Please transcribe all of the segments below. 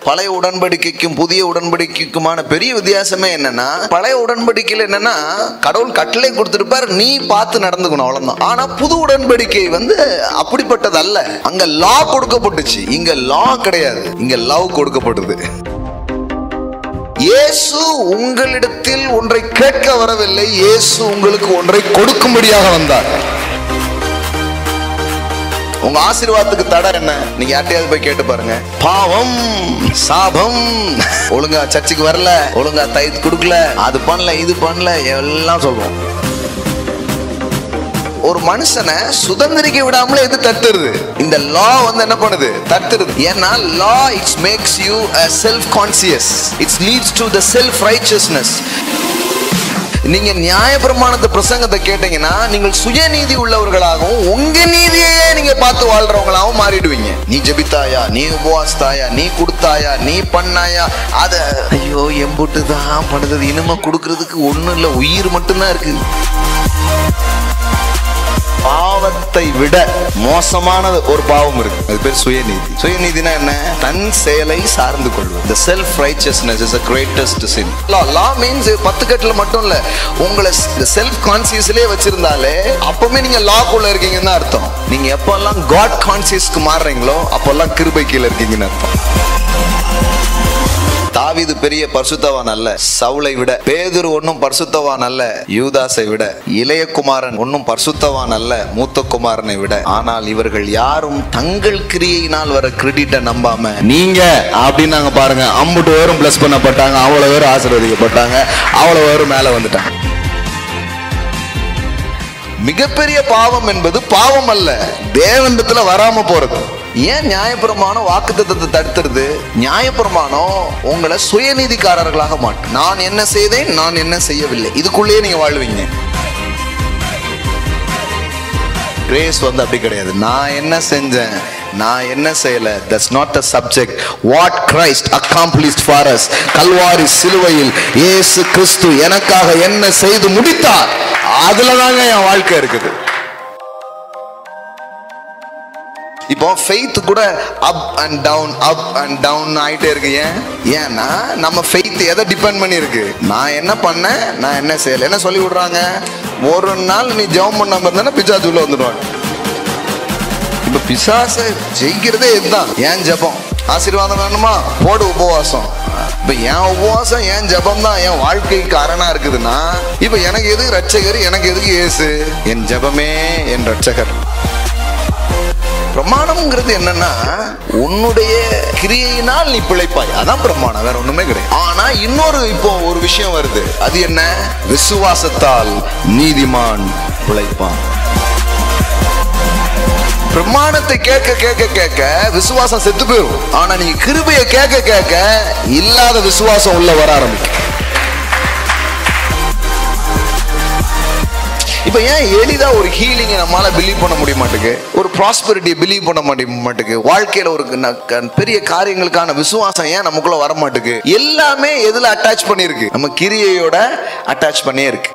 பழைய உடன்படிக்கைக்கும் புதிய உடன்படிக்கைக்குமான பெரிய வித்தியாசமே என்னன்னா பழைய உடன்படிக்கையில் என்னன்னா கடவுள் கட்டளை கொடுத்திருப்பார் நீ பார்த்து நடந்துக்கணும் அவ்வளவுதான் ஆனா புது உடன்படிக்கை வந்து அப்படிப்பட்டது அல்ல அங்க லா கொடுக்கப்பட்டுச்சு இங்க லா கிடையாது இங்க லவ் கொடுக்கப்பட்டது இயேசு உங்களிடத்தில் ஒன்றை கேட்க வரவில்லை இயேசு உங்களுக்கு ஒன்றை கொடுக்கும்படியாக வந்தார் உங்க ஆசீர்வாதத்துக்கு தடை என்ன நீங்க யார்ட்டையாவது போய் கேட்டு பாருங்க பாவம் சாபம் ஒழுங்கா சர்ச்சுக்கு வரல ஒழுங்கா தை கொடுக்கல அது பண்ணல இது பண்ணல எல்லாம் சொல்றோம் ஒரு மனுஷனை சுதந்திரிக்க விடாமலே எது தட்டுறது இந்த லா வந்து என்ன பண்ணுது தட்டுறது ஏன்னா law it's makes you self conscious it's leads to the self righteousness நீங்க நியாயப்பிரமாணத்தை பிரசங்கத்தை கேட்டீங்கன்னா நீங்கள் சுயநீதி உள்ளவர்களாகவும் உங்க நீதியையே நீங்க பார்த்து வாழ்றவங்களாகவும் மாறிடுவீங்க நீ ஜெபித்தாயா நீ உபவாசித்தாயா நீ கொடுத்தாயா நீ பண்ணாயா அத ஐயோ எம்புட்டு தான் பண்ணுறது இனிமே கொடுக்கறதுக்கு ஒண்ணும் இல்லை உயிர் மட்டும்தான் இருக்கு பாவத்தை விட மோசமான ஒரு பாவம் இருக்கு அது பேர் சுயநீதி சுயநீதினா என்ன தன் செயலை சார்ந்து கொள்வது the self righteousness is the greatest sin law law means பத்து கட்டுல மட்டும் இல்ல உங்களை செல்ஃப் கான்சியஸ்லயே வச்சிருந்தாலே அப்பவுமே நீங்க லாக்குள்ள இருக்கீங்கன்னு தான் அர்த்தம் நீங்க எப்பெல்லாம் காட் கான்சியஸ்க்கு மாறுறீங்களோ அப்பெல்லாம் கிருபை கீழ இருக்கீங்கன்னு அர்த்தம் தாவீது பெரிய பரிசுத்தவான் அல்ல சவுளை விட பேதுரு ஒன்னும் பரிசுத்தவான் அல்ல யூதாஸை விட இளையகுமாரன் ஒன்னும் பரிசுத்தவான் அல்ல மூத்த குமாரனை விட ஆனால் இவர்கள் யாரும் தங்கள் கிரியையினால் வர கிரெடிட்டை நம்பாம நீங்க அப்படின்னாங்க பாருங்க அம்புட்டு பேரும் பிளஸ் பண்ணப்பட்டாங்க அவ்வளவு பேரும் ஆசீர்வதிக்கப்பட்டாங்க அவ்வளவு பேரும் மேல வந்துட்டாங்க மிகப்பெரிய பாவம் என்பது பாவம் அல்ல தேவண்டத்துல வராம போறது ஏன் நியாயப்பிரமாணம் வாக்குத்தத்தத்தை தடுத்துறது நியாயப்பிரமாணம் உங்களை சுயநீதிக்காரர்களாக மாட்டும் நான் என்ன செய்தேன் நான் என்ன செய்யவில்லை இதுக்குள்ளேயே நீங்க வாழ்வீங்க கிரேஸ் வந்து அப்படி கிடையாது நான் என்ன செஞ்சேன் நான் என்ன செய்யல that's not a subject what Christ accomplished for us Calvary சிலுவையில் இயேசு கிறிஸ்து எனக்காக என்ன செய்து முடித்தார் அதுல தாங்க என் வாழ்க்கை இருக்குது இப்போ ஃபெய்த் கூட up and down up and down ஆயிட்டே இருக்கு ஏன் ஏன்னா நம்ம ஃபெய்த் எதை டிபெண்ட் பண்ணி இருக்கு நான் என்ன பண்ணேன் நான் என்ன செய்யல என்ன சொல்லி விடுறாங்க ஒரு நாள் நீ ஜெபம் பண்ணாம இருந்தா பிசாசு உள்ள வந்துடுவாங்க இப்ப பிசாசை ஜெயிக்கிறதே இதுதான் ஏன் ஜெபம் ஆசீர்வாதம் வேணுமா போடு உபவாசம் இப்ப என் உபவாசம் என் ஜெபம் தான் என் வாழ்க்கைக்கு காரணா இருக்குதுன்னா இப்ப எனக்கு எதுக்கு ரட்சகர் எனக்கு எதுக்கு இயேசு என் ஜெபமே என் ரட்சகர் பிரமாணம்ங்கிறது என்னன்னா உன்னுடைய கிரியையினால் நீ பிழைப்பாய் அதான் பிரமாணம் வேற ஒண்ணுமே கிடையாது ஆனா இன்னொரு இப்போ ஒரு விஷயம் வருது அது என்ன விசுவாசத்தால் நீதிமான் பிழைப்பான் பிரமாணத்தை கேட்க கேட்க கேட்க விசுவாசம் செத்து போயிடும் ஆனா நீங்க கிருபையை கேட்க கேட்க இல்லாத விசுவாசம் உள்ள வர ஆரம்பிக்கும் இப்போ ஏன் எளிதா ஒரு ஹீலிங்கை நம்மளால பிலீவ் பண்ண முடிய மாட்டேங்குது ஒரு ப்ராஸ்பரிட்டியை பிலீவ் பண்ண முடிய மாட்டேங்குது வாழ்க்கையில ஒரு ந- க- பெரிய காரியங்களுக்கான விசுவாசம் ஏன் நமக்குள்ள வர மாட்டேங்குது எல்லாமே எதுல அட்டாச் பண்ணியிருக்கு நம்ம கிரியையோட அட்டாச் பண்ணியே இருக்கு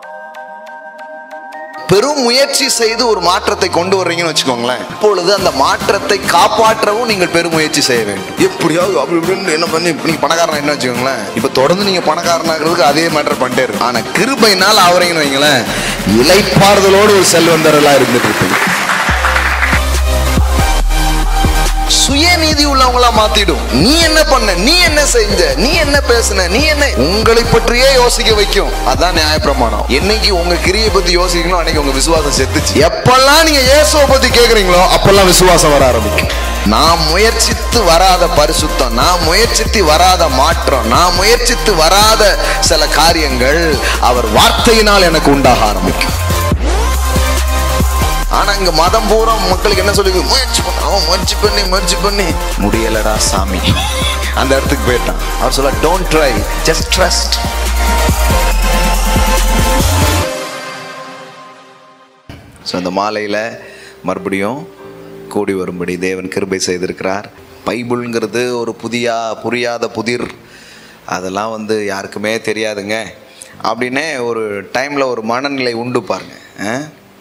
பெரும் முயற்சி செய்து ஒரு மாற்றத்தை கொண்டு வர்றீங்கன்னு வச்சுக்கோங்களேன் இப்பொழுது அந்த மாற்றத்தை காப்பாற்றவும் நீங்கள் பெரும் முயற்சி செய்ய வேண்டும் எப்படியாவது அப்படி இப்படின்னு என்ன பண்ணி நீங்க பணக்காரன் என்ன வச்சுக்கோங்களேன் இப்ப தொடர்ந்து நீங்க பணக்காரனாகிறதுக்கு அதே மேட்டர் பண்ணிட்டே இருக்கு ஆனா கிருபையினால் ஆவறீங்கன்னு வைங்களேன் இலைப்பாறுதலோடு ஒரு செல்வந்தர்களா இருந்துட்டு இருப்பீங்க சுயநீதி உள்ளவங்களா மாத்திடும் நீ என்ன பண்ண நீ என்ன செஞ்ச நீ என்ன பேசுன நீ என்ன உங்களை பற்றியே யோசிக்க வைக்கும் அதான் நியாயப்பிரமாணம் என்னைக்கு உங்க கிரியை பத்தி யோசிக்கணும் அன்னைக்கு உங்க விசுவாசம் செத்துச்சு எப்பெல்லாம் நீங்க இயேசுவை பத்தி கேக்குறீங்களோ அப்பெல்லாம் விசுவாசம் வர ஆரம்பிக்கும் நான் முயற்சித்து வராத பரிசுத்தம் நான் முயற்சித்து வராத மாற்றம் நான் முயற்சித்து வராத சில காரியங்கள் அவர் வார்த்தையினால் எனக்கு உண்டாக ஆரம்பிக்கும் ஆனா இங்க மதம் பூரா மக்களுக்கு என்ன சொல்லி முயற்சி பண்ண அவன் முயற்சி பண்ணி முயற்சி பண்ணி முடியலடா சாமி அந்த இடத்துக்கு போயிட்டான் அவர் சொல்ல don't try just trust so அந்த மாலையில் மறுபடியும் கூடி வரும்படி தேவன் கிருபை செய்திருக்கிறார் பைபிள்ங்கிறது ஒரு புதிய புரியாத புதிர் அதெல்லாம் வந்து யாருக்குமே தெரியாதுங்க அப்படின்னே ஒரு டைமில் ஒரு மனநிலை உண்டு பாருங்க ஆ?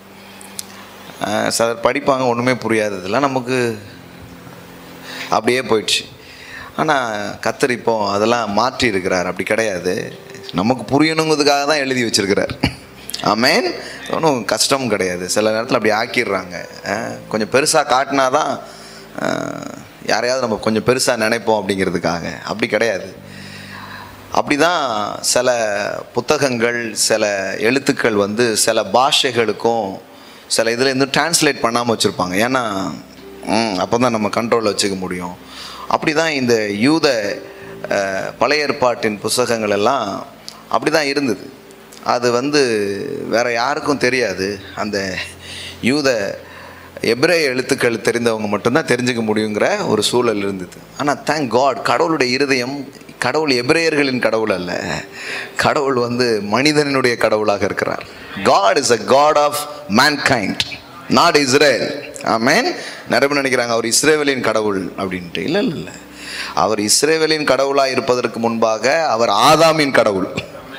ஆ, சிலர் படிப்பாங்க ஒன்றுமே புரியாது இதெல்லாம் நமக்கு அப்படியே போயிடுச்சு ஆனால் கத்தர் இப்போ அதெல்லாம் மாற்றி இருக்கிறார் அப்படி கிடையாது நமக்கு புரியணுங்கிறதுக்காக தான் எழுதி வச்சிருக்கிறார் ஆமேன் ஒன்றும் கஷ்டம் கிடையாது சில நேரத்தில் அப்படி ஆக்கிடுறாங்க அஹ், கொஞ்சம் பெருசாக காட்டினா தான் அஹ், யாரையாவது நம்ம கொஞ்சம் பெருசாக நினைப்போம் அப்படிங்கிறதுக்காக அப்படி கிடையாது அப்படிதான் சில புத்தகங்கள் சில எழுத்துக்கள் வந்து சில பாஷைகளுக்கும் சில இதில் இருந்து டிரான்ஸ்லேட் பண்ணாமல் வச்சுருப்பாங்க ஏன்னா அப்போ தான் நம்ம கண்ட்ரோலில் வச்சுக்க முடியும் அப்படி தான் இந்த யூத அஹ், பழைய ஏற்பாட்டின் புஸ்தகங்கள் எல்லாம் அப்படி தான் இருந்தது அது வந்து வேற யாருக்கும் தெரியாது அந்த யூத எபிரேய எழுத்துக்கள் தெரிந்தவங்க மட்டும்தான் தெரிஞ்சுக்க முடியுங்கிற ஒரு சூழல் இருந்தது ஆனால் தேங்க் காட் கடவுளுடைய இருதயம் கடவுள் எபிரேயர்களின் கடவுள் அல்ல கடவுள் வந்து மனிதனுடைய கடவுளாக இருக்கிறார் God is a God of mankind not Israel ஆமேன் நிறைய பேர் நினைக்கிறாங்க அவர் இஸ்ரேவேலின் கடவுள் அப்படின்ட்டு இல்லை இல்லை இல்லை அவர் இஸ்ரேவேலின் கடவுளாக இருப்பதற்கு முன்பாக அவர் ஆதாமின் கடவுள்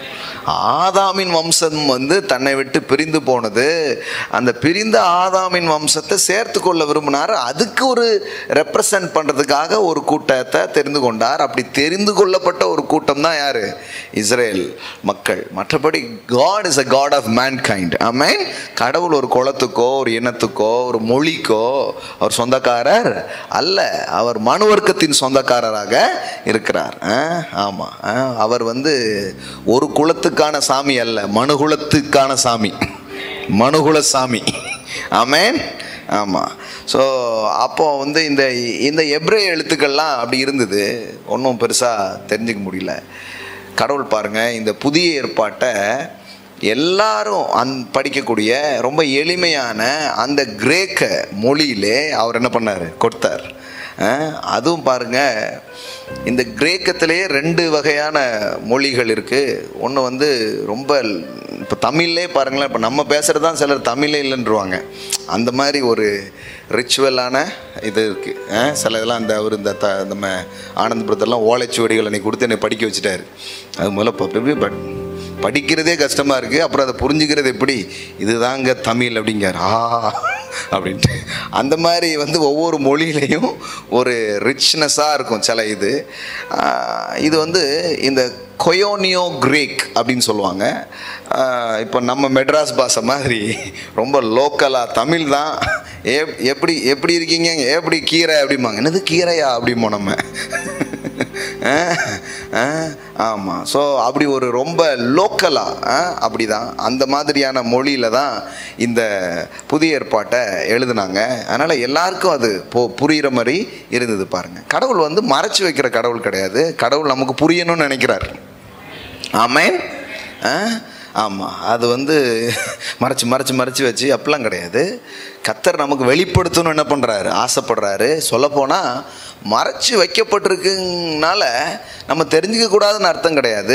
ஆதாமின் வம்சம் வந்து தன்னை விட்டு பிரிந்து போனது அந்த பிரிந்த ஆதாமின் வம்சத்தை சேர்த்து கொள்ள விரும்பினார் அதுக்கு ஒரு ரெப்ரசன்ட் பண்ணுறதுக்காக ஒரு கூட்டத்தை தெரிந்து கொண்டார் அப்படி தெரிந்து கொள்ளப்பட்ட ஒரு கூட்டம் தான் யார் இஸ்ரேல் மக்கள் மற்றபடி God is a God of mankind ஆமேன் கடவுள் ஒரு குலத்துக்கோ ஒரு இனத்துக்கோ ஒரு மொழிக்கோ அவர் சொந்தக்காரர் அல்ல அவர் மனுவர்க்கத்தின் சொந்தக்காரராக இருக்கிறார் ஆமாம் அவர் வந்து ஒரு குலத்துக்கான சாமி அல்ல மனுகுலத்துக்கான சாமி மனுகுல சாமி ஆமேன் ஆமாம் ஸோ அப்போ வந்து இந்த இந்த எப்ரே எழுத்துக்கள்லாம் அப்படி இருந்தது ஒன்றும் பெருசாக தெரிஞ்சுக்க முடியல கடவுள் பாருங்க இந்த புதிய ஏற்பாட்டை எல்லாரும் அந் படிக்கக்கூடிய ரொம்ப எளிமையான அந்த கிரேக்க மொழியிலே அவர் என்ன பண்ணார் கொடுத்தார் அஹ், அதுவும் பாருங்க இந்த கிரேக்கத்திலே ரெண்டு வகையான மொழிகள் இருக்குது ஒன்று வந்து ரொம்ப இப்போ தமிழ்லே பாருங்களேன் இப்போ நம்ம பேசுகிறது தான் சிலர் தமிழே இல்லைன்றவாங்க அந்த மாதிரி ஒரு ரிச்சுவலான இது இருக்குது சில இதெல்லாம் அந்த அவர் இந்த த நம்ம ஆனந்தபுரத்தெல்லாம் ஓலைச்சுவடிகள் அன்னைக்கு கொடுத்து என்னை படிக்க வச்சுட்டாரு அது முதல்ல இப்போ பட் படிக்கிறதே கஷ்டமாக இருக்குது அப்புறம் அதை புரிஞ்சுக்கிறது எப்படி இதுதாங்க தமிழ் அப்படிங்கிறார் ஆ அப்படின்ட்டு அந்த மாதிரி வந்து ஒவ்வொரு மொழியிலையும் ஒரு ரிச்னஸாக இருக்கும் சில இது ஆஹ் இது வந்து இந்த கொயோனியோ கிரேக் அப்படின்னு சொல்லுவாங்க ஆஹ் இப்போ நம்ம மெட்ராஸ் பாஷை மாதிரி ரொம்ப லோக்கலாக தமிழ் தான் ஏ எப்படி எப்படி இருக்கீங்க எப்படி கீரை அப்படிம்பாங்க என்னது கீரையா அப்படிமோ நம்ம ஆமாம் ஸோ அப்படி ஒரு ரொம்ப லோக்கலாக அப்படி தான் அந்த மாதிரியான மொழியில் தான் இந்த புதிய ஏற்பாட்டை எழுதுனாங்க அதனால் எல்லாருக்கும் அது போ புரிகிற மாதிரி இருந்தது பாருங்கள் கடவுள் வந்து மறைச்சு வைக்கிற கடவுள் கிடையாது கடவுள் நமக்கு புரியணும்னு நினைக்கிறார் ஆமேன் ஆமாம் அது வந்து மறைச்சு மறைச்சு மறைச்சு வச்சு அப்படிலாம் கிடையாது கத்தர் நமக்கு வெளிப்படுத்தணும்னு என்ன பண்ணுறாரு ஆசைப்படுறாரு சொல்லப்போனால் மறைச்சு வைக்கப்பட்டிருக்குனால நம்ம தெரிஞ்சுக்க கூடாதுன்னு அர்த்தம் கிடையாது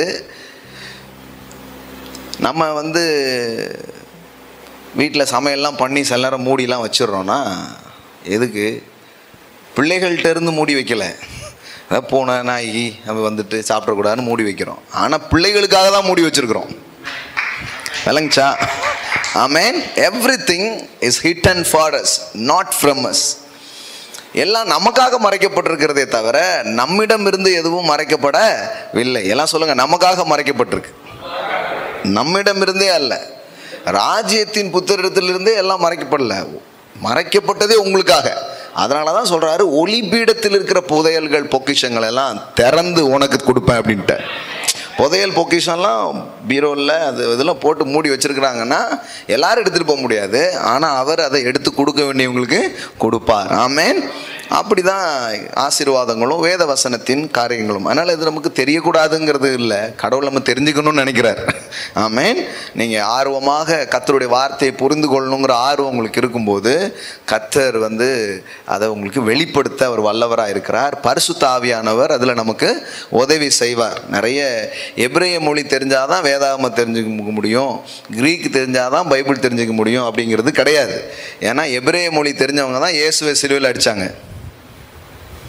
நம்ம வந்து வீட்டில் சமையல்லாம் பண்ணி சில நேரம் மூடிலாம் வச்சிடுறோன்னா எதுக்கு பிள்ளைகள்கிட்ட இருந்து மூடி வைக்கல அதாவது பூனை நாய் நம்ம வந்துட்டு சாப்பிடக்கூடாதுன்னு மூடி வைக்கிறோம் ஆனால் பிள்ளைகளுக்காக தான் மூடி வச்சிருக்கிறோம் விளங்குச்சா ஆமேன் everything is hid and for us not from us எல்லாம் நமக்காக மறைக்கப்பட்டிருக்கிறதே தவிர நம்மிடம் இருந்து எதுவும் மறைக்கப்படவில்லை எல்லாம் சொல்லுங்க நமக்காக மறைக்கப்பட்டிருக்கு நம்மிடம் இருந்தே அல்ல ராஜ்யத்தின் புத்திரத்திலிருந்தே எல்லாம் மறைக்கப்படல மறைக்கப்பட்டதே உங்களுக்காக அதனால தான் சொல்றாரு ஒளிபீடத்தில் இருக்கிற புதையல்கள் பொக்கிஷங்கள் எல்லாம் திறந்து உனக்கு கொடுப்பேன் அப்படின்ட்டு புதையல் பொக்கிஷம்லாம் பீரோவில் அது இதெல்லாம் போட்டு மூடி வச்சிருக்கிறாங்கன்னா எல்லாரும் எடுத்துகிட்டு போக முடியாது ஆனால் அவர் அதை எடுத்து கொடுக்க வேண்டியவங்களுக்கு கொடுப்பார் ஆமேன் அப்படி தான் ஆசீர்வாதங்களும் வேத வசனத்தின் காரியங்களும் அதனால் இது நமக்கு தெரியக்கூடாதுங்கிறது இல்லை கடவுள் நம்ம தெரிஞ்சுக்கணும்னு நினைக்கிறார் ஆமேன் நீங்கள் ஆர்வமாக கத்தருடைய வார்த்தையை புரிந்து கொள்ளணுங்கிற ஆர்வம் உங்களுக்கு இருக்கும்போது கத்தர் வந்து அதை உங்களுக்கு வெளிப்படுத்த அவர் வல்லவராக இருக்கிறார் பரிசுத்த ஆவியானவர் அதில் நமக்கு உதவி செய்வார் நிறைய எபிரேய மொழி தெரிஞ்சாதான் வேதாகம தெரிஞ்சுக்க முடியும் கிரீக் தெரிஞ்சாதான் பைபிள் தெரிஞ்சுக்க முடியும் அப்படிங்கிறது கிடையாது ஏன்னா எபிரேய மொழி தெரிஞ்சவங்க தான் இயேசுவை சிலுவையில் அடித்தாங்க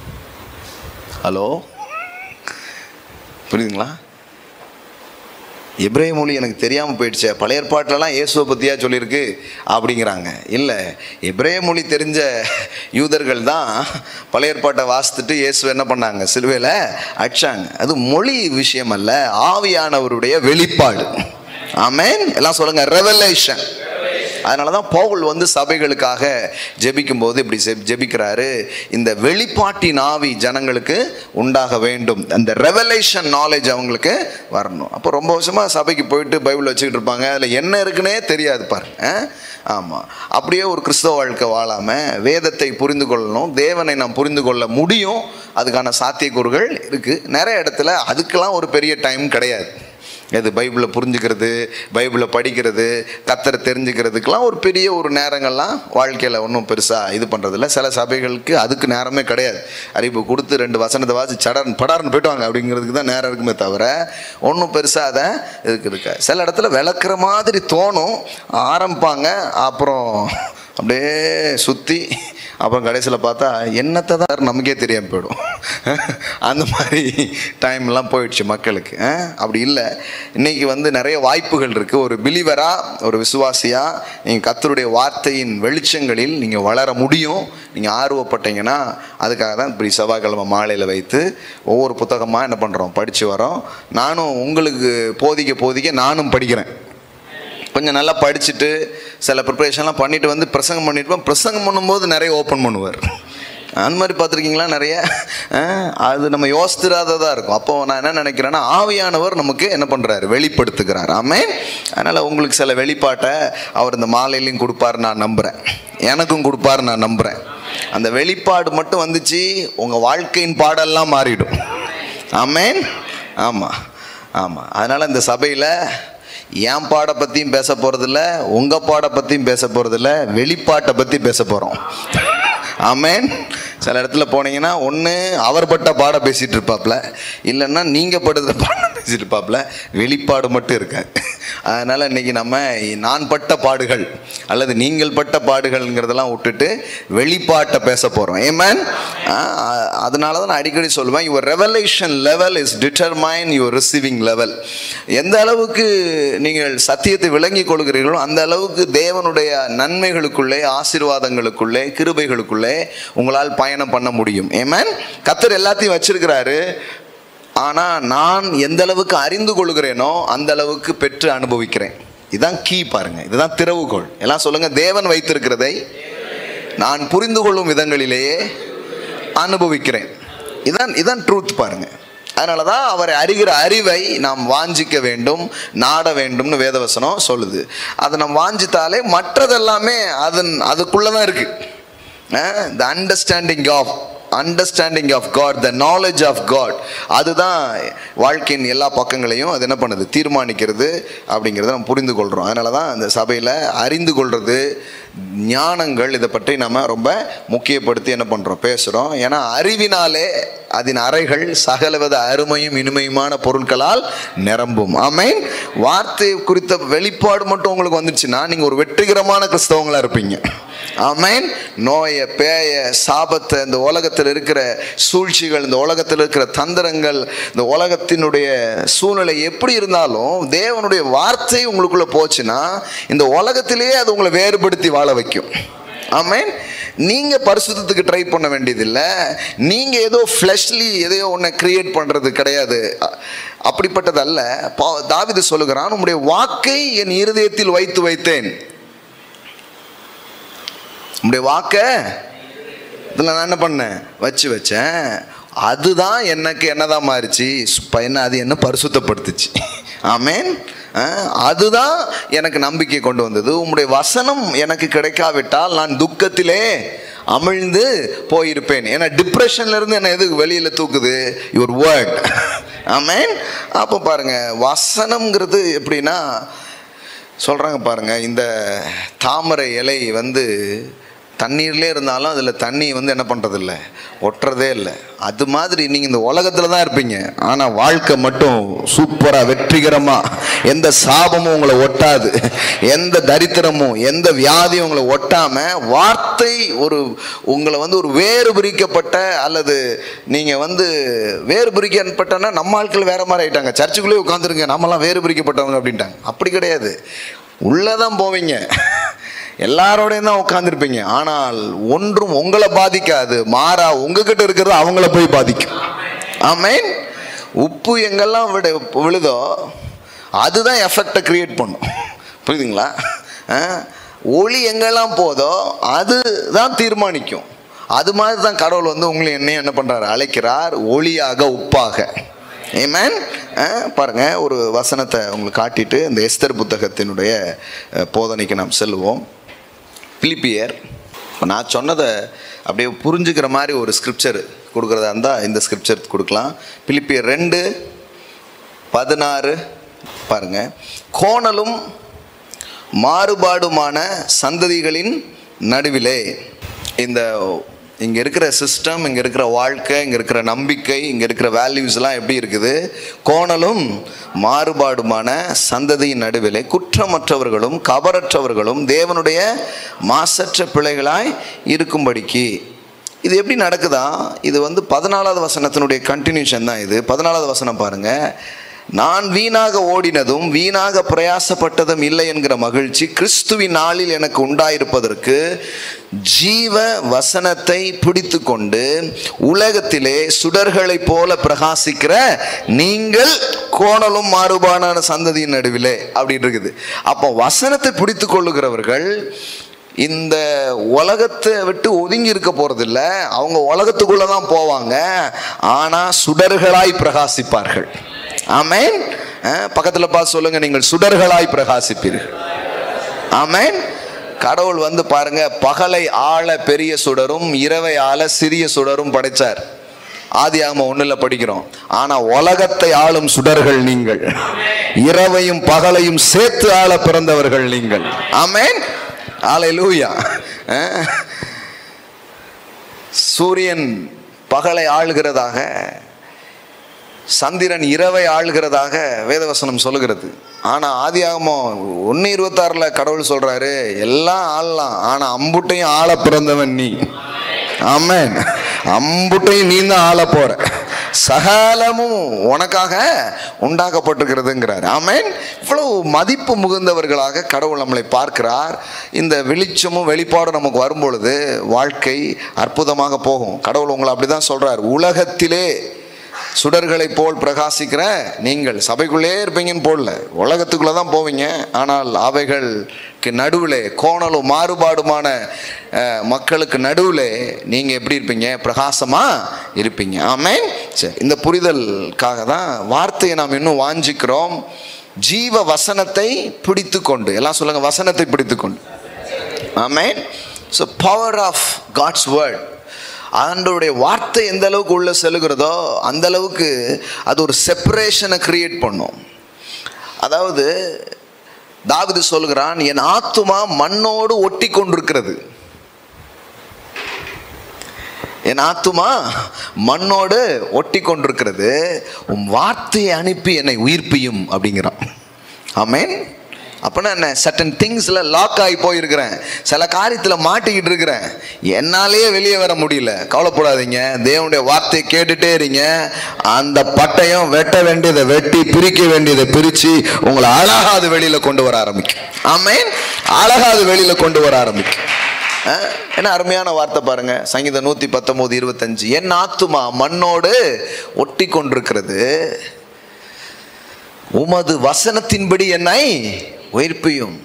ஹலோ புரியுதுங்களா எப்ரேய மொழி எனக்கு தெரியாமல் போயிடுச்சே பழைய ஏற்பாட்டிலலாம் இயேசுவை பற்றியா சொல்லியிருக்கு அப்படிங்கிறாங்க இல்லை எப்ரேய மொழி தெரிஞ்ச யூதர்கள் தான் பழைய ஏற்பாட்டை வாசித்துட்டு இயேசு என்ன பண்ணாங்க சிலுவையில் அடிச்சாங்க அது மொழி விஷயம் அல்ல ஆவியானவருடைய வெளிப்பாடு ஆமென் எல்லாம் சொல்லுங்க ரெவலேஷன் அதனால தான் பவுல் வந்து சபைகளுக்காக ஜெபிக்கும் போது இப்படி ஜெப்- ஜெபிக்கிறாரு இந்த வெளிப்பாட்டின் ஆவி ஜனங்களுக்கு உண்டாக வேண்டும் அந்த ரெவலேஷன் நாலேஜ் அவங்களுக்கு வரணும் அப்போ ரொம்ப வருஷமாக சபைக்கு போயிட்டு பைபிள் வச்சுக்கிட்டு இருப்பாங்க அதில் என்ன இருக்குன்னே தெரியாது பாருங்க ஆமாம் அப்படியே ஒரு கிறிஸ்தவ வாழ்க்கை வாழாமல் வேதத்தை புரிந்து கொள்ளணும் தேவனை நாம் புரிந்து கொள்ள முடியும் அதுக்கான சாத்தியக்கூறுகள் இருக்குது நிறைய இடத்துல அதுக்கெல்லாம் ஒரு பெரிய டைம் கிடையாது இது பைபிளை புரிஞ்சுக்கிறது பைபிளை படிக்கிறது கத்தரை தெரிஞ்சுக்கிறதுக்கெலாம் ஒரு பெரிய ஒரு நேரங்கள்லாம் வாழ்க்கையில் ஒன்றும் பெருசாக இது பண்ணுறதில்ல சில சபைகளுக்கு அதுக்கு நேரமே கிடையாது அறிவு கொடுத்து ரெண்டு வசனத்தை வாசி சடர்னு படார்னு போயிட்டு வாங்க அப்படிங்கிறதுக்கு தான் நேரம் இருக்குமே தவிர ஒன்றும் பெருசாக அதை இதுக்கு இருக்க சில இடத்துல விளக்குற மாதிரி தோணும் ஆரம்பிப்பாங்க அப்புறம் அப்படியே சுற்றி அப்புறம் கடைசியில் பார்த்தா என்னத்தை தான் நமக்கே தெரியாமல் போயிடும் அந்த மாதிரி டைம்லாம் போயிடுச்சு மக்களுக்கு அஹ், அப்படி இல்லை இன்னைக்கு வந்து நிறைய வாய்ப்புகள் இருக்குது ஒரு பிலிவராக ஒரு விசுவாசியாக நீங்கள் கத்தருடைய வார்த்தையின் வெளிச்சங்களில் நீங்கள் வளர முடியும் நீங்கள் ஆர்வப்பட்டீங்கன்னா அதுக்காக தான் இப்படி செவ்வாய்க்கிழமை மாலையில் வைத்து ஒவ்வொரு புத்தகமாக என்ன பண்ணுறோம் படித்து வரோம் நானும் உங்களுக்கு போதிக்க போதிக்க நானும் படிக்கிறேன் கொஞ்சம் நல்லா படிச்சுட்டு சில ப்ரிப்பரேஷன்லாம் பண்ணிட்டு வந்து பிரசங்கம் பண்ணிட்டு பிரசங்கம் பண்ணும்போது நிறைய ஓப்பன் பண்ணுவார் அந்த மாதிரி பார்த்துருக்கீங்களா நிறைய அஹ், அது நம்ம யோசித்திராததாக இருக்கும் அப்போ நான் என்ன நினைக்கிறேன்னா ஆவியானவர் நமக்கு என்ன பண்ணுறாரு வெளிப்படுத்துகிறார் ஆமே அதனால் உங்களுக்கு சில வெளிப்பாட்டை அவர் இந்த மாலையிலையும் கொடுப்பாரு நான் நம்புகிறேன் எனக்கும் கொடுப்பாரு நான் நம்புகிறேன் அந்த வெளிப்பாடு மட்டும் வந்துச்சு உங்கள் வாழ்க்கையின் பாடெல்லாம் மாறிடும் ஆமேன் ஆமாம் ஆமாம் அதனால் இந்த சபையில் என் பாட பற்றியும் பேச போகிறதில்ல உங்கள் பாட பற்றியும் பேச போகிறதில்ல வெளிப்பாட்டை பற்றி பேச போகிறோம் ஆமேன் சில இடத்துல போனீங்கன்னா ஒன்று அவர் பட்ட பாட பேசிகிட்டு இருப்பாப்ல இல்லைன்னா நீங்கள் படுற பாட பேசிட்டு இருப்பாப்ல வெளிப்பாடு மட்டும் இருக்காது அதனால் இன்னைக்கு நம்ம நான் பட்ட பாடுகள் அல்லது நீங்கள் பட்ட பாடுகள்ங்கிறதெல்லாம் விட்டுட்டு வெளிப்பாட்டை பேச போகிறோம் ஏமேன் அதனால தான் நான் அடிக்கடி சொல்லுவேன் your revelation level is determine your receiving level எந்த அளவுக்கு நீங்கள் சத்தியத்தை விளங்கிக் கொள்கிறீர்களோ அந்த அளவுக்கு தேவனுடைய நன்மைகளுக்குள்ளே ஆசீர்வாதங்களுக்குள்ளே கிருபைகளுக்குள்ளே உங்களால் பயணம் பண்ண முடியும் ஏமேன் கத்தர் எல்லாத்தையும் வச்சிருக்கிறாரு ஆனால் நான் எந்த அளவுக்கு அறிந்து கொள்கிறேனோ அந்த அளவுக்கு பெற்று அனுபவிக்கிறேன் இதுதான் கீ பாருங்க இதுதான் திறவுகோள் எல்லாம் சொல்லுங்க தேவன் வைத்திருக்கிறதை நான் புரிந்து கொள்ளும் விதங்களிலேயே அனுபவிக்கிறேன் இதான் இதான் ட்ரூத் பாருங்க அதனால தான் அவரை அறிகிற அறிவை நாம் வாஞ்சிக்க வேண்டும் நாட வேண்டும்னு வேதவசனம் சொல்லுது அதை நாம் வாஞ்சித்தாலே மற்றதெல்லாமே அதன் அதுக்குள்ளே தான் இருக்கு the understanding of understanding of God the knowledge of God அதுதான் வாழ்க்கையின் எல்லா பக்கங்களையும் அது என்ன பண்ணுது தீர்மானிக்கிறது அப்படிங்கிறத நம்ம புரிந்து கொள்கிறோம் அதனால தான் அந்த சபையில் அறிந்து கொள்வது ஞானங்கள் இதை பற்றி நம்ம ரொம்ப முக்கியப்படுத்தி என்ன பண்ணுறோம் பேசுகிறோம் ஏன்னா அறிவினாலே அதன் அறைகள் சகலவித அருமையும் இனிமையுமான பொருட்களால் நிரம்பும் ஆமென் வார்த்தை குறித்த வெளிப்பாடு மட்டும் உங்களுக்கு வந்துச்சுன்னா நீங்கள் ஒரு வெற்றிகரமான கிறிஸ்தவங்களா இருப்பீங்க ஆமென் நோயை பேய சாபத்தை இந்த உலகத்தில் இருக்கிற சூழ்ச்சிகள் இந்த உலகத்தில் இருக்கிற தந்திரங்கள் இந்த உலகத்தினுடைய சூழ்நிலை எப்படி இருந்தாலும் தேவனுடைய வார்த்தை உங்களுக்குள்ள போச்சுன்னா இந்த உலகத்திலேயே அது உங்களை வேறுபடுத்தி வாழ வைக்கும் ஆமென் நீங்க பரிசுத்தத்துக்கு ட்ரை பண்ண வேண்டியதில்லை நீங்க ஏதோ ஃப்ளஷ்லி எதையோ ஒன்று கிரியேட் பண்றது கிடையாது அ- அப்படிப்பட்டது அல்ல பா- தாவீது சொல்லுகிறான் உம்முடைய வாக்கை என் இருதயத்தில் வைத்து வைத்தேன் உம்முடைய வாக்க இதில் நான் என்ன பண்ணேன் வச்சு வச்சேன் அதுதான் எனக்கு என்னதான் மாறிச்சு சுப்ப என்ன அது என்ன பரிசுத்தப்படுத்துச்சு ஆமேன் அஹ், அதுதான் எனக்கு நம்பிக்கை கொண்டு வந்தது உம்முடைய வசனம் எனக்கு கிடைக்காவிட்டால் நான் துக்கத்திலே அமிழ்ந்து போயிருப்பேன் ஏன்னா டிப்ரெஷன்ல இருந்து என்ன எதுக்கு வெளியில தூக்குது யுவர் வேர்ட் ஆமேன் அப்போ பாருங்க வசனம்ங்கிறது எப்படின்னா சொல்கிறாங்க பாருங்க இந்த தாமரை இலை வந்து தண்ணீர்லே இருந்தாலும் அதில் தண்ணி வந்து என்ன பண்ணுறதில்ல ஒட்டுறதே இல்லை அது மாதிரி நீங்கள் இந்த உலகத்தில் தான் இருப்பீங்க ஆனால் வாழ்க்கை மட்டும் சூப்பராக வெற்றிகரமாக எந்த சாபமும் உங்களை ஒட்டாது எந்த தரித்திரமும் எந்த வியாதியும் உங்களை ஒட்டாமல் வார்த்தை ஒரு உங்களை வந்து ஒரு வேறு பிரிக்கப்பட்ட அல்லது நீங்கள் வந்து வேறு பிரிக்கப்பட்டனா நம்ம ஆட்கள் வேற மாதிரி ஆயிட்டாங்க சர்ச்சுக்குள்ளேயே உட்காந்துருங்க நம்மலாம் வேறு பிரிக்கப்பட்டவங்க அப்படின்ட்டாங்க அப்படி கிடையாது உள்ளே தான் போவீங்க எல்லாரோடையும் தான் உட்காந்துருப்பீங்க ஆனால் ஒன்றும் உங்களை பாதிக்காது மாறா உங்ககிட்ட இருக்கிறது அவங்கள போய் பாதிக்கும் ஆமேன் உப்பு எங்கெல்லாம் விட விழுதோ அதுதான் எஃபெக்டை கிரியேட் பண்ணும் புரியுதுங்களா ஆ? ஒளி எங்கெல்லாம் போதோ அது தான் தீர்மானிக்கும் அது மாதிரி தான் கடவுள் வந்து உங்களை என்னையும் என்ன பண்ணுறாரு அழைக்கிறார் ஒளியாக உப்பாக ஏமேன் பாருங்க ஒரு வசனத்தை உங்களுக்கு காட்டிட்டு இந்த எஸ்தர் புத்தகத்தினுடைய அஹ், போதனைக்கு நாம் செல்வோம் பிலிப்பியர் இப்போ நான் சொன்னதை அப்படியே புரிஞ்சுக்கிற மாதிரி ஒரு ஸ்கிரிப்சர் கொடுக்குறதா இருந்தால் இந்த ஸ்கிரிப்சர் கொடுக்கலாம் பிலிப்பியர் ரெண்டு பதினாறு பாருங்க கோணலும் மாறுபாடுமான சந்ததிகளின் நடுவிலே இந்த இங்கே இருக்கிற சிஸ்டம் இங்கே இருக்கிற வாழ்க்கை இங்கே இருக்கிற நம்பிக்கை இங்கே இருக்கிற வேல்யூஸ்லாம் எப்படி இருக்குது கோணலும் மாறுபாடுமான சந்ததியின் நடுவிலே குற்றமற்றவர்களும் கபரற்றவர்களும் தேவனுடைய மாசற்ற பிள்ளைகளாய் இருக்கும்படிக்கு இது எப்படி நடக்குதா இது வந்து பதினாலாவது வசனத்தினுடைய கண்டினியூஷன் தான் இது பதினாலாவது வசனம் பாருங்க நான் வீணாக ஓடினதும் வீணாக பிரயாசப்பட்டதும் இல்லை என்கிற மகிழ்ச்சி கிறிஸ்துவின் நாளில் எனக்கு உண்டாயிருப்பதற்கு ஜீவ வசனத்தை பிடித்து கொண்டு உலகத்திலே சுடர்களைப் போல பிரகாசிக்கிற நீங்கள் கோணலும் மாறுபாடான சந்ததியின் நடுவிலே அப்படின்னு இருக்குது அப்போ வசனத்தை பிடித்து கொள்ளுகிறவர்கள் இந்த உலகத்தை விட்டு ஒதுங்கி இருக்க போறதில்ல அவங்க உலகத்துக்குள்ள தான் போவாங்க ஆனா சுடர்களாய் பிரகாசிப்பார்கள் ஆமேன் அஹ், பக்கத்துல பார்த்து சொல்லுங்க நீங்கள் சுடர்களாய் பிரகாசிப்பீர்கள் ஆமேன் கடவுள் வந்து பாருங்க பகலை ஆள பெரிய சுடரும் இரவை ஆள சிறிய சுடரும் படைச்சார் ஆதி ஆகம ஒண்ணுல படிக்கிறோம் ஆனா உலகத்தை ஆளும் சுடர்கள் நீங்கள் இரவையும் பகலையும் சேர்த்து ஆள பிறந்தவர்கள் நீங்கள் ஆமேன் ஆலையிலூயா சூரியன் பகலை ஆளுகிறதாக சந்திரன் இரவை ஆளுகிறதாக வேதவசனம் சொல்லுகிறது ஆனா ஆதியாகமம் ஒன்று இருபத்தாறுல கடவுள் சொல்றாரு எல்லாம் ஆளலாம் ஆனா அம்புட்டையும் ஆள பிறந்தவன் நீ ஆமென் அம்புட்டையும் நீ தான் ஆள போற சகலமும் உனக்காக உண்டாக்கப்பட்டிருக்கிறதுங்கிறார் ஆமென் இவ்வளவு மதிப்பு முகுந்தவர்களாக கடவுள் நம்மளை பார்க்கிறார் இந்த வெளிச்சமும் வெளிப்பாடும் நமக்கு வரும்பொழுது வாழ்க்கை அற்புதமாக போகும் கடவுள் உங்களை அப்படிதான் சொல்றார் உலகத்திலே சுடர்களைப் போல் பிரகாசிக்கிற நீங்கள் சபைக்குள்ளே இருப்பீங்கன்னு போடல உலகத்துக்குள்ளே தான் போவீங்க ஆனால் அவைகளுக்கு நடுவில் கோணலும் மாறுபாடுமான அஹ், மக்களுக்கு நடுவில் நீங்கள் எப்படி இருப்பீங்க பிரகாசமாக இருப்பீங்க ஆமென் சரி இந்த புரிதலுக்காக தான் வார்த்தையை நாம் இன்னும் வாஞ்சிக்கிறோம் ஜீவ வசனத்தை பிடித்து கொண்டு எல்லாம் சொல்லுங்க வசனத்தை பிடித்து கொண்டு ஆமென் so power of God's word ஆண்டவருடைய வார்த்தை எந்த அளவுக்கு உள்ள செல்கிறதோ அந்த அளவுக்கு அது ஒரு செப்பரேஷனை கிரியேட் பண்ணும் அதாவது தாவிது சொல்கிறான் என் ஆத்துமா மண்ணோடு ஒட்டி கொண்டிருக்கிறது என் ஆத்துமா மண்ணோடு ஒட்டி கொண்டிருக்கிறது உன் வார்த்தையை அனுப்பி என்னை உயிர்ப்பியும் அப்படிங்கிறான் ஆமென் அப்போனா என்ன சட்டன் திங்ஸில் லாக் ஆகி போயிருக்கிறேன் சில காரியத்தில் மாட்டிக்கிட்டு இருக்கிறேன் என்னாலேயே வெளியே வர முடியல கவலைப்படாதீங்க தேவனுடைய வார்த்தையை கேட்டுட்டே இருங்க அந்த பட்டயம் வெட்ட வேண்டியதை வெட்டி பிரிக்க வேண்டியதை பிரித்து உங்களை அழகா அது வெளியில் கொண்டு வர ஆரம்பிக்கும் ஆமென் அழகா அது வெளியில் கொண்டு வர ஆரம்பிக்கும் அஹ், என்ன அருமையான வார்த்தை பாருங்க சங்கீதம் நூத்தி பத்தொன்பது இருபத்தஞ்சு என் ஆத்துமா மண்ணோடு ஒட்டி கொண்டிருக்கிறது உமது வசனத்தின்படி என்னை உயிர்ப்பியும்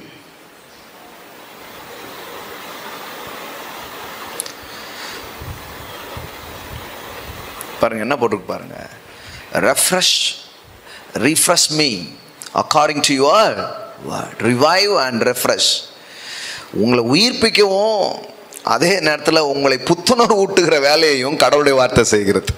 பாருங்க என்ன போட்டிருக்கு பாருங்க refresh refresh me according to your word revive and refresh உங்களை உயிர்ப்பிக்கவும் அதே நேரத்தில் உங்களை புத்துணர்வு ஊட்டுகிற வேலையையும் கடவுளுடைய வார்த்தை செய்கிறது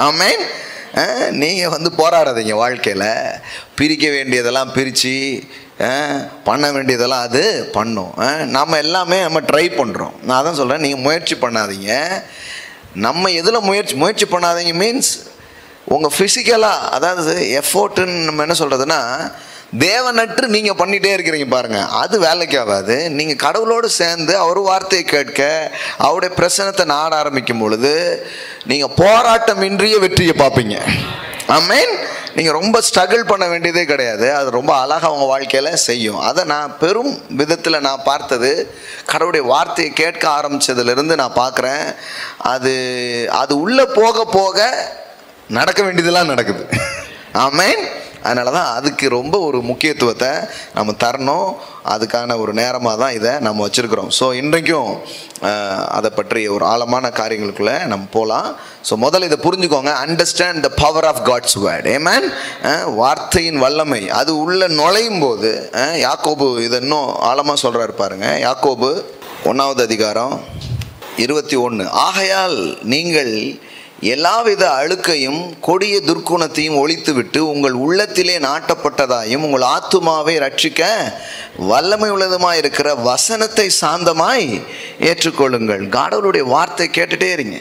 ஆமேன் நீங்கள் வந்து போராடாதீங்க வாழ்க்கையில் பிரிக்க வேண்டியதெல்லாம் பிரித்து அஹ், பண்ண வேண்டியதெல்லாம் அது பண்ணும் அஹ், நம்ம எல்லாமே நம்ம ட்ரை பண்ணுறோம் நான் அதான் சொல்கிறேன் நீங்கள் முயற்சி பண்ணாதீங்க நம்ம எதில் முயற்சி முயற்சி பண்ணாதீங்க மீன்ஸ் உங்கள் ஃபிசிக்கலாக அதாவது எஃபோர்ட்டுன்னு நம்ம என்ன சொல்கிறதுனா தேவனற்று நீங்கள் பண்ணிகிட்டே இருக்கிறீங்க பாருங்கள் அது வேலைக்கு ஆகாது நீங்கள் கடவுளோடு சேர்ந்து அவர் வார்த்தையை கேட்க அவருடைய பிரசனத்தை நாட ஆரம்பிக்கும் பொழுது நீங்கள் போராட்டமின்றிய வெற்றியை பார்ப்பீங்க ஆமேன் நீங்கள் ரொம்ப ஸ்ட்ரகிள் பண்ண வேண்டியதே கிடையாது அது ரொம்ப அழகாக அவங்க வாழ்க்கையில் செய்யும் அதை நான் பெரும் விதத்தில் நான் பார்த்தது கடவுளுடைய வார்த்தையை கேட்க ஆரம்பிச்சதுலேருந்து நான் பார்க்குறேன் அது அது உள்ளே போக போக நடக்க வேண்டியதெல்லாம் நடக்குது ஆமேன் அதனால தான் அதுக்கு ரொம்ப ஒரு முக்கியத்துவத்தை நம்ம தரணும் அதுக்கான ஒரு நேரமாக தான் இதை நம்ம வச்சுருக்கிறோம் ஸோ இன்றைக்கும் அஹ், அதை பற்றி ஒரு ஆழமான காரியங்களுக்குள்ளே நம்ம போகலாம் ஸோ முதல்ல இதை புரிஞ்சுக்கோங்க understand the power of God's word ஏமேன் வார்த்தையின் வல்லமை அது உள்ள நுழையும் போது அஹ், யாக்கோபு இதை இன்னும் ஆழமாக சொல்கிறாரு பாருங்க யாக்கோபு ஒன்றாவது அதிகாரம் இருபத்தி ஒன்று ஆகையால் நீங்கள் எல்லாவித அழுக்கையும் கொடிய துர்க்குணத்தையும் ஒழித்துவிட்டு உங்கள் உள்ளத்திலே நாட்டப்பட்டதாயும் உங்கள் ஆத்துமாவை ரட்சிக்க வல்லமை உள்ளதுமாய் இருக்கிற வசனத்தை சாந்தமாய் ஏற்றுக்கொள்ளுங்கள் காடவருடைய வார்த்தை கேட்டுட்டே இருங்க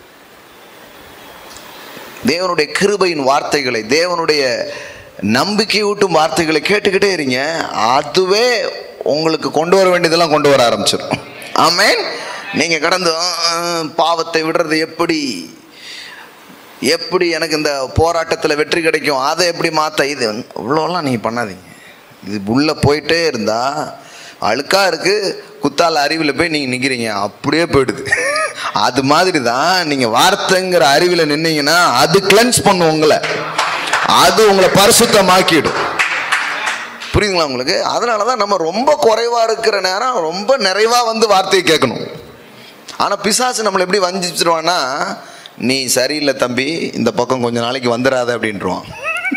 தேவனுடைய கிருபையின் வார்த்தைகளை தேவனுடைய நம்பிக்கையூட்டும் வார்த்தைகளை கேட்டுக்கிட்டே இருங்க அதுவே உங்களுக்கு கொண்டு வர வேண்டியதெல்லாம் கொண்டு வர ஆரம்பிச்சிடும் ஆமேன் நீங்கள் கடந்து "ஆ, ஆ, பாவத்தை விடுறது எப்படி எப்படி எனக்கு இந்த போராட்டத்தில் வெற்றி கிடைக்கும் அதை எப்படி மாற்ற இது இவ்வளோலாம் நீங்கள் பண்ணாதீங்க இது உள்ளே போயிட்டே இருந்தால் அழுக்காக இருக்குது குத்தால அறிவில் போய் நீங்கள் நிற்கிறீங்க அப்படியே போயிடுது அது மாதிரி தான் நீங்கள் வார்த்தைங்கிற அறிவில் நின்னீங்கன்னா அது கிளென்ஸ் பண்ணும் உங்களை அது உங்களை பரிசுத்தமாக்கிடும் புரியுதுங்களா உங்களுக்கு அதனால தான் நம்ம ரொம்ப குறைவாக இருக்கிற நேரம் ரொம்ப நிறைவாக வந்து வார்த்தையை கேட்கணும் ஆனால் பிசாசு நம்மளை எப்படி வஞ்சிச்சிருவான்னா நீ சரியில்லை தம்பி இந்த பக்கம் கொஞ்ச நாளைக்கு வந்துடாத அப்படின்ட்டுருவான்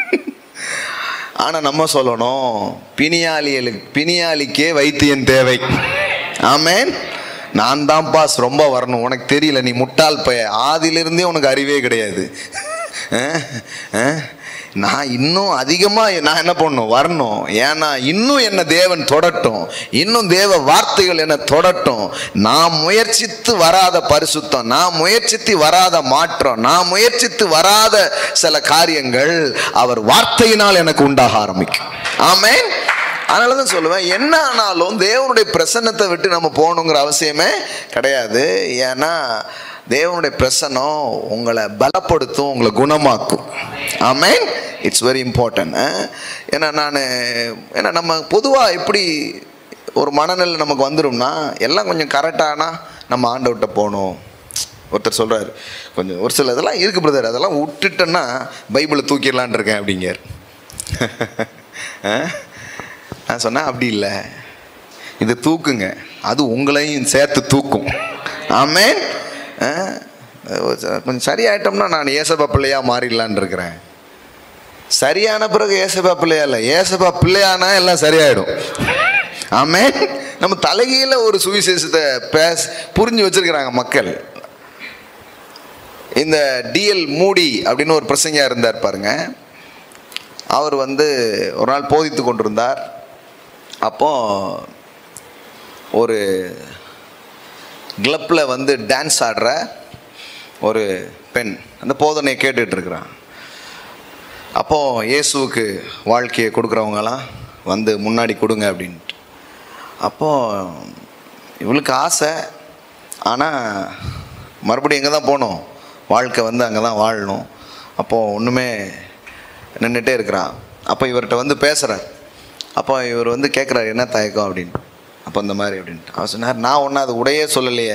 ஆனால் நம்ம சொல்லணும் பிணியாளிகளுக்கு பிணியாளிக்கே வைத்தியன் தேவை ஆமேன் நான் தான் பாஸ் ரொம்ப வரணும் உனக்கு தெரியல நீ முட்டாள் பைய ஆதியிலிருந்தே உனக்கு அறிவே கிடையாது அஹ், அஹ். நான் இன்னும் அதிகமாக நான் என்ன பண்ணணும் வரணும் ஏன்னா இன்னும் என்ன தேவன் தொடட்டும் இன்னும் தேவ வார்த்தைகள் என்ன தொடட்டும் நான் முயற்சித்து வராத பரிசுத்தம் நான் முயற்சித்து வராத மாற்றம் நான் முயற்சித்து வராத சில காரியங்கள் அவர் வார்த்தையினால் எனக்கு உண்டாக ஆரம்பிக்கும் ஆமென் அதனால தான் சொல்லுவேன் என்ன ஆனாலும் தேவனுடைய பிரசன்னத்தை விட்டு நம்ம போகணுங்கிற அவசியமே கிடையாது ஏன்னா தேவனுடைய பிரசன்னம் உங்களை பலப்படுத்தும் உங்களை குணமாக்கும் ஆமேன் இட்ஸ் வெரி இம்பார்ட்டன்ட் ஏன்னா நான் ஏன்னா நம்ம பொதுவாக எப்படி ஒரு மனநிலை நமக்கு வந்துடும்னா எல்லாம் கொஞ்சம் கரெக்டானா நம்ம ஆண்டவர்கிட்ட போகணும் ஒருத்தர் சொல்கிறாரு கொஞ்சம் ஒரு சில இதெல்லாம் இருக்குது பிரதர் அதெல்லாம் விட்டுட்டேன்னா பைபிளை தூக்கிடலான் இருக்கேன் அப்படிங்கார் அஹ்? நான் சொன்னேன் அப்படி இல்லை இது தூக்குங்க அது உங்களையும் சேர்த்து தூக்கும் ஆமேன் அஹ்? கொஞ்சம் சரியாயிட்டோம்னா நான் ஏசப்பா பிள்ளையாக மாறிடலான் இருக்கிறேன் சரியான பிறகு ஏசப்பா பிள்ளையா இல்லை ஏசப்பா பிள்ளையானா எல்லாம் சரியாயிடும் ஆமேன் நம்ம தலைகீழ ஒரு சுவிசேஷத்தை பேச புரிஞ்சு வச்சிருக்கிறாங்க மக்கள் இந்த டிஎல் மூடி அப்படின்னு ஒரு பிரசங்கியா இருந்தார் பாருங்க அவர் வந்து ஒரு நாள் போதித்து கொண்டிருந்தார் அப்போ ஒரு கிளப்பில் வந்து டான்ஸ் ஆடுற ஒரு பெண் அந்த போதனையை கேட்டுட்டு இருக்கிறான் அப்போ இயேசுவுக்கு வாழ்க்கையை கொடுக்குறவங்கலாம் வந்து முன்னாடி கொடுங்க அப்படின்ட்டு அப்போ இவளுக்கு ஆசை ஆனால் மறுபடியும் எங்கே தான் போகணும் வாழ்க்கை வந்து அங்கே தான் வாழணும் அப்போது ஒன்றுமே நின்றுட்டே இருக்கிறான் அப்போ இவர்கிட்ட வந்து பேசுகிறார் அப்போ இவர் வந்து கேட்குறாரு என்ன தயக்கம் அப்படின்னு அப்போ இந்த மாதிரி அப்படின்ட்டு அவர் சொன்னார் நான் ஒன்றும் அது உடையே சொல்லலையே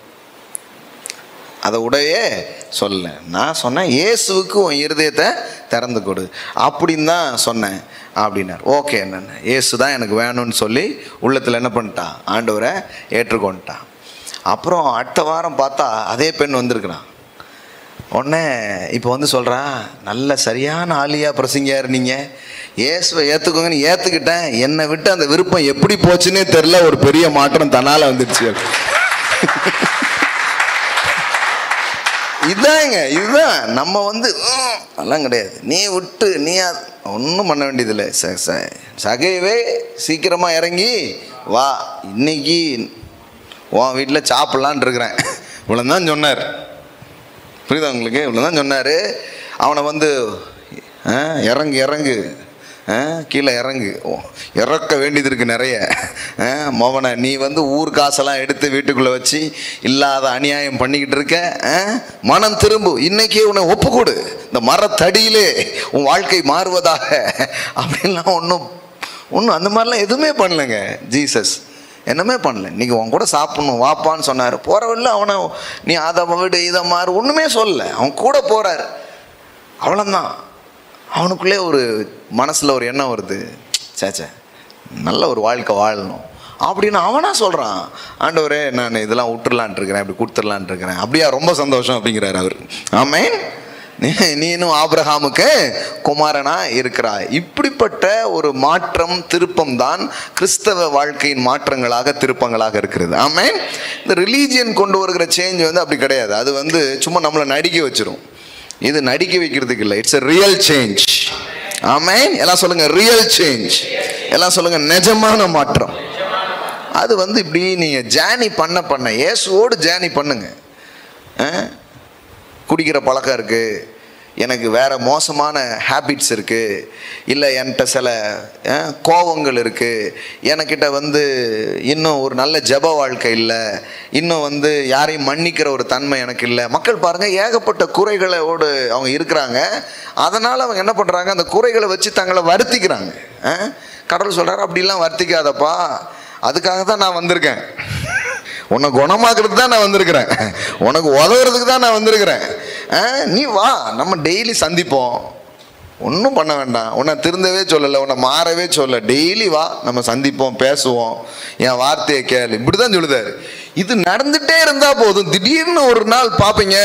அதை உடையே சொல்லலை நான் சொன்னேன் இயேசுவுக்கு உன் இருதயத்தை திறந்து கொடு அப்படின்னு தான் சொன்னேன் அப்படின்னார் ஓகே என்னென்ன இயேசு தான் எனக்கு வேணும்னு சொல்லி உள்ளத்தில் என்ன பண்ணிட்டான் ஆண்டவரை ஏற்றுக்கொண்டுட்டான் அப்புறம் அடுத்த வாரம் பார்த்தா அதே பெண் வந்திருக்கிறான் உடனே இப்போ வந்து சொல்கிறா நல்ல சரியான ஆளியா பிரசங்கியார் நீங்கள் இயேசுவை ஏற்றுக்கோங்கன்னு ஏற்றுக்கிட்டேன் என்னை விட்டு அந்த விருப்பம் எப்படி போச்சுன்னே தெரில ஒரு பெரிய மாற்றம் தன்னால் வந்துடுச்சு இதாங்க இதுதான் நம்ம வந்து "ம், அதெல்லாம் கிடையாது நீ விட்டு நீ ஒன்றும் பண்ண வேண்டியதில்லை ச ச சகைவே சீக்கிரமாக இறங்கி வா இன்னைக்கு உன் வீட்டில் சாப்பிட்லான் இருக்கிறேன் இவ்வளோதான் சொன்னார் புரியுதா உங்களுக்கு இவ்வளோதான் சொன்னார் அவனை வந்து ஆ, இறங்கு இறங்கு ஆ, கீழே இறங்கு ஓ, இறக்க வேண்டியது இருக்கு நிறைய ஆ, மோகனை நீ வந்து ஊர் காசெல்லாம் எடுத்து வீட்டுக்குள்ளே வச்சு இல்லாத அநியாயம் பண்ணிக்கிட்டு இருக்க ஆ, மனம் திரும்பு இன்னைக்கே உன்னை ஒப்புக்கொடு இந்த மரத்தடியிலே உன் வாழ்க்கை மாறுவதாக அப்படின்லாம் ஒன்றும் ஒன்றும் அந்த மாதிரிலாம் எதுவுமே பண்ணலைங்க ஜீசஸ் என்னமே பண்ணல இன்னைக்கு உன் கூட சாப்பிடணும் வாப்பான்னு சொன்னார் போகிறவள்ள அவனை நீ அதை விடு இதை மாறு ஒன்றுமே சொல்லல அவன் கூட போகிறார் அவ்வளோதான் அவனுக்குள்ளே ஒரு மனசில் ஒரு எண்ணம் வருது சேச்சே நல்ல ஒரு வாழ்க்கை வாழணும் அப்படின்னு அவனா சொல்கிறான் ஆண்டவரே நான் இதெல்லாம் விட்டுறலான் இருக்கிறேன் இப்படி கொடுத்துடலான் இருக்கிறேன் அப்படியா ரொம்ப சந்தோஷம் அப்படிங்கிறார் அவர் ஆமேன் நீ நீனும் ஆபிரகாமுக்கு குமாரனா இருக்கிறாய் இப்படிப்பட்ட ஒரு மாற்றம் திருப்பம் தான் கிறிஸ்தவ வாழ்க்கையின் மாற்றங்களாக திருப்பங்களாக இருக்கிறது ஆமேன் இந்த ரிலீஜியன் கொண்டு வருகிற சேஞ்ச் வந்து அப்படி கிடையாது அது வந்து சும்மா நம்மளை நடிக்க வச்சிரும் இது நடிக்க வைக்கிறதுக்கு இல்லை இட்ஸ் a ரியல் சேஞ்ச் ஆமேன் எல்லாம் சொல்லுங்க ரியல் சேஞ்ச் எல்லாம் சொல்லுங்க நிஜமான மாற்றம் அது வந்து இப்படி நீங்க ஜேர்னி பண்ண பண்ண இயேசுவோடு ஜேர்னி பண்ணுங்க ஆ? குடிக்கிற பழக்கம் இருக்கு எனக்கு வேற மோசமான ஹேபிட்ஸ் இருக்கு இல்லை என்கிட்ட சில ஆ, கோவங்கள் இருக்கு எனக்கிட்ட வந்து இன்னும் ஒரு நல்ல ஜெப வாழ்க்கை இல்லை இன்னும் வந்து யாரையும் மன்னிக்கிற ஒரு தன்மை எனக்கு இல்லை மக்கள் பாருங்க ஏகப்பட்ட குறைகளோடு அவங்க இருக்கிறாங்க அதனால் அவங்க என்ன பண்ணுறாங்க அந்த குறைகளை வச்சு தங்களை வருத்திக்கிறாங்க ஆ? கடவுள் சொல்கிறார் அப்படிலாம் வருத்திக்காதப்பா அதுக்காக தான் நான் வந்திருக்கேன் உன்னை குணமாக்குறதுக்கு தான் நான் வந்திருக்கிறேன் உனக்கு உதவுறதுக்கு தான் நான் வந்திருக்கிறேன் ஆ, நீ வா நம்ம டெய்லி சந்திப்போம் ஒன்றும் பண்ண வேண்டாம் உன்னை திருந்தவே சொல்லலை உன்னை மாறவே சொல்ல டெய்லி வா நம்ம சந்திப்போம் பேசுவோம் என் வார்த்தையை கேளு இப்படி தான் சொல்லுதாரு இது நடந்துட்டே இருந்தா போதும் திடீர்னு ஒரு நாள் பார்ப்பீங்க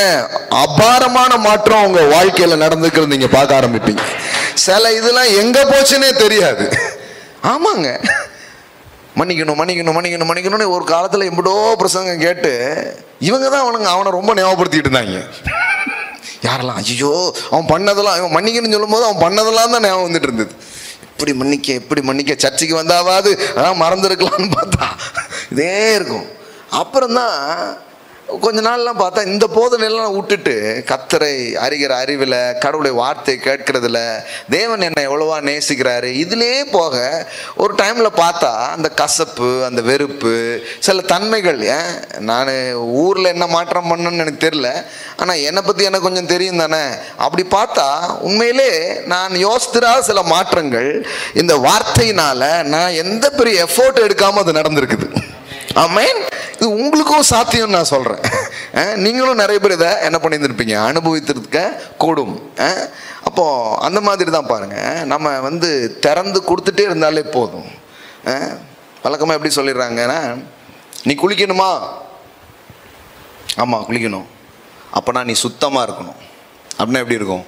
அபாரமான மாற்றம் உங்க வாழ்க்கையில நடந்துக்கிறது நீங்க பார்க்க ஆரம்பிப்பீங்க சில இதெல்லாம் எங்க போச்சுன்னே தெரியாது ஆமாங்க மன்னிக்கணும் மன்னிக்கணும் மன்னிக்கணும் மன்னிக்கணும்னு ஒரு காலத்தில் எப்படோ பிரசங்கம் கேட்டு இவங்க தான் அவனுங்க அவனை ரொம்ப ஞாபகப்படுத்திட்டு இருந்தாங்க யாரெல்லாம் ஐயோ அவன் பண்ணதெல்லாம் இவன் மன்னிக்கணும்னு சொல்லும்போது அவன் பண்ணதெல்லாம் தான் ஞாபகம் வந்துட்டு இருந்தது இப்படி மன்னிக்க இப்படி மன்னிக்க சர்ச்சுக்கு வந்தாவது அதான் மறந்துருக்கலாம்னு பார்த்தா இதே இருக்கும் அப்புறம்தான் கொஞ்ச நாள்லாம் பார்த்தா இந்த போதனையெல்லாம் விட்டுட்டு கத்தரை அறிகிற அறிவில் கடவுளுடைய வார்த்தை கேட்கறதுல தேவன் என்னை எவ்வளவா நேசிக்கிறாரு இதிலே போக ஒரு டைமில் பார்த்தா அந்த கசப்பு அந்த வெறுப்பு சில தன்மைகள் ஏன் நான் ஊரில் என்ன மாற்றம் பண்ணணும்னு எனக்கு தெரில ஆனால் என்னை பற்றி எனக்கு கொஞ்சம் தெரியும் தானே அப்படி பார்த்தா உண்மையிலே நான் யோசித்திராத சில மாற்றங்கள் இந்த வார்த்தையினால நான் எந்த பெரிய எஃபோர்ட் எடுக்காமல் அது நடந்திருக்குது ஆமேன் இது உங்களுக்கும் சாத்தியம் நான் சொல்கிறேன் நீங்களும் நிறைய பேர் இதை என்ன பண்ணியிருந்திருப்பீங்க அனுபவித்திருக்க கூடும் அஹ், அப்போ அந்த மாதிரி தான் பாருங்க நம்ம வந்து திறந்து கொடுத்துட்டே இருந்தாலே போதும் வழக்கமாக எப்படி சொல்லிடுறாங்கன்னா நீ குளிக்கணுமா ஆமாம் குளிக்கணும் அப்போனா நீ சுத்தமாக இருக்கணும் அப்படின்னா எப்படி இருக்கும்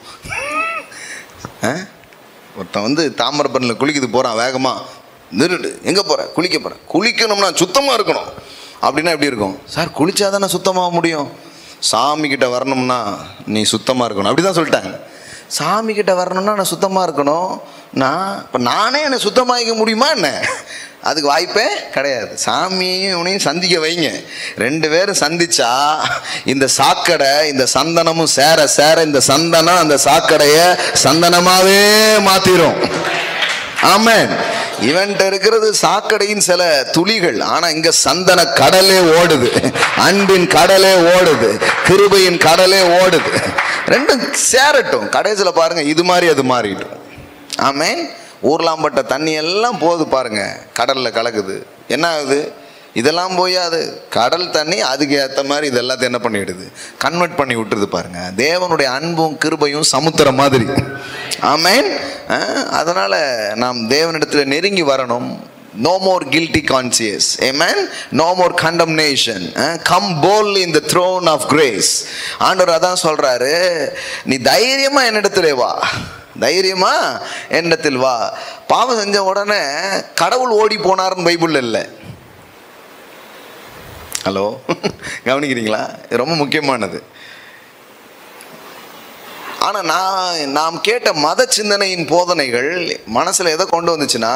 ஆ? ஒருத்தன் வந்து தாமிரபரணியில் குளிக்குது போகிறான் வேகமாக நிறுடு எங்கே போகிற குளிக்க போகிறேன் குளிக்கணும்னா சுத்தமாக இருக்கணும் அப்படின்னா எப்படி இருக்கும் சார் குளிச்சா தானே சுத்தமாக முடியும் சாமி கிட்ட வரணும்னா நீ சுத்தமாக இருக்கணும் அப்படி தான் சொல்லிட்டாங்க சாமி கிட்ட வரணும்னா நான் சுத்தமாக இருக்கணும் நான் இப்போ நானே என்னை சுத்தமாகிக்க முடியுமா என்ன அதுக்கு வாய்ப்பே கிடையாது சாமியையும் இவனையும் சந்திக்க வைங்க ரெண்டு பேரும் சந்திச்சா இந்த சாக்கடை இந்த சந்தனமும் சேர சேர இந்த சந்தனம் அந்த சாக்கடையை சந்தனமாவே மாத்திரும் ஆமென் இவன்ட்ட இருக்கிறது சாக்கடையின் சில துளிகள் ஆனா இங்க சந்தன கடலே ஓடுது அன்பின் கடலே ஓடுது கிருபையின் கடலே ஓடுது ரெண்டும் சேரட்டும் கடைசியில் பாருங்க இது மாதிரி அது மாறிடும் ஆமென் ஊர்லாம்பட்ட தண்ணி எல்லாம் போகுது பாருங்க கடல்ல கலக்குது என்ன ஆகுது இதெல்லாம் போய் அது கடல் தண்ணி அதுக்கு ஏற்ற மாதிரி இது எல்லாத்தையும் என்ன பண்ணிடுது கன்வெர்ட் பண்ணி விட்டுருது பாருங்க தேவனுடைய அன்பும் கிருபையும் சமுத்திரம் மாதிரி ஆமேன் அதனால நாம் தேவனிடத்தில் நெருங்கி வரணும் நோ மோர் கில்ட்டி கான்சியஸ் ஏமேன் no more condemnation come bold in the throne of grace ஆண்டவர் அதான் சொல்றாரு நீ தைரியமா என்னிடத்திலே வா தைரியமா என்னிடத்தில் வா பாவம் செஞ்ச உடனே கடவுள் ஓடி போனார்னு பைபிள்ல இல்லை ஹலோ கவனிக்கிறீங்களா இது ரொம்ப முக்கியமானது ஆனால் நான் நாம் கேட்ட மத சிந்தனையின் போதனைகள் மனசில் எதை கொண்டு வந்துச்சுன்னா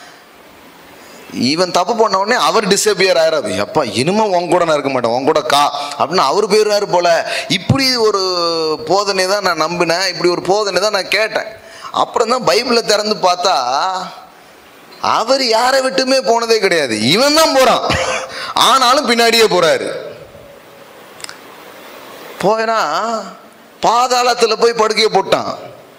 இவன் தப்பு பண்ண உடனே அவர் டிசப்பியர் ஆயிராது அப்பா இனிமே உன் கூட நான் இருக்க மாட்டேன் உன் கூட கா அப்படின்னு அவர் போயிடுறாரு போல இப்படி ஒரு போதனை தான் நான் நம்பினேன் இப்படி ஒரு போதனை தான் நான் கேட்டேன் அப்புறம் தான் பைபிளை திறந்து பார்த்தா அவர் யாரை விட்டுமே போனதே கிடையாது இவன் தான் போறான் ஆனாலும் பின்னாடியே போறாரு போயினா பாதாளத்துல போய் படுக்கையை போட்டான்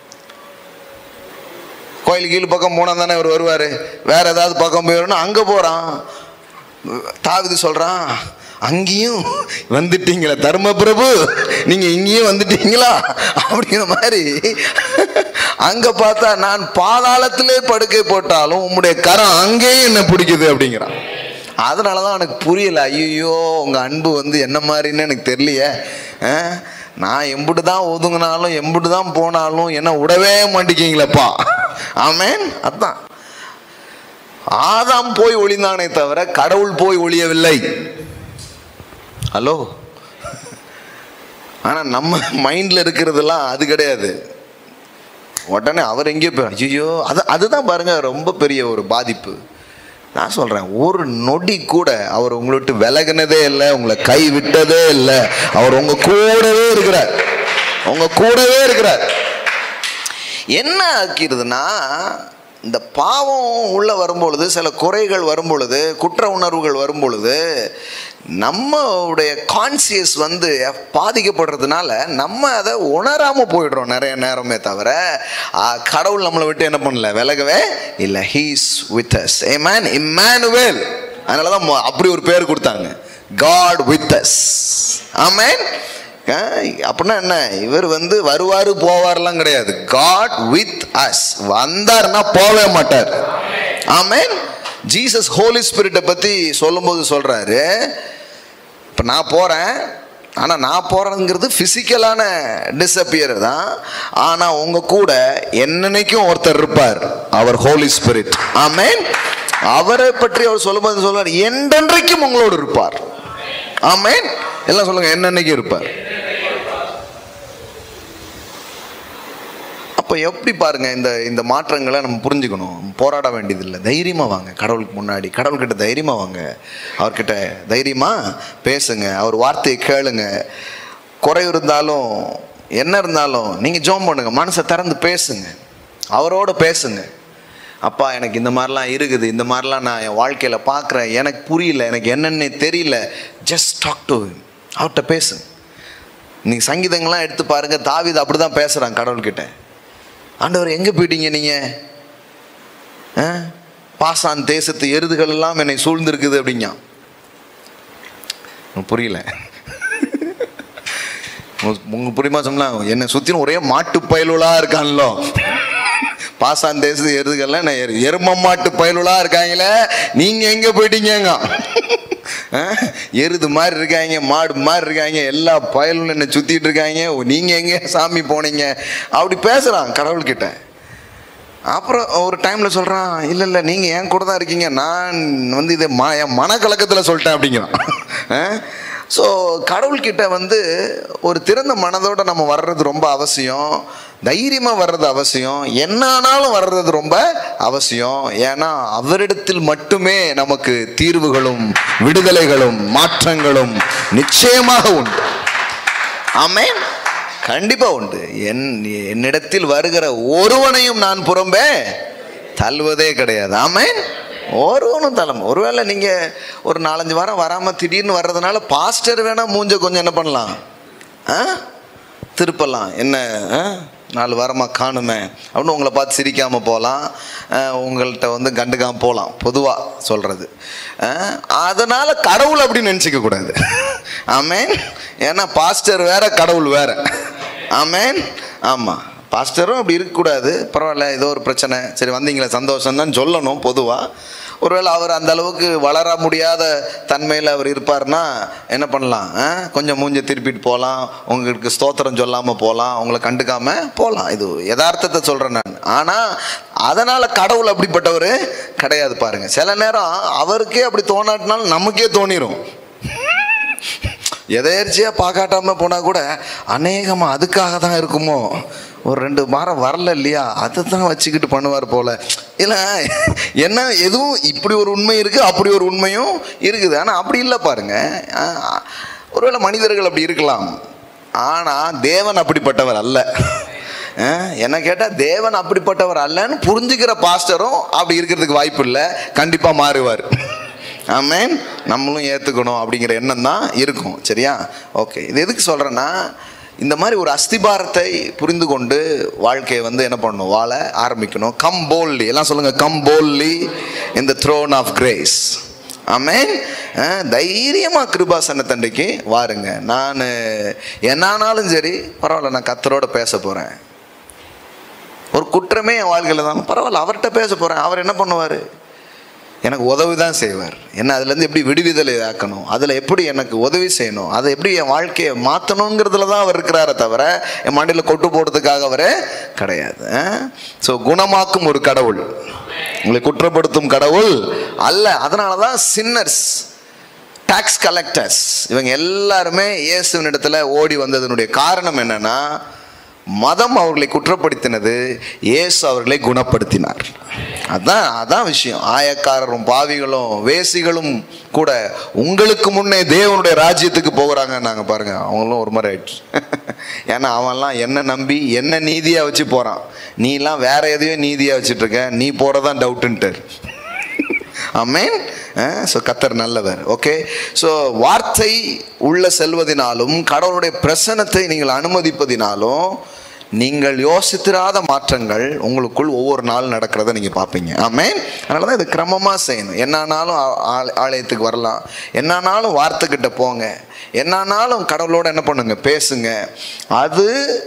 கோயில் கீழ் பக்கம் போனா தானே இவர் வருவார் வேற ஏதாவது பக்கம் போயிடணும் அங்கே போகிறான் தாவிது சொல்கிறான் அங்கேயும் வந்துட்டீங்களா தர்ம பிரபு நீங்கள் இங்கேயும் வந்துட்டீங்களா அப்படிங்கிற மாதிரி அங்கே பார்த்தா நான் பாதாளத்திலே படுக்கை போட்டாலும் உம்முடைய கரம் அங்கேயும் என்ன பிடிக்குது அப்படிங்கிறான் அதனால தான் எனக்கு புரியல ஐயோ உங்கள் அன்பு வந்து என்ன மாதிரின்னு எனக்கு தெரியலையே ஆ? நான் எம்புட்டு தான் ஒதுங்கினாலும் எம்புட்டு தான் போனாலும் என்ன விடவே மாட்டேங்கிங்களப்பா ஆமேன் அதான் ஆதாம் போய் ஒளிந்தானே தவிர கடவுள் போய் ஒளியவில்லை ஹலோ ஆனா நம்ம மைண்ட்ல இருக்கிறதெல்லாம் அது கிடையாது உடனே அவர் எங்கேயோ போய் ஐயோ அது அதுதான் பாருங்க ரொம்ப பெரிய ஒரு பாதிப்பு நான் சொல்றேன் ஒரு நொடி கூட அவர் உங்களை விட்டு விலகுனதே இல்லை உங்களை கை விட்டதே இல்லை அவர் உங்க கூடவே இருக்கிறார் உங்க கூடவே இருக்கிறார் என்ன ஆக்கிடுதுன்னா இந்த பாவம் உள்ள வரும்பொழுது சில குறைகள் வரும்பொழுது குற்ற உணர்வுகள் வரும்பொழுது நம்மளுடைய கான்சியஸ் வந்து பாதிக்கப்படுறதுனால நம்ம அதை உணராம போயிடுறோம் நிறைய நேரமே தவிர ஆ, கடவுள் நம்மளை விட்டு என்ன பண்ணல விலகவே இல்லை he's with us a man Immanuel அதனால தான் மொ- அப்படி ஒரு பேர் கொடுத்தாங்க காட் வித் அஸ் ஆமேன் அப்படின்னா என்ன இவர் வந்து வருவார் போவார்லாம் கிடையாது காட் வித் அஸ் வந்தார்னா போவே மாட்டார் ஆமேன் ஜீசஸ் ஹோலி ஸ்பிரிட்டை பற்றி சொல்லும்போது சொல்கிறாரு இப்போ நான் போகிறேன் ஆனால் நான் போகிறேங்கிறது ஃபிசிக்கலான டிஸப்பியர் தான் ஆனால் உங்கள் கூட என்னன்னைக்கும் ஒருத்தர் இருப்பார் அவர் ஹோலி ஸ்பிரிட் ஆமேன் அவரை பற்றி அவர் சொல்லும்போது சொல்றார் என்றென்றைக்கும் உங்களோடு இருப்பார் ஆமேன் எல்லாம் சொல்லுங்க என்னன்னைக்கும் இருப்பார் அப்போ எப்படி பாருங்க இந்த இந்த மாற்றங்களை நம்ம புரிஞ்சுக்கணும் போராட வேண்டியதில்லை தைரியமா வாங்க கடவுளுக்கு முன்னாடி கடவுள்கிட்ட தைரியமா வாங்க அவர்கிட்ட தைரியமா பேசுங்க அவர் வார்த்தையை கேளுங்க குறை இருந்தாலும் என்ன இருந்தாலும் நீங்கள் ஜோம் பண்ணுங்க மனசை திறந்து பேசுங்க அவரோட பேசுங்க அப்பா எனக்கு இந்த மாதிரிலாம் இருக்குது இந்த மாதிரிலாம் நான் என் வாழ்க்கையில் பார்க்குறேன் எனக்கு புரியல எனக்கு என்னென்ன தெரியல ஜஸ்ட் டாக் டு அவர்கிட்ட பேசுங்க நீங்கள் சங்கீதங்கள்லாம் எடுத்து பாருங்க தாவீது அப்படி தான் பேசுகிறான் கடவுள்கிட்ட ஆண்டவர் எங்கே போயிட்டீங்க நீங்கள் ஆ? பாசான் தேசத்து எருதுகள் எல்லாம் என்னை சூழ்ந்திருக்குது அப்படிங்க புரியல உங்க- உங்க புரியுமா சொன்னா என்னை சுற்றின ஒரே மாட்டு பயலுலா இருக்கான்லோ பாசான் தேசத்து எருதுகள்லாம் என்ன எரு எரும மாட்டு பயலுலா இருக்காங்களே நீங்க எங்க போயிட்டீங்க எருது மாதிரி இருக்காங்க மாடு மாதிரி இருக்காங்க எல்லா பயலும் என்ன சுத்திட்டு இருக்காங்க நீங்க எங்க சாமி போனீங்க அப்படி பேசுறான் கடவுள்கிட்ட அப்புறம் ஒரு டைம்ல சொல்றான் இல்ல இல்ல நீங்க என் கூட தான் இருக்கீங்க நான் வந்து இதை ம என் மனக்கலக்கத்தில் சொல்லிட்டேன் அப்படிங்கிறான் ஸோ கடவுள்கிட்ட வந்து ஒரு திறந்த மனதோட நம்ம வர்றது ரொம்ப அவசியம் தைரியமாக வர்றது அவசியம் என்ன ஆனாலும் வர்றது ரொம்ப அவசியம் ஏன்னா அவரிடத்தில் மட்டுமே நமக்கு தீர்வுகளும் விடுதலைகளும் மாற்றங்களும் நிச்சயமாக உண்டு ஆமென் கண்டிப்பா உண்டு என் என்னிடத்தில் வருகிற ஒருவனையும் நான் புறம்பே தள்ளுவதே கிடையாது ஆமென் ஒருவனும் தள்ளும் ஒருவேளை நீங்க ஒரு நாலஞ்சு வாரம் வராம திடீர்னு வர்றதுனால பாஸ்டர் வேணா மூஞ்ச கொஞ்சம் என்ன பண்ணலாம் ஆ திருப்பலாம் என்ன ஆ? நாலு வாரமாக காணுமே அப்படின்னு உங்களை பார்த்து சிரிக்காமல் போகலாம் உங்கள்கிட்ட வந்து கண்டுக்காம போகலாம் பொதுவாக சொல்கிறது அதனால் கடவுள் அப்படின்னு நினச்சிக்க கூடாது ஆமேன் ஏன்னா பாஸ்டர் வேற கடவுள் வேற ஆமேன் ஆமாம் பாஸ்டரும் அப்படி இருக்கக்கூடாது பரவாயில்ல ஏதோ ஒரு பிரச்சனை சரி வந்தீங்களே சந்தோஷம் தான் சொல்லணும் பொதுவாக ஒருவேளை அவர் அந்த அளவுக்கு வளர முடியாத தன்மையில் அவர் இருப்பார்னா என்ன பண்ணலாம் ஆ? கொஞ்சம் மூஞ்ச திருப்பிட்டு போகலாம் உங்களுக்கு ஸ்தோத்திரம் சொல்லாமல் போகலாம் உங்களை கண்டுக்காம போகலாம் இது யதார்த்தத்தை சொல்கிறேன் நான் ஆனால் அதனால் கடவுள் அப்படிப்பட்டவர் கிடையாது பாருங்க சில நேரம் அவருக்கே அப்படி தோணாட்டினாலும் நமக்கே தோணிரும் எதேர்ச்சியாக பார்க்காட்டாம போனால் கூட அநேகமாக அதுக்காக தான் இருக்குமோ ஒரு ரெண்டு வாரம் வரல இல்லையா அதை தான் வச்சுக்கிட்டு பண்ணுவார் போல இல்லை என்ன எதுவும் இப்படி ஒரு உண்மை இருக்குது அப்படி ஒரு உண்மையும் இருக்குது ஆனால் அப்படி இல்லை பாருங்க ஆஹ், ஒருவேளை மனிதர்கள் அப்படி இருக்கலாம் ஆனால் தேவன் அப்படிப்பட்டவர் அல்ல அஹ், என்ன கேட்டால் தேவன் அப்படிப்பட்டவர் அல்லன்னு புரிஞ்சுக்கிற பாஸ்டரும் அப்படி இருக்கிறதுக்கு வாய்ப்பு இல்லை கண்டிப்பாக மாறுவார் ஆமேன் நம்மளும் ஏற்றுக்கணும் அப்படிங்கிற எண்ணம் தான் இருக்கும் சரியா ஓகே இது எதுக்கு சொல்கிறேன்னா இந்த மாதிரி ஒரு அஸ்திபாரத்தை புரிந்து கொண்டு வாழ்க்கையை வந்து என்ன பண்ணணும் வாழ ஆரம்பிக்கணும் கம் போல்லி எல்லாம் சொல்லுங்கள் come boldly in the throne of grace ஆமேன் தைரியமாக கிருபாசனத்தண்டைக்கு வாருங்க நான் என்னானாலும் சரி பரவாயில்ல நான் கத்தரோட பேச போகிறேன் ஒரு குற்றமே என் வாழ்க்கையில் தான் பரவாயில்ல அவர்கிட்ட பேச போகிறேன் அவர் என்ன பண்ணுவார் எனக்கு உதவி தான் செய்வார் என்ன அதுலேருந்து எப்படி விடுவிதலை ஆக்கணும் அதில் எப்படி எனக்கு உதவி செய்யணும் அதை எப்படி என் வாழ்க்கையை மாற்றணுங்கிறதுல தான் அவர் இருக்கிறாரே தவிர என் மண்டியில் கொட்டு போடுறதுக்காக அவரே கிடையாது ஸோ குணமாக்கும் ஒரு கடவுள் உங்களை குற்றப்படுத்தும் கடவுள் அல்ல அதனால தான் சின்னர்ஸ் டாக்ஸ் கலெக்டர்ஸ் இவங்க எல்லாருமே இயேசுவின் இடத்துல ஓடி வந்ததனுடைய காரணம் என்னன்னா மதம் அவர்களை குற்றப்படுத்தினது இயேசு அவர்களை குணப்படுத்தினார் அதான் அதான் விஷயம் ஆயக்காரரும் பாவிகளும் வேசிகளும் கூட உங்களுக்கு முன்னே தேவனுடைய ராஜ்யத்துக்கு போகிறாங்க நாங்கள் பாருங்க அவங்களும் ஒரு மாதிரி ஆயிடுச்சு ஏன்னா அவன்லாம் என்ன நம்பி என்ன நீதியாக வச்சு போகிறான் நீலாம் வேற எதையோ நீதியாக வச்சுட்டு இருக்க நீ போகிறதான் டவுட்டுன்ட்டு அமேன் ஸோ கத்தர் நல்லவர் ஓகே ஸோ வார்த்தை உள்ள செல்வதினாலும் கடவுளுடைய பிரசனத்தை நீங்கள் அனுமதிப்பதினாலும் நீங்கள் யோசித்திராத மாற்றங்கள் உங்களுக்குள் ஒவ்வொரு நாள் நடக்கிறத நீங்கள் பார்ப்பீங்க ஆமேன் அதனால தான் இது கிரமமாக செய்யணும் என்னானாலும் ஆ- ஆல- ஆலயத்துக்கு வரலாம் என்னானாலும் வார்த்தைக்கிட்ட போங்க என்னானாலும் கடவுளோட என்ன பண்ணுங்க பேசுங்க அது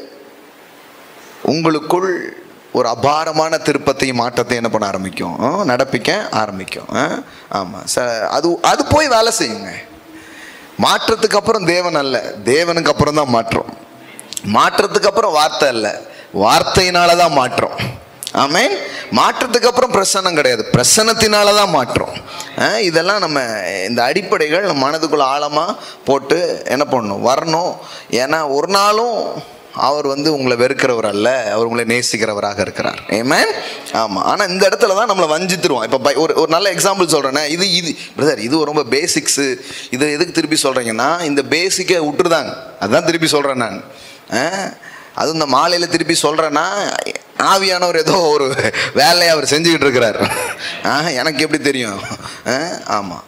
உங்களுக்குள் ஒரு அபாரமான திருப்பத்தையும் மாற்றத்தையும் என்ன பண்ண ஆரம்பிக்கும் ஆ, நடப்பிக்க ஆரம்பிக்கும் ஆமாம் ச அது அது போய் வேலை செய்யுங்க மாற்றத்துக்கு அப்புறம் தேவன் அல்ல தேவனுக்கு அப்புறம் தான் மாற்றம் மாற்றத்துக்கு அப்புறம் வார்த்தை அல்ல வார்த்தையினால தான் மாற்றம் ஆமேன் மாற்றத்துக்கு அப்புறம் பிரசன்னம் கிடையாது பிரசன்னத்தினால தான் மாற்றம் ஆ, இதெல்லாம் நம்ம இந்த அடிப்படைகள் நம்ம மனதுக்குள்ள ஆழமாக போட்டு என்ன பண்ணணும் வரணும் ஏன்னா ஒரு நாளும் அவர் வந்து உங்களை வெறுக்கிறவர் அல்ல அவர் உங்களை நேசிக்கிறவராக இருக்கிறார் ஏமேன் ஆமாம் ஆனால் இந்த இடத்துல தான் நம்மளை வஞ்சித்துருவோம் இப்போ பை- ஒரு ஒரு நல்ல எக்ஸாம்பிள் சொல்கிறேன்னா இது இது பிரதர் இது ரொம்ப பேசிக்ஸு இது எதுக்கு திருப்பி சொல்கிறீங்கன்னா இந்த பேசிக்கை விட்டுருதாங்க அதுதான் திருப்பி சொல்கிறேன் நான் ஆ, அதுவும் இந்த மாலையில் திருப்பி சொல்கிறேன்னா ஆவியானவர் ஏதோ ஒரு வேலையை அவர் செஞ்சுக்கிட்டு இருக்கிறார் ஆ எனக்கு எப்படி தெரியும் ஆமாம்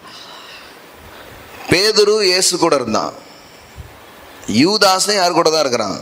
பேதுரு இயேசு கூட இருந்தான் யூதாஸும் யார் கூட தான் இருக்கிறான்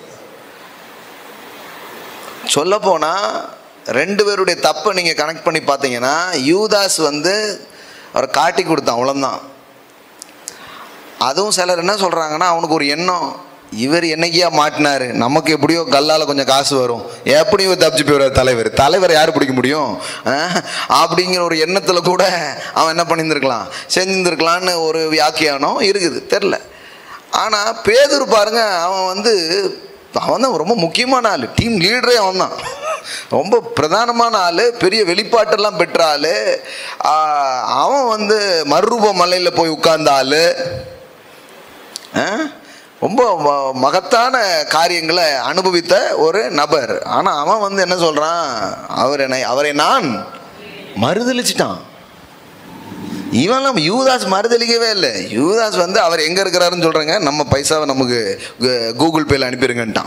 சொல்ல ரெண்டு பேருடைய தப்பை நீங்கள் கனெக்ட் பண்ணி பார்த்தீங்கன்னா யூதாஸ் வந்து அவரை காட்டி கொடுத்தான் அவ்வளோதான் அதுவும் சிலர் என்ன சொல்கிறாங்கன்னா அவனுக்கு ஒரு எண்ணம் இவர் என்னைக்கியா மாட்டினாரு நமக்கு எப்படியோ கல்லால் கொஞ்சம் காசு வரும் எப்படி இவர் தப்பிச்சு போயிடுவார் தலைவர் தலைவர் யார் பிடிக்க முடியும் ஆஹ், அப்படிங்கிற ஒரு எண்ணத்தில் கூட அவன் என்ன பண்ணியிருந்திருக்கலாம் செஞ்சிருந்துருக்கலான்னு ஒரு வியாக்கியானம் இருக்குது தெரில ஆனால் பேதூர் பாருங்க அவன் வந்து அவன் தான் ரொம்ப முக்கியமான ஆள் டீம் லீடரே அவன் தான் ரொம்ப பிரதானமான ஆள் பெரிய வெளிப்பாட்டெல்லாம் பெற்ற ஆள் அவன் வந்து மறுரூப மலையில் போய் உட்கார்ந்த ஆள் ஆ? ரொம்ப ம- மகத்தான காரியங்களை அனுபவித்த ஒரு நபர் ஆனால் அவன் வந்து என்ன சொல்கிறான் அவர் என்னை அவரை நான் மறுதளிச்சிட்டான் இவன்லாம் யூதாஸ் மறுதளிக்கவே இல்லை யூதாஸ் வந்து அவர் எங்கே இருக்கிறாருன்னு சொல்கிறேங்க நம்ம பைசாவை நமக்கு கு- கூகுள் பேல அனுப்பிடுங்கன்ட்டான்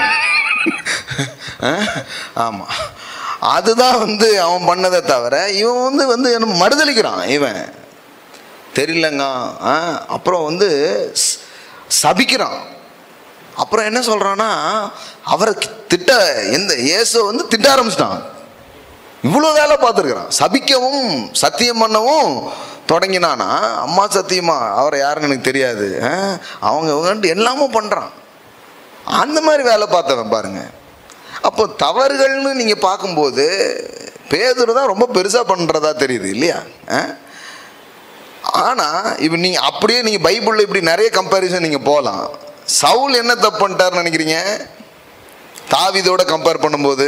ஆமாம் அதுதான் வந்து அவன் பண்ணதை தவிர இவன் வந்து வந்து என்ன மறுதளிக்கிறான் இவன் தெரியலங்க ஆ அப்புறம் வந்து ஸ்- சபிக்கிறான் அப்புறம் என்ன சொல்கிறான்னா அவரை திட்ட எந்த இயேசுவை வந்து திட்ட ஆரம்பிச்சிட்டான் இவ்வளோ வேலை பார்த்துருக்குறான் சபிக்கவும் சத்தியம் பண்ணவும் தொடங்கினானா அம்மா சத்தியமா அவரை யாருன்னு எனக்கு தெரியாது ஆ, அவங்க இவங்கன்ட்டு எல்லாமே பண்ணுறான் அந்த மாதிரி வேலை பார்த்தவன் பாருங்க அப்போ தவறுகள்னு நீங்கள் பார்க்கும்போது பேதுரு தான் ரொம்ப பெருசாக பண்ணுறதா தெரியுது இல்லையா ஆ? ஆனால் இப்போ நீங்கள் அப்படியே நீங்கள் பைபிளில் இப்படி நிறைய கம்பேரிசன் நீங்கள் போகலாம் சவுல் என்ன தப்பு பண்ணிட்டாருன்னு நினைக்கிறீங்க தாவீதோட கம்பேர் பண்ணும்போது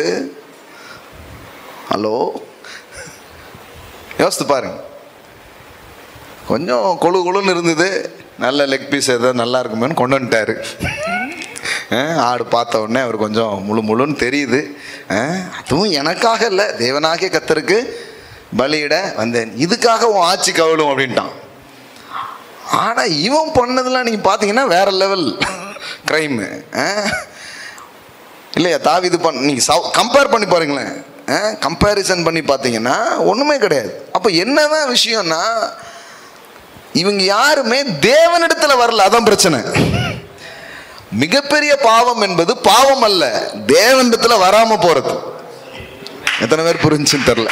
ஹலோ யோசித்து பாருங்க கொஞ்சம் கொழு கொழுன்னு இருந்தது நல்ல லெக் பீஸ் ஏதோ நல்லா இருக்குமேன்னு கொண்டு வந்துட்டாரு அஹ், ஆடு பார்த்த உடனே அவர் கொஞ்சம் முழு முழுன்னு தெரியுது அஹ், அதுவும் எனக்காக இல்லை தேவனாகிய கத்தருக்கு பலியிட வந்தேன் இதுக்காக உன் ஆட்சி கவலும் அப்படின்ட்டான் ஆனா இவன் பண்ணதெல்லாம் நீங்க பாத்தீங்கன்னா வேற லெவல் கிரைமு இல்லையா தாவி இது பண்ண நீங்க கம்பேர் பண்ணி பாருங்களேன் கம்பேரிசன் பண்ணி பார்த்தீங்கன்னா ஒண்ணுமே கிடையாது அப்போ என்னதான் விஷயம்னா இவங்க யாருமே தேவனிடத்துல வரல அதான் பிரச்சனை மிகப்பெரிய பாவம் என்பது பாவம் அல்ல தேவனிடத்துல வராம போறது எத்தனை பேர் புரிஞ்சுன்னு தெரில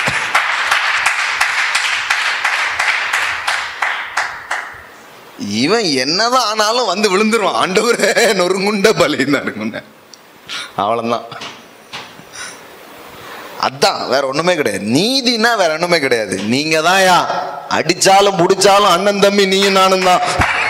இவன் என்னதான் ஆனாலும் வந்து விழுந்துருவான் ஆண்டவரே நொறுங்குண்ட பலி நறுங்குண்ட அவ்வளவுதான் அதான் வேற ஒண்ணுமே கிடையாது நீதினா வேற ஒண்ணுமே கிடையாது நீங்க தான் யா அடிச்சாலும் புடிச்சாலும் அண்ணன் தம்பி நீயும் நானும் தான்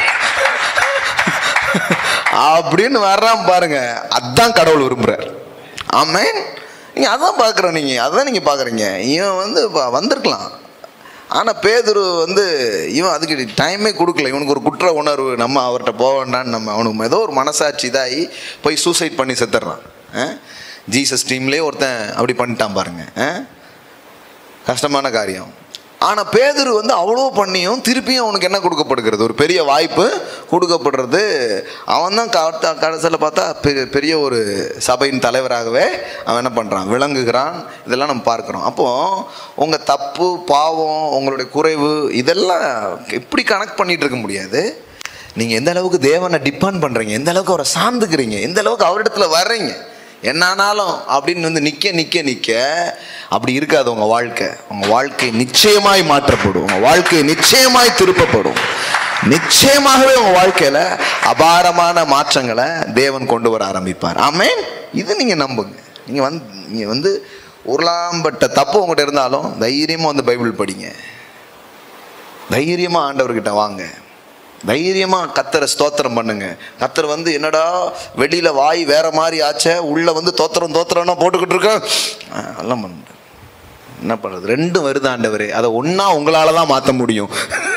அப்படின்னு வர்றான் பாருங்க அதான் கடவுள் விரும்புறார் ஆமே நீங்க அதான் பாக்குறோம் நீங்க அதான் நீங்க பாக்குறீங்க இவன் வந்து இப்ப வந்திருக்கலாம் ஆனா பேதுரு வந்து இவன் அதுக்கு டைமே கொடுக்கல இவனுக்கு ஒரு குற்ற உணர்வு நம்ம அவர்கிட்ட போக வேண்டாம்னு நம்ம அவனுக்கு ஏதோ ஒரு மனசாட்சி இதாகி போய் சூசைட் பண்ணி செத்துடுறான் அஹ்? ஜீசஸ் டீம்லேயே ஒருத்தன் அப்படி பண்ணிட்டான் பாருங்க அஹ்? கஷ்டமான காரியம் ஆனா பேதுரு வந்து அவ்வளோ பண்ணியும் திருப்பியும் அவனுக்கு என்ன கொடுக்கப்படுகிறது ஒரு பெரிய வாய்ப்பு கொடுக்கப்படுறது அவன் தான் கடைசியில் பார்த்தா பெ- பெரிய ஒரு சபையின் தலைவராகவே அவன் என்ன பண்ணுறான் விளங்குகிறான் இதெல்லாம் நம்ம பார்க்குறோம் அப்போ உங்கள் தப்பு பாவம் உங்களுடைய குறைவு இதெல்லாம் எப்படி கனெக்ட் பண்ணிட்டு இருக்க முடியாது நீங்கள் எந்த அளவுக்கு தேவனை டிபெண்ட் பண்ணுறீங்க எந்த அளவுக்கு அவரை சார்ந்துக்கிறீங்க எந்த அளவுக்கு அவரிடத்துல வர்றீங்க என்னானாலும் அப்படின்னு வந்து நிற்க நிற்க நிற்க அப்படி இருக்காது உங்க வாழ்க்கை உங்க வாழ்க்கை நிச்சயமாய் மாற்றப்படும் உங்க வாழ்க்கை நிச்சயமாய் திருப்பப்படும் நிச்சயமாகவே உங்க வாழ்க்கையில அபாரமான மாற்றங்களை தேவன் கொண்டு வர ஆரம்பிப்பார் ஆமென் இது நீங்க நம்புங்க நீங்க வந்து நீங்க வந்து உருளாம்பட்ட தப்பு உங்ககிட்ட இருந்தாலும் தைரியமா வந்து பைபிள் படிங்க தைரியமா ஆண்டவர்கிட்ட வாங்க தைரியமா கத்தரை ஸ்தோத்திரம் பண்ணுங்க கத்தர் வந்து என்னடா வெளியில வாய் வேற மாதிரி ஆச்சே உள்ள வந்து தோத்திரம் தோத்திரம்னா போட்டுக்கிட்டு இருக்க ஆஹ், அதெல்லாம் பண்ண முடியாது. என்ன பண்றது ரெண்டும் வருது ஆண்டவரே அதை ஒண்ணா உங்களால தான் மாத்த முடியும்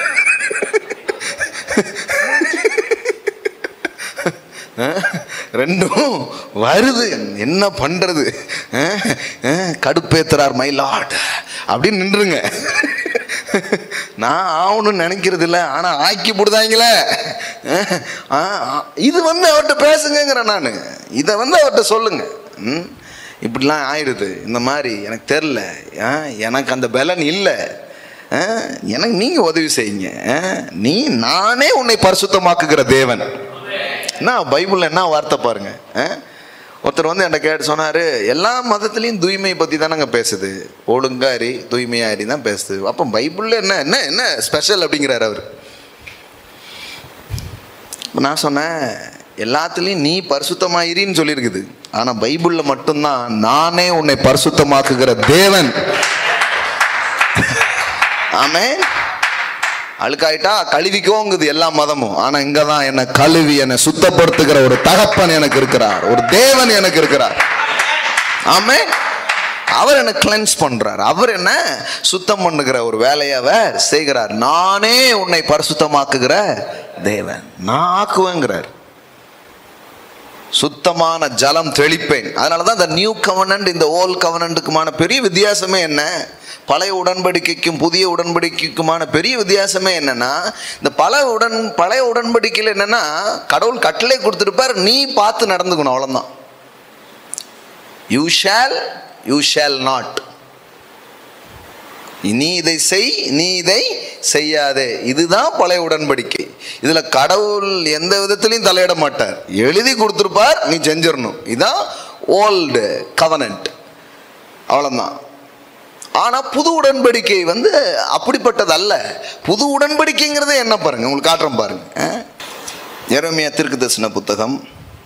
அஹ், ரெண்டும் வருது என்ன பண்றது அஹ், அஹ், கடுப்பேத்துறார் மை லார்ட் அப்படின்னு நின்றுங்க நான் ஆகணும்னு நினைக்கிறது இல்லை ஆனா ஆக்கி போடுதாங்களே அஹ், ஆஹ், இது வந்து அவர்கிட்ட பேசுங்கிறேன் நான் இதை வந்து அவர்கிட்ட சொல்லுங்க ம், இப்படிலாம் ஆயிடுது இந்த மாதிரி எனக்கு தெரில எனக்கு அந்த பலன் இல்லை அஹ், எனக்கு நீங்க உதவி செய்யுங்க அஹ், நீ நானே உன்னை பரிசுத்தமாக்குகிற தேவன் என்ன பைபிள்ல என்ன வார்த்தை பாருங்க அஹ்? ஒருத்தர் வந்து என்கிட்ட கேட்டு சொன்னாரு எல்லா மதத்துலேயும் தூய்மை பத்தி தானங்க பேசுது ஒழுங்காரி தூய்மையாரி தான் பேசுது அப்போ பைபிள்ல என்ன என்ன என்ன ஸ்பெஷல் அப்படிங்கிறாரு அவர் நான் சொன்னேன் எல்லாத்துலேயும் நீ பரிசுத்தமாயிரின்னு சொல்லியிருக்குது ஆனா பைபிள்ல மட்டும்தான் நானே உன்னை பரிசுத்தமாக்குகிற தேவன் ஆமே அழுக்காயிட்டா கழுவிக்கோங்குது எல்லா மதமும் ஆனா இங்க தான் என்னை கழுவி என்னை சுத்தப்படுத்துகிற ஒரு தகப்பன் எனக்கு இருக்கிறார் ஒரு தேவன் எனக்கு இருக்கிறார் ஆமே அவர் என்ன கிளென்ஸ் பண்றார் அவர் என்ன சுத்தம் பண்ணுகிற ஒரு வேலையை அவர் செய்கிறார் நானே உன்னை பரிசுத்தமாக்குகிற தேவன் நான் ஆக்குவேங்கிறார் சுத்தமான ஜலம் தெளிப்பேன் அதனால தான் இந்த நியூ கவனன்ட் இந்த ஓல் கவனண்ட்டுக்குமான பெரிய வித்தியாசமே என்ன பழைய உடன்படிக்கைக்கும் புதிய உடன்படிக்கைக்குமான பெரிய வித்தியாசமே என்னன்னா இந்த பல உடன் பழைய உடன்படிக்கையில் என்னன்னா கடவுள் கட்டளை கொடுத்துருப்பார் நீ பார்த்து நடந்துக்கணும் அவ்வளோதான் you shall you shall not நீ இதை செய் நீ இதை செய்யாதே இதுதான் பழைய உடன்படிக்கை இதுல கடவுள் எந்த விதத்திலையும் தலையிட மாட்டார் எழுதி கொடுத்துருப்பார் நீ செஞ்சிடணும் இதான் ஓல்டு கவனன்ட் அவ்வளவுதான் ஆனா புது உடன்படிக்கை வந்து அப்படிப்பட்டது அல்ல புது உடன்படிக்கைங்கிறதே என்ன பாருங்க உங்களுக்கு காட்டுறேன் பாருங்க எரமியா தீர்க்க தரிசன புத்தகம்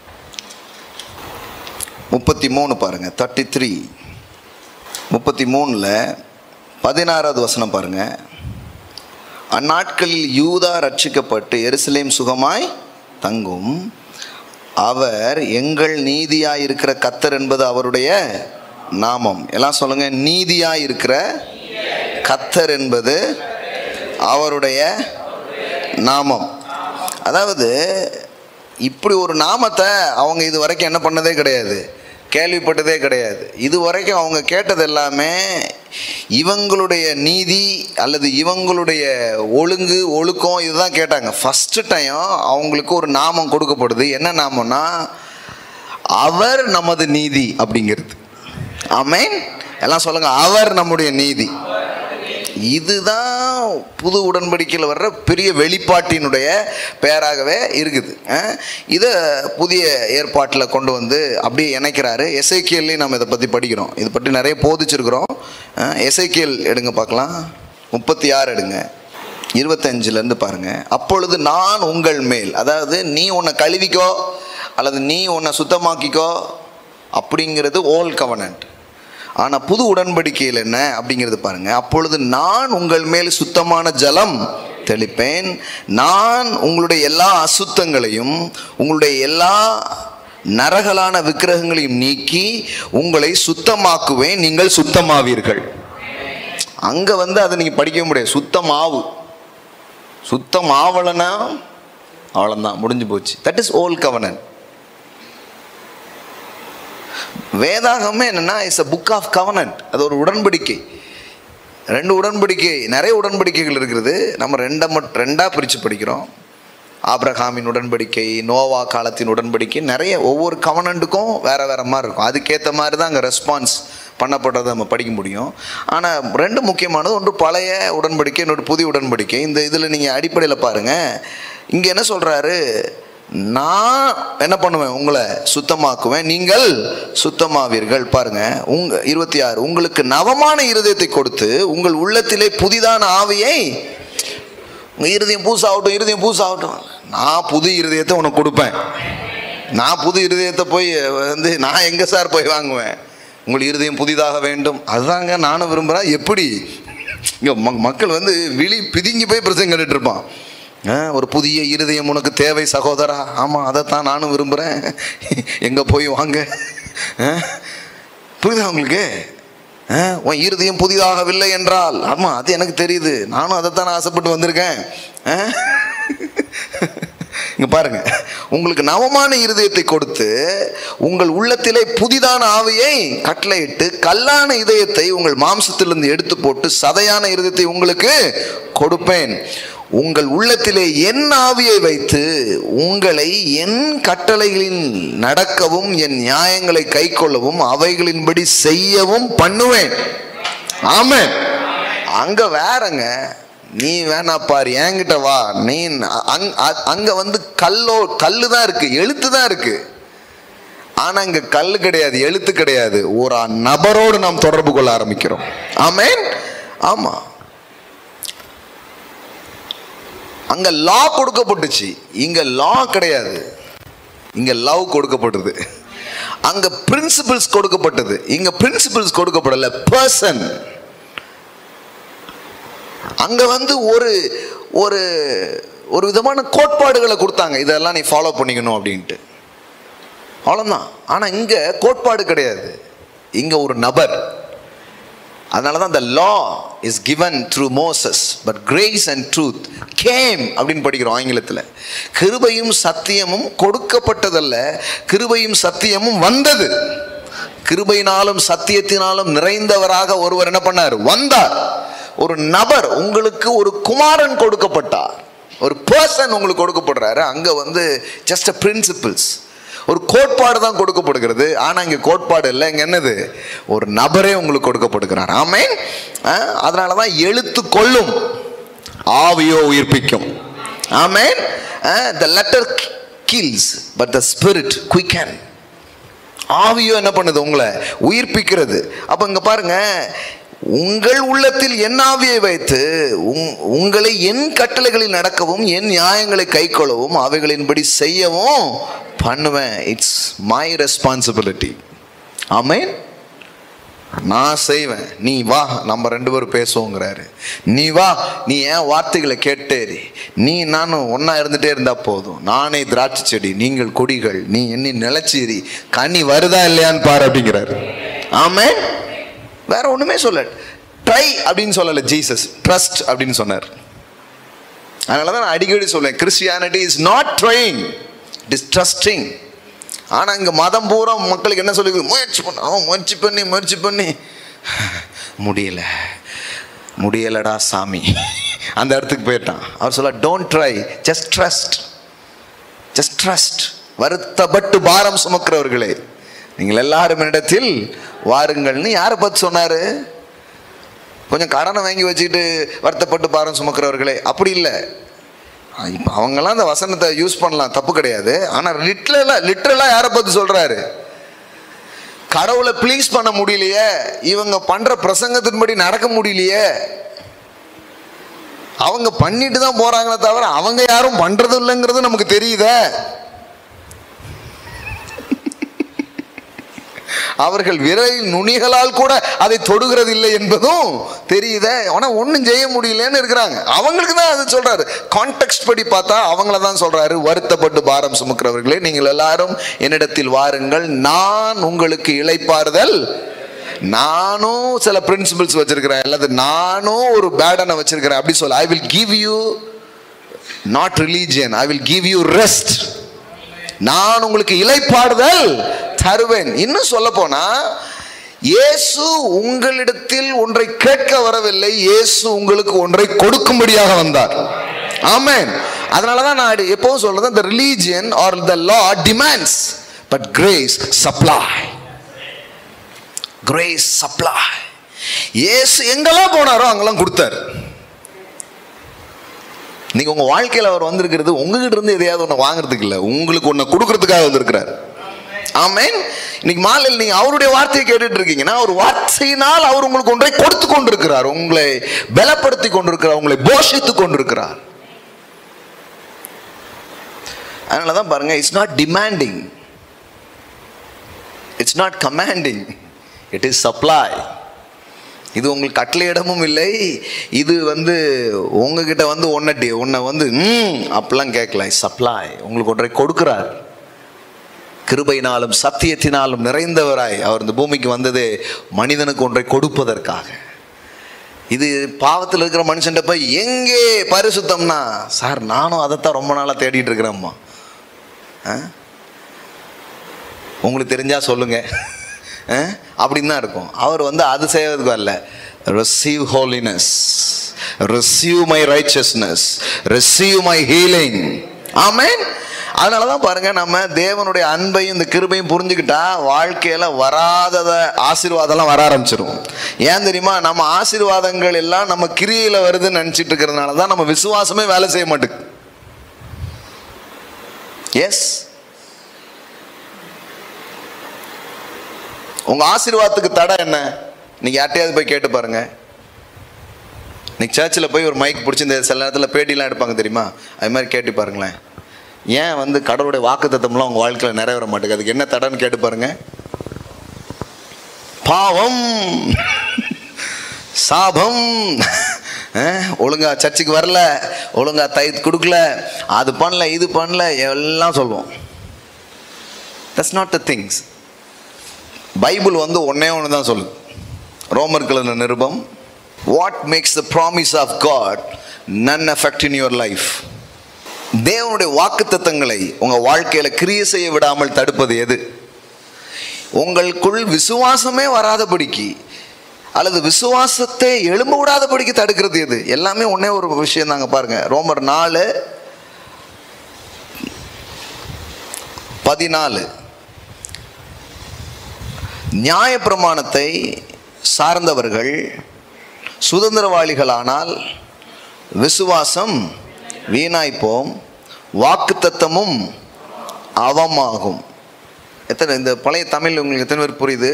முப்பத்தி மூணு பாருங்க தேர்ட்டி த்ரீ முப்பத்தி மூணில் பதினாறாவது வசனம் பாருங்க அந்நாட்களில் யூதா ரட்சிக்கப்பட்டு எருசலேம் சுகமாய் தங்கும் அவர் எங்கள் நீதியாய் இருக்கிற கத்தர் என்பது அவருடைய நாமம் எல்லாம் சொல்லுங்க நீதியாய் இருக்கிற கத்தர் என்பது அவருடைய நாமம் அதாவது இப்படி ஒரு நாமத்தை அவங்க இது வரைக்கும் என்ன பண்ணதே கிடையாது கேள்விப்பட்டதே கிடையாது இது வரைக்கும் அவங்க கேட்டது எல்லாமே இவங்களுடைய நீதி அல்லது இவங்களுடைய ஒழுங்கு ஒழுக்கம் இதுதான் கேட்டாங்க ஃபஸ்ட்டு டைம் அவங்களுக்கு ஒரு நாமம் கொடுக்கப்படுது என்ன நாமம்னா அவர் நமது நீதி அப்படிங்கிறது ஆமென் எல்லாம் சொல்லுங்க அவர் நம்முடைய நீதி இதுதான் புது உடன்படிக்கையில் வர்ற பெரிய வெளிப்பாட்டினுடைய பெயராகவே இருக்குது அஹ் இதை புதிய ஏற்பாட்டில் கொண்டு வந்து அப்படியே இணைக்கிறாரு எஸ்ஐக்கியல்லையும் நம்ம இதை பற்றி படிக்கிறோம் இதை பற்றி நிறைய போதிச்சிருக்கிறோம் எஸ்ஐக்கியல் எடுங்க பார்க்கலாம் முப்பத்தி ஆறு எடுங்க இருபத்தஞ்சிலேருந்து பாருங்க அப்பொழுது நான் உங்கள் மேல் அதாவது நீ உன்னை கழுவிக்கோ அல்லது நீ உன்னை சுத்தமாக்கிக்கோ அப்படிங்கிறது ஓல் கவனன்ட் ஆனால் புது உடன்படிக்கையில் என்ன அப்படிங்கிறது பாருங்க அப்பொழுது நான் உங்கள் மேல் சுத்தமான ஜலம் தெளிப்பேன் நான் உங்களுடைய எல்லா அசுத்தங்களையும் உங்களுடைய எல்லா நரகலான விக்கிரகங்களையும் நீக்கி உங்களை சுத்தமாக்குவேன் நீங்கள் சுத்தமாவீர்கள் அங்கே வந்து அதை நீங்கள் படிக்க முடியாது சுத்தமாவு சுத்தம் ஆவலைன்னா அவ்வளோதான் முடிஞ்சு போச்சு தட் இஸ் ஓல் கவனன் வேதாகமே என்னன்னா it's a book of covenant அது ஒரு உடன்படிக்கை ரெண்டு உடன்படிக்கை நிறைய உடன்படிக்கைகள் இருக்கிறது நம்ம ரெண்டை மட்டும் ரெண்டாக பிரித்து படிக்கிறோம் ஆப்ரஹாமின் உடன்படிக்கை நோவா காலத்தின் உடன்படிக்கை நிறைய ஒவ்வொரு கவனண்ட்டுக்கும் வேற வேற மாதிரி இருக்கும் அதுக்கேற்ற மாதிரி தான் அங்கே ரெஸ்பான்ஸ் பண்ணப்பட்டதை நம்ம படிக்க முடியும் ஆனால் ரெண்டு முக்கியமானது ஒன்று பழைய உடன்படிக்கை இன்னொரு புதிய உடன்படிக்கை இந்த இதில் நீங்கள் அடிப்படையில் பாருங்கள் இங்கே என்ன சொல்கிறாரு நான் என்ன பண்ணுவேன் உங்களை சுத்தமாக்குவேன் நீங்கள் சுத்தமாவீர்கள் பாருங்க உங்க இருபத்தி ஆறு உங்களுக்கு நவமான இருதயத்தை கொடுத்து உங்கள் உள்ளத்திலே புதிதான ஆவியை உங்கள் இருதயம் பூசாகட்டும் இருதயம் பூசாகட்டும் நான் புது இருதயத்தை உனக்கு கொடுப்பேன் நான் புது இருதயத்தை போய் வந்து நான் எங்கே சார் போய் வாங்குவேன் உங்கள் இருதயம் புதிதாக வேண்டும் அதுதாங்க நானும் விரும்புகிறேன் எப்படி இங்கே மக்கள் வந்து விழி பிதுங்கி போய் பிரசங்க கேட்டுட்டு இருப்பான் ஆ, ஒரு புதிய இருதயம் உனக்கு தேவை சகோதரா ஆமாம் அதைத்தான் நானும் விரும்புகிறேன் எங்கே போய் வாங்க ஆ, புரியுதா உங்களுக்கு ஆ, உன் இருதயம் புதிதாகவில்லை என்றால் ஆமாம் அது எனக்கு தெரியுது நானும் அதைத்தான் ஆசைப்பட்டு வந்திருக்கேன் ஆ? இங்க பாருங்க உங்களுக்கு நவமான இருதயத்தை கொடுத்து உங்கள் உள்ளத்திலே புதிதான ஆவியை கட்டளையிட்டு கல்லான இதயத்தை உங்கள் மாம்சத்திலிருந்து எடுத்து போட்டு சதையான இருதயத்தை உங்களுக்கு கொடுப்பேன் உங்கள் உள்ளத்திலே என் ஆவியை வைத்து உங்களை என் கட்டளைகளின் நடக்கவும் என் நியாயங்களை கைக்கொள்ளவும் அவைகளின்படி செய்யவும் பண்ணுவேன் ஆமென் அங்க வேறங்க நீ வேணா பாரு என்கிட்ட வா நீ அங்- அ- அங்க வந்து கல்லோ கல்லு தான் இருக்கு எழுத்து தான் இருக்கு ஆனா இங்க கல்லு கிடையாது எழுத்து கிடையாது ஒரு நபரோடு நாம் தொடர்பு கொள்ள ஆரம்பிக்கிறோம் ஆமென் ஆமா அங்க லா கொடுக்கப்பட்டுச்சு இங்க லா கிடையாது இங்க லவ் கொடுக்கப்பட்டது அங்க பிரின்சிபிள்ஸ் கொடுக்கப்பட்டது இங்க பிரின்சிபிள்ஸ் கொடுக்கப்படல பர்சன் அங்க வந்து ஒரு ஒரு ஒரு விதமான கோட்பாடுகளை கொடுத்தாங்க இதெல்லாம் நீ ஃபாலோ பண்ணிக்கணும் அப்படின்ட்டு அவ்வளோதான் ஆனால் இங்கே கோட்பாடு கிடையாது இங்கே ஒரு நபர் அதனால தான் the law is given through Moses but grace and truth came அப்படின்னு படிக்கிறோம் ஆங்கிலத்தில் கிருபையும் சத்தியமும் கொடுக்கப்பட்டதல்ல கிருபையும் சத்தியமும் வந்தது கிருபையினாலும் சத்தியத்தினாலும் நிறைந்தவராக ஒருவர் என்ன பண்ணார் வந்தார் ஒரு நபர் உங்களுக்கு ஒரு குமாரன் கொடுக்கப்பட்டார் ஒரு பர்சன் உங்களுக்கு கொடுக்கப்படுறாரு அங்க வந்து ஜஸ்ட் பிரின்சிபிள்ஸ் ஒரு கோட்பாடு தான் கொடுக்கப்படுகிறது ஆனா இங்க கோட்பாடு இல்லை இங்க என்னது ஒரு நபரே உங்களுக்கு கொடுக்கப்படுகிறார் ஆமென் அதனால தான் எழுத்து கொள்ளும் ஆவியோ உயிர்ப்பிக்கும் ஆமென் the letter kills but the spirit quicken ஆவியோ என்ன பண்ணுது உங்களை உயிர்ப்பிக்கிறது அப்ப இங்க பாருங்க உங்கள் உள்ளத்தில் என் ஆவியை வைத்து உங்- உங்களை என் கட்டளைகளில் நடக்கவும் என் நியாயங்களை கைக்கொள்ளவும் அவைகளின்படி செய்யவும் பண்ணுவேன் இட்ஸ் மை ரெஸ்பான்சிபிலிட்டி ஆமென் நான் செய்வேன் நீ வா நம்ம ரெண்டு பேரும் பேசுவோங்கிறாரு நீ வா நீ ஏன் வார்த்தைகளை கேட்டேரி நீ நானும் ஒன்றா இருந்துட்டே இருந்தா போதும் நானே திராட்சை செடி நீங்கள் கொடிகள் நீ எண்ணி நிலச்சீரி கனி வருதா இல்லையான்னு பாரு அப்படிங்கிறாரு ஆமே வேற ஒண்ணுமே சொல்ல ட்ரை அப்படின்னு சொல்லல ஜீசஸ் ட்ரஸ்ட் அப்படின்னு சொன்னார் அதனால தான் நான் அடிக்கடி சொல்லுவேன் Christianity is not trying it is trusting ஆனால் இங்கே மதம் பூரா மக்களுக்கு என்ன சொல்லி முயற்சி பண்ண அவன் முயற்சி பண்ணி முயற்சி பண்ணி முடியல முடியலடா சாமி அந்த இடத்துக்கு போயிட்டான் அவர் சொல்ல don't try just trust just trust வருத்தப்பட்டு பாரம் சுமக்கிறவர்களே நீங்கள் எல்லாரும் இடத்தில் வாருங்கள்னு யாரை பார்த்து சொன்னாரு கொஞ்சம் கடனை வாங்கி வச்சுக்கிட்டு வருத்தப்பட்டு பாரம் சுமக்கிறவர்களே அப்படி இல்லை இப்போ அவங்கெல்லாம் அந்த வசனத்தை யூஸ் பண்ணலாம் தப்பு கிடையாது ஆனால் லிட்ரலாக லிட்ரலாக யாரை பார்த்து சொல்கிறாரு கடவுளை ப்ளீஸ் பண்ண முடியலையே இவங்க பண்ற பிரசங்கத்தின்படி நடக்க முடியலையே அவங்க பண்ணிட்டு தான் போறாங்களே தவிர அவங்க யாரும் பண்றது இல்லைங்கிறது நமக்கு தெரியுதே அவர்கள் விரல் நுனிகளால் கூட அதை தொடுகிறது இல்லை என்பதும் தெரியுதே ஆனால் ஒன்றும் செய்ய முடியலன்னு இருக்கிறாங்க அவங்களுக்கு தான் அது சொல்றாரு கான்டெக்ட் படி பார்த்தா அவங்கள தான் சொல்றாரு வருத்தப்பட்டு பாரம் சுமக்கிறவர்களே நீங்கள் எல்லாரும் என்னிடத்தில் வாருங்கள் நான் உங்களுக்கு இளைப்பாறுதல் நானும் சில பிரின்சிபிள்ஸ் வச்சிருக்கிறேன் அல்லது நானும் ஒரு பேடனை வச்சிருக்கிறேன் அப்படி சொல்ல I will give you not religion I will give you rest நான் உங்களுக்கு இலைப்பாடுதல் தருவேன் இன்னும் சொல்ல போனா இயேசு உங்களிடத்தில் ஒன்றை கேட்க வரவில்லை இயேசு உங்களுக்கு ஒன்றை கொடுக்கும்படியாக வந்தார் ஆமென் அதனால தான் நான் எப்பவும் சொல்றது the religion or the law demands but grace supply grace supply இயேசு எங்கெல்லாம் போனாரோ அங்கெல்லாம் கொடுத்தாரு நீங்க உங்க வாழ்க்கையில அவர் வந்திருக்கிறது உங்ககிட்ட இருந்து எதையாவது ஒன்று வாங்குறதுக்கு இல்லை உங்களுக்கு ஒன்று கொடுக்கறதுக்காக வந்திருக்கிறார் ஆமென் இன்னைக்கு மாலையில் நீங்க அவருடைய வார்த்தையை கேட்டுட்டு இருக்கீங்கன்னா ஒரு வார்த்தையினால் அவர் உங்களுக்கு ஒன்றை கொடுத்து கொண்டிருக்கிறார் உங்களை பலப்படுத்தி கொண்டிருக்கிறார் உங்களை போஷித்து கொண்டிருக்கிறார் அதனால தான் பாருங்க it's not demanding it's not commanding it is supply இது உங்களுக்கு கட்டளையிடமும் இல்லை இது வந்து உங்ககிட்ட வந்து ஒன்னட்டி உன்னை வந்து ம் அப்படிலாம் கேட்கல சப்ளை உங்களுக்கு ஒன்றை கொடுக்கிறார் கிருபையினாலும் சத்தியத்தினாலும் நிறைந்தவராய் அவர் இந்த பூமிக்கு வந்தது மனிதனுக்கு ஒன்றை கொடுப்பதற்காக இது பாவத்தில் இருக்கிற மனுஷன்ட்ட போய் எங்கே பரிசுத்தம்னா சார் நானும் அதைத்தான் ரொம்ப நாளாக தேடிட்டு இருக்கிறேம்மா ஆ? உங்களுக்கு தெரிஞ்சா சொல்லுங்க ஆ? அப்படின்னு தான் இருக்கும் அவர் வந்து அது செய்வதுக்கு வரல receive holiness receive my righteousness receive my healing ஆமென் அதனால தான் பாருங்க நம்ம தேவனுடைய அன்பையும் இந்த கிருபையும் புரிஞ்சுக்கிட்டா வாழ்க்கையில வராதத ஆசீர்வாதம்லாம் வர ஆரம்பிச்சிரும் ஏன் தெரியுமா நம்ம ஆசீர்வாதங்கள் எல்லாம் நம்ம கிரியில வருதுன்னு நினைச்சிட்டு இருக்கிறதுனால தான் நம்ம விசுவாசமே வேலை செய்ய மாட்டேங்குது எஸ் உங்க ஆசீர்வாதத்துக்கு தடை என்ன நீங்க யார்ட்டையாவது போய் கேட்டு பாருங்க நீங்க சர்ச்சில் போய் ஒரு மைக் பிடிச்சி இந்த சில நேரத்தில் பேட்டிலாம் எடுப்பாங்க தெரியுமா அது மாதிரி கேட்டு பாருங்களேன் ஏன் வந்து கடவுளுடைய வாக்கு தத்தம்லாம் உங்க வாழ்க்கையில் நிறைவேற மாட்டேங்குது அதுக்கு என்ன தடைன்னு கேட்டு பாருங்க பாவம் சாபம் அஹ், ஒழுங்கா சர்ச்சுக்கு வரல ஒழுங்கா தை கொடுக்கல அது பண்ணல இது பண்ணல எல்லாம் சொல்லுவோம் that's not the things Bible வந்து ஒன்னே ஒன்று தான் சொல்லுது ரோமர்கள் நிருபம் what makes the promise of God none effect in your life தேவனுடைய வாக்குத்தத்தங்களை உங்கள் வாழ்க்கையில் கிரியை செய்ய விடாமல் தடுப்பது எது உங்களுக்குள் விசுவாசமே வராதபடிக்கு அல்லது விசுவாசத்தை எழும்ப விடாதபடிக்கு தடுக்கிறது எது எல்லாமே ஒன்றே ஒரு விஷயம் தாங்க பாருங்க ரோமர் நாலு பதினாலு நியாயப்பிரமாணத்தை சார்ந்தவர்கள் சுதந்திரவாளிகளானால் விசுவாசம் வீணாய்ப்போம் வாக்குத்தத்தமும் அவமாகும் எத்தனை இந்த பழைய தமிழ் உங்களுக்கு எத்தனை பேர் புரியுது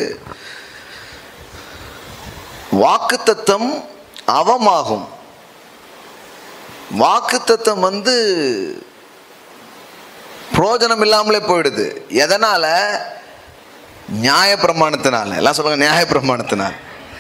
வாக்குத்தத்தம் அவமாகும் வாக்குத்தத்தம் வந்து பிரயோஜனம் இல்லாமலே போயிடுது எதனால நியாயப்பிரமாணத்தினால எல்லாம் சொல்லுங்க நியாயப்பிரமாணத்தினால்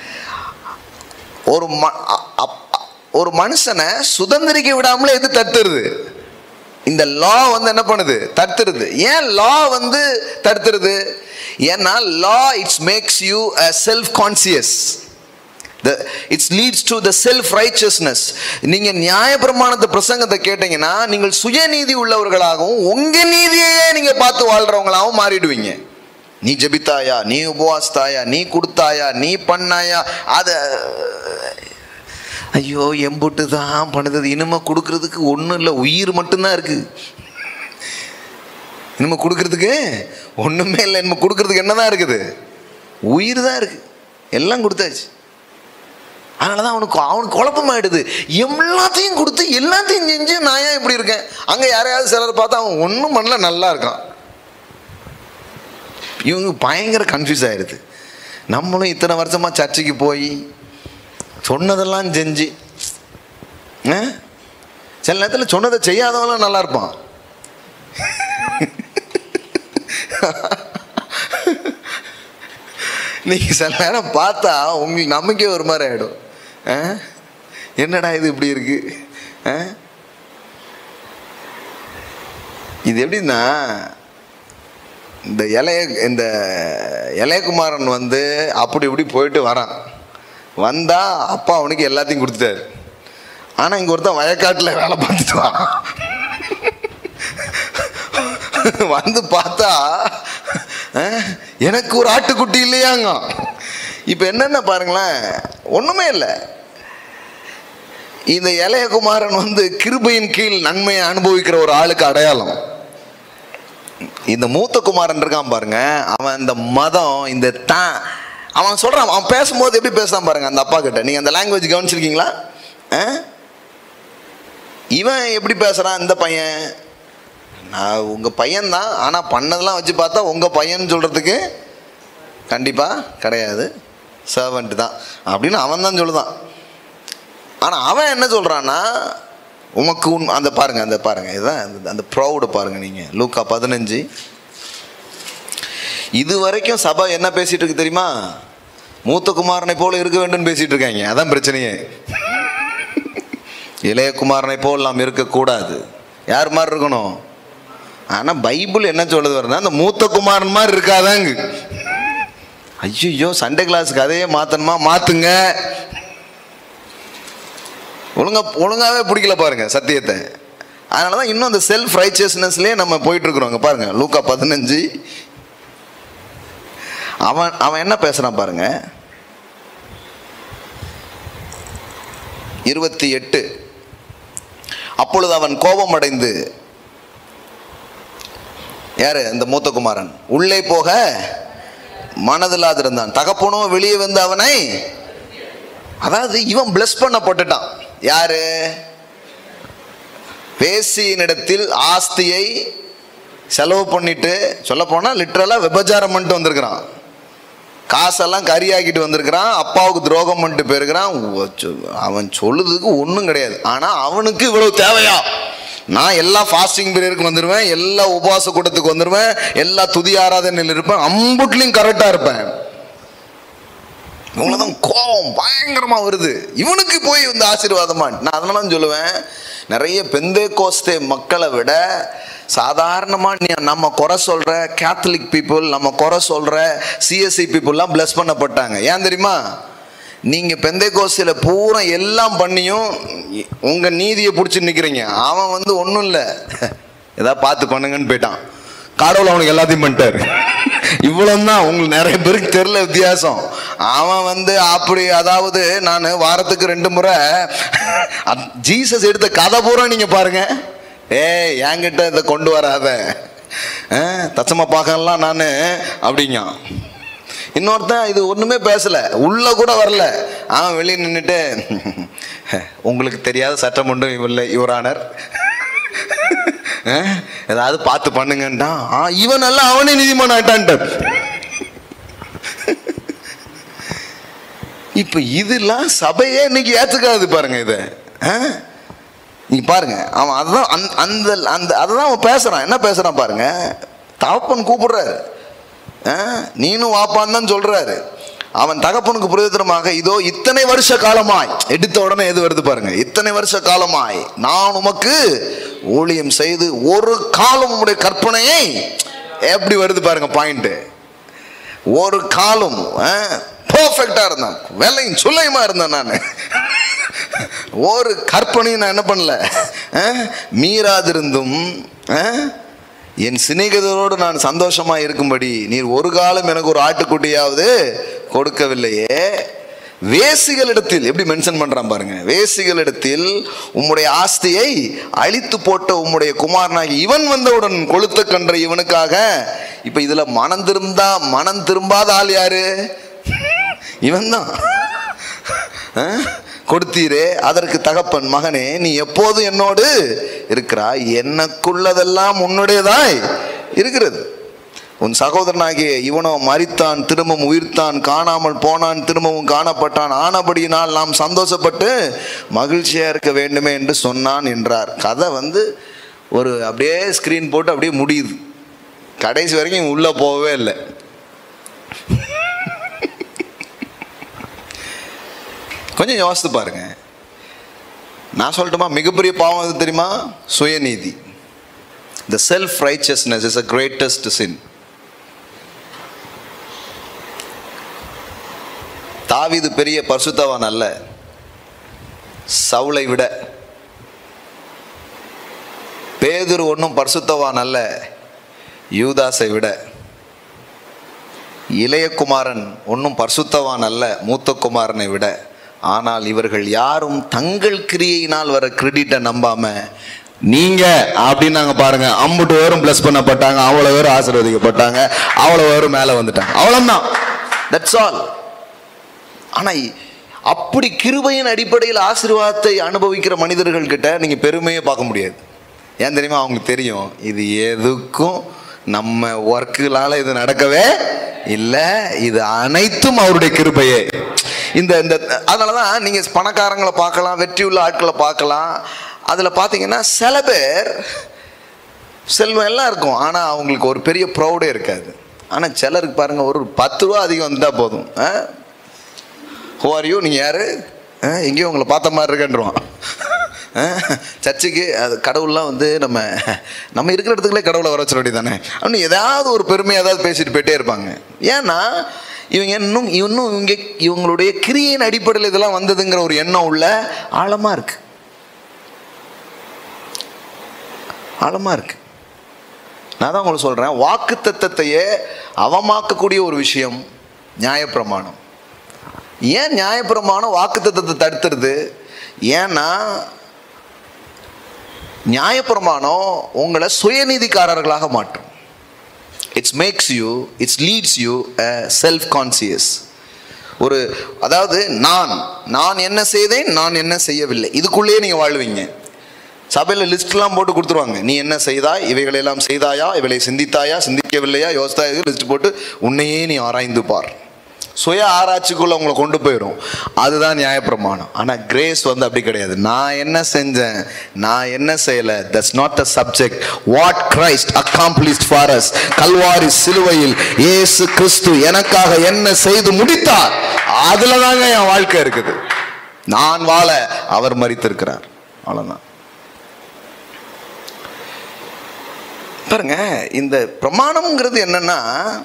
ஒரு ம அ- அப்- அ- ஒரு மனுஷனை சுதந்திரிக்க விடாமலே எது தடுத்துருது இந்த லா வந்து என்ன பண்ணுது தடுத்துருது ஏன் லா வந்து தடுத்துருது ஏன்னா law it's makes you a self conscious the it's leads to the self righteousness நீங்க நியாயப்பிரமாணத்தை பிரசங்கத்தை கேட்டீங்கன்னா நீங்கள் சுயநீதி உள்ளவர்களாகவும் உங்க நீதியையே நீங்க பார்த்து வாழ்றவங்களாகவும் மாறிடுவீங்க நீ ஜெபித்தாயா நீ உபவாசித்தாயா நீ கொடுத்தாயா நீ பண்ணாயா அத ஐயோ எம்புட்டு தான் பண்ணுது இனிமே கொடுக்கறதுக்கு ஒன்றும் இல்லை உயிர் மட்டும்தான் இருக்கு இனிமே கொடுக்கறதுக்கு ஒன்றுமே இல்லை இனிமே கொடுக்கறதுக்கு என்னதான் இருக்குது உயிர் தான் இருக்கு எல்லாம் கொடுத்தாச்சு அதனால தான் அவனுக்கு அவனுக்கு குழப்பமாயிடுது எல்லாத்தையும் கொடுத்து எல்லாத்தையும் செஞ்சு நான் ஏன் இப்படி இருக்கேன் அங்கே யாரையாவது சிலர் பார்த்தா அவன் ஒன்றும் பண்ணல நல்லா இருக்கான் இவங்க பயங்கர கன்ஃபியூஸ் ஆயிடுது நம்மளும் இத்தனை வருஷமா சர்ச்சுக்கு போய் சொன்னதெல்லாம் செஞ்சு ஆ? சில நேரத்தில் சொன்னதை செய்யாதவன்லாம் நல்லா இருப்பான் நீங்க சில நேரம் பார்த்தா உங்களுக்கு நமக்கே ஒரு மாதிரி ஆயிடும் ஆ? என்னடா இது இப்படி இருக்கு ஆ? இது எப்படின்னா இந்த இளைய இந்த இளையகுமாரன் வந்து அப்படி இப்படி போயிட்டு வரான் வந்தா அப்பா அவனுக்கு எல்லாத்தையும் கொடுத்துட்டாரு ஆனா இங்க ஒருத்தன் வயக்காட்டில் வேலை பார்த்துட்டு வரான் வந்து பார்த்தா அஹ், எனக்கு ஒரு ஆட்டுக்குட்டி இல்லையாங்க இப்போ என்னென்ன பாருங்களேன் ஒண்ணுமே இல்லை இந்த இளையகுமாரன் வந்து கிருபையின் கீழ் நன்மையை அனுபவிக்கிற ஒரு ஆளுக்கு அடையாளம் இந்த மூத்த குமாரன் இருக்கான் பாருங்க அவன் இந்த மதம் இந்த தான் அவன் சொல்றான் அவன் பேசும்போது எப்படி பேசுறான் பாருங்க அந்த அப்பா கிட்ட நீங்க அந்த லாங்குவேஜ் கவனிச்சிருக்கீங்களா ஆ? இவன் எப்படி பேசுறான் இந்த பையன் நான் உங்க பையன் தான் ஆனா பண்ணதெல்லாம் வச்சு பார்த்தா உங்க பையன் சொல்றதுக்கு கண்டிப்பா கிடையாது சர்வெண்ட் தான் அப்படின்னு அவன் தான் சொல்லுதான் ஆனா அவன் என்ன சொல்றான்னா உமக்கு உன் அந்த பாருங்க அந்த பாருங்க இதுதான் அந்த- அந்த ப்ரௌடு பாருங்க நீங்க லூக்கா பதினஞ்சு இது வரைக்கும் சபை என்ன பேசிட்டு இருக்கு தெரியுமா மூத்த குமாரனை போல இருக்க வேண்டும் பேசிட்டு இருக்காங்க அதான் பிரச்சனையே இளைய குமாரனை போல் நாம் இருக்கக்கூடாது யார் மாதிரி இருக்கணும் ஆனா பைபிள் என்ன சொல்லுது வருதுன்னா அந்த மூத்த குமாரன் மாதிரி இருக்காதாங்க ஐயோ சண்டே கிளாஸுக்கு அதையே மாத்தணுமா மாத்துங்க ஒழுங்கா ஒழுங்காவே பிடிக்கல பாருங்க சத்தியத்தை அதனால தான் இன்னும் அந்த செல்ஃப் ரைச்சியஸ்னஸ்லேயே நம்ம போயிட்டு இருக்கிறோம் இங்க பாருங்க லூக்கா பதினஞ்சு அவன் அவன் என்ன பேசுறான் பாருங்க இருபத்தி எட்டு அப்பொழுது அவன் கோபம் அடைந்து யாரு இந்த மூத்த குமாரன் உள்ளே போக மனதில்லாது இருந்தான் தகப்பனும் வெளியே வந்து அவனை அதாவது இவன் பிளஸ் பண்ணப்பட்டுட்டான் யாரு வேசியினிடத்தில் ஆஸ்தியை செலவு பண்ணிட்டு சொல்ல போனா லிட்ரலா விபச்சாரம் பண்ணிட்டு வந்திருக்கிறான் காசெல்லாம் கரியாக்கிட்டு வந்திருக்கிறான் அப்பாவுக்கு துரோகம் பண்ணிட்டு போயிருக்கிறான் உ- சொ- அவன் சொல்லுறதுக்கு ஒன்றும் கிடையாது ஆனா அவனுக்கு இவ்வளவு தேவையா நான் எல்லா ஃபாஸ்டிங் பீரியடுக்கு வந்துடுவேன் எல்லா உபவாச கூட்டத்துக்கு வந்துடுவேன் எல்லா துதி ஆராதனையில் இருப்பேன் அம்புட்லையும் கரெக்டா இருப்பேன் இவங்களதான் கோபம் பயங்கரமா வருது இவனுக்கு போய் வந்து ஆசீர்வாதமா நான் அதனால தான் சொல்லுவேன் நிறைய பெந்தே கோஸ்தே மக்களை விட சாதாரணமா நீ நம்ம குறை சொல்ற கேத்தலிக் பீப்புள் நம்ம குறை சொல்ற சிஎஸ்சி பீப்புள்லாம் பிளஸ் பண்ணப்பட்டாங்க ஏன் தெரியுமா நீங்க பெந்தை கோஸ்தில பூரா எல்லாம் பண்ணியும் உங்க நீதியை பிடிச்சி நிக்கிறீங்க அவன் வந்து ஒன்றும் இல்லை ஏதாவது பார்த்து பண்ணுங்கன்னு போயிட்டான் கடவுள் அவனுக்கு எல்லாத்தையும் பண்ணிட்டாரு இவ்வளவுதான் உங்களுக்கு நிறைய பேருக்கு தெரியல வித்தியாசம் அவன் வந்து அப்படி அதாவது நான் வாரத்துக்கு ரெண்டு முறை அத்- ஜீசஸ் எடுத்த கதை பூரா நீங்க பாருங்க ஏய் என்கிட்ட இதை கொண்டு வராத அஹ், தச்சம பார்க்கலாம் நான் அப்படிங்க இன்னொருத்தன் இது ஒண்ணுமே பேசல உள்ள கூட வரல அவன் வெளியே நின்றுட்டு உங்களுக்கு தெரியாத சட்டம் ஒன்றும் இல்லை யுவரானர் அஹ், ஏதாவது பார்த்து பண்ணுங்கன்ட்டான் ஆ, இவன் நல்லா அவனே நீதிமான் ஆயிட்டான்ட்டு இப்ப இதெல்லாம் சபையே இன்னைக்கு ஏத்துக்காது பாருங்க இத அஹ்? நீங்க பாருங்க அவன் அதுதான் அந்த- அந்த அந்த அதுதான் அவன் பேசுறான் என்ன பேசுறான் பாருங்க தகப்பன் கூப்பிடுறாரு அஹ், நீனும் வாப்பான்னு தான் சொல்றாரு அவன் தகப்பனுக்கு பிரயோஜனமாக இதோ இத்தனை வருஷ காலமாய் எடுத்த உடனே எது வருது பாருங்க இத்தனை வருஷ காலமாய் நான் உமக்கு ஊழியம் செய்து ஒரு காலம் உம்முடைய கற்பனையை எப்படி வருது பாருங்க பாயிண்ட் ஒரு காலம் அஹ், பர்ஃபெக்டா இருந்தேன் வெள்ளையும் சுள்ளையுமா இருந்தேன் நான் ஒரு கற்பனையும் நான் என்ன பண்ணல அஹ், மீறாதிருந்தும் அஹ், என் சிநேகிதரோடு நான் சந்தோஷமா இருக்கும்படி நீர் ஒரு காலம் எனக்கு ஒரு ஆட்டுக்குட்டியாவது கொடுக்கவில்லையே வேசிகளிடத்தில் எப்படி மென்ஷன் பண்றான் பாருங்க வேசிகளிடத்தில் உம்முடைய ஆஸ்தியை அழித்து போட்ட உம்முடைய குமாரனாகி இவன் வந்தவுடன் கொளுத்த கன்ற இவனுக்காக இப்ப இதுல மனம் திரும்பா மனம் திரும்பாத ஆள் யாரு இவன் தான் கொடுத்தீரே அதற்கு தகப்பன் மகனே நீ எப்போதும் என்னோடு இருக்கிறாய் எனக்குள்ளதெல்லாம் உன்னுடையதாய் இருக்கிறது உன் சகோதரனாகிய இவனோ மரித்தான் திரும்பவும் உயிர்த்தான் காணாமல் போனான் திரும்பவும் காணப்பட்டான் ஆனபடியினால் நாம் சந்தோஷப்பட்டு மகிழ்ச்சியா இருக்க வேண்டுமே என்று சொன்னான் என்றார் கதை வந்து ஒரு அப்படியே ஸ்கிரீன் போட்டு அப்படியே முடியுது கடைசி வரைக்கும் உள்ள போகவே இல்லை கொஞ்சம் யோசித்து பாருங்க நான் சொல்லட்டுமா மிகப்பெரிய பாவம் எது தெரியுமா சுயநீதி the self righteousness is a greatest sin தாவீது பெரிய பரிசுத்தவான் அல்ல சவுளை விட பேதுரு ஒன்றும் பரிசுத்தவான் அல்ல யூதாஸை விட இளையகுமாரன் ஒன்றும் பரிசுத்தவான் அல்ல மூத்த குமாரனை விட ஆனால் இவர்கள் யாரும் தங்கள் கிரியையினால் வர கிரெடிட்டை நம்பாம நீங்க அப்படின்னு நாங்க பாருங்க அம்புட்டு பேரும் பிளஸ் பண்ணப்பட்டாங்க அவ்வளவு பேரும் ஆசீர்வதிக்கப்பட்டாங்க அவ்வளவு பேரும் மேல வந்துட்டாங்க அவ்வளவுதான் தட்ஸ் ஆல் ஆனா அப்படி கிருபையின் அடிப்படையில் ஆசீர்வாதத்தை அனுபவிக்கிற மனிதர்கள் கிட்ட நீங்க பெருமையே பார்க்க முடியாது ஏன் தெரியுமா அவங்களுக்கு தெரியும் இது எதுக்கும் நம்ம ஒர்க்குனால இது நடக்கவே இல்லை இது அனைத்தும் அவருடைய கிருபையே இந்த இந்த அதனாலதான் நீங்க பணக்காரங்களை பார்க்கலாம் வெற்றி உள்ள ஆட்களை பார்க்கலாம் அதுல பார்த்தீங்கன்னா சில பேர் செல்வம் எல்லாம் இருக்கும் ஆனா அவங்களுக்கு ஒரு பெரிய ப்ரௌடே இருக்காது ஆனா சிலருக்கு பாருங்க ஒரு பத்து ரூபா அதிகம் வந்தா போதும் ஆ? ஹோ ஆர் யூ நீங்கள் யார் எங்கேயும் உங்களை பார்த்த மாதிரி இருக்கேன்றான் சர்ச்சுக்கு அது கடவுள்லாம் வந்து நம்ம நம்ம இருக்கிற இடத்துக்குள்ளே கடவுளை வர வச்சிட வேண்டியதானே அப்படின்னு ஏதாவது ஒரு பெருமை ஏதாவது பேசிட்டு போயிட்டே இருப்பாங்க ஏன்னா இவங்க இன்னும் இன்னும் இவங்க இவங்களுடைய கிரியின் அடிப்படையில் இதெல்லாம் வந்ததுங்கிற ஒரு எண்ணம் உள்ள ஆழமாக இருக்கு ஆழமாக இருக்கு நான் தான் உங்களுக்கு சொல்கிறேன் வாக்கு தத்தத்தையே அவமாக்கக்கூடிய ஒரு விஷயம் நியாயப்பிரமாணம் ஏன் நியாயப்பிரமாணம் வாக்குத்தத்தத்தை தடுத்துருது ஏன்னா நியாயப்பிரமாணம் உங்களை சுயநீதிக்காரர்களாக மாற்றும் it's makes you it's leads you self conscious ஒரு அதாவது நான் நான் என்ன செய்தேன் நான் என்ன செய்யவில்லை இதுக்குள்ளேயே நீங்கள் வாழ்வீங்க சபையில் லிஸ்ட்லாம் போட்டு கொடுத்துருவாங்க நீ என்ன செய்தாய் இவைகளெல்லாம் செய்தாயா இவளை சிந்தித்தாயா சிந்திக்கவில்லையா யோசித்தாயா லிஸ்ட் போட்டு உன்னையே நீ ஆராய்ந்து பார் சுய ஆராய்ச்சிக்குள்ள உங்களை கொண்டு போயிடும் அதுதான் நியாயப்பிரமாணம் ஆனால் கிரேஸ் வந்து அப்படி கிடையாது நான் என்ன செஞ்சேன் நான் என்ன செய்யலை that's not the subject what Christ accomplished for us Calvary சிலுவையில் இயேசு கிறிஸ்து எனக்காக என்ன செய்து முடித்தார் அதுல தாங்க என் வாழ்க்கை இருக்குது நான் வாழ அவர் மறித்திருக்கிறார் அவ்வளவுதான் பாருங்க இந்த பிரமாணம்ங்கிறது என்னன்னா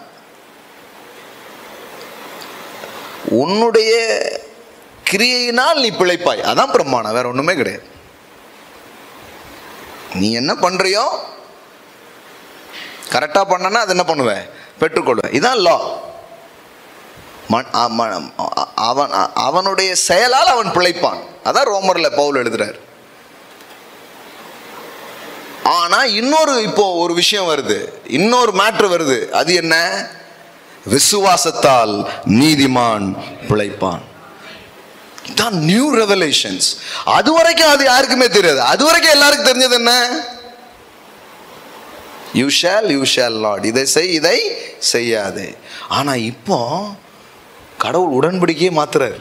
உன்னுடைய கிரியையினால் நீ பிழைப்பாய் அதான் பிரமாணம் வேற ஒண்ணுமே கிடையாது நீ என்ன பண்றியோ கரெக்டா பண்ணனா அது என்ன பண்ணுவ பெற்றுக்கொள்வேன் இதான் லா அவன் அவனுடைய செயலால் அவன் பிழைப்பான் அதான் ரோமர்ல பவுல் எழுதுறாரு ஆனா இன்னொரு இப்போ ஒரு விஷயம் வருது இன்னொரு மேட்ரு வருது அது என்ன விசுவாசத்தால் நீதிமான் பிழைப்பான் தான் நியூ ரெவலேஷன்ஸ் அது வரைக்கும் அது யாருக்குமே தெரியாது அது வரைக்கும் எல்லாருக்கும் தெரிஞ்சது என்ன you shall you shall not இதை செய் இதை செய்யாதே ஆனா இப்போ கடவுள் உடன்படிக்கையே மாத்துறாரு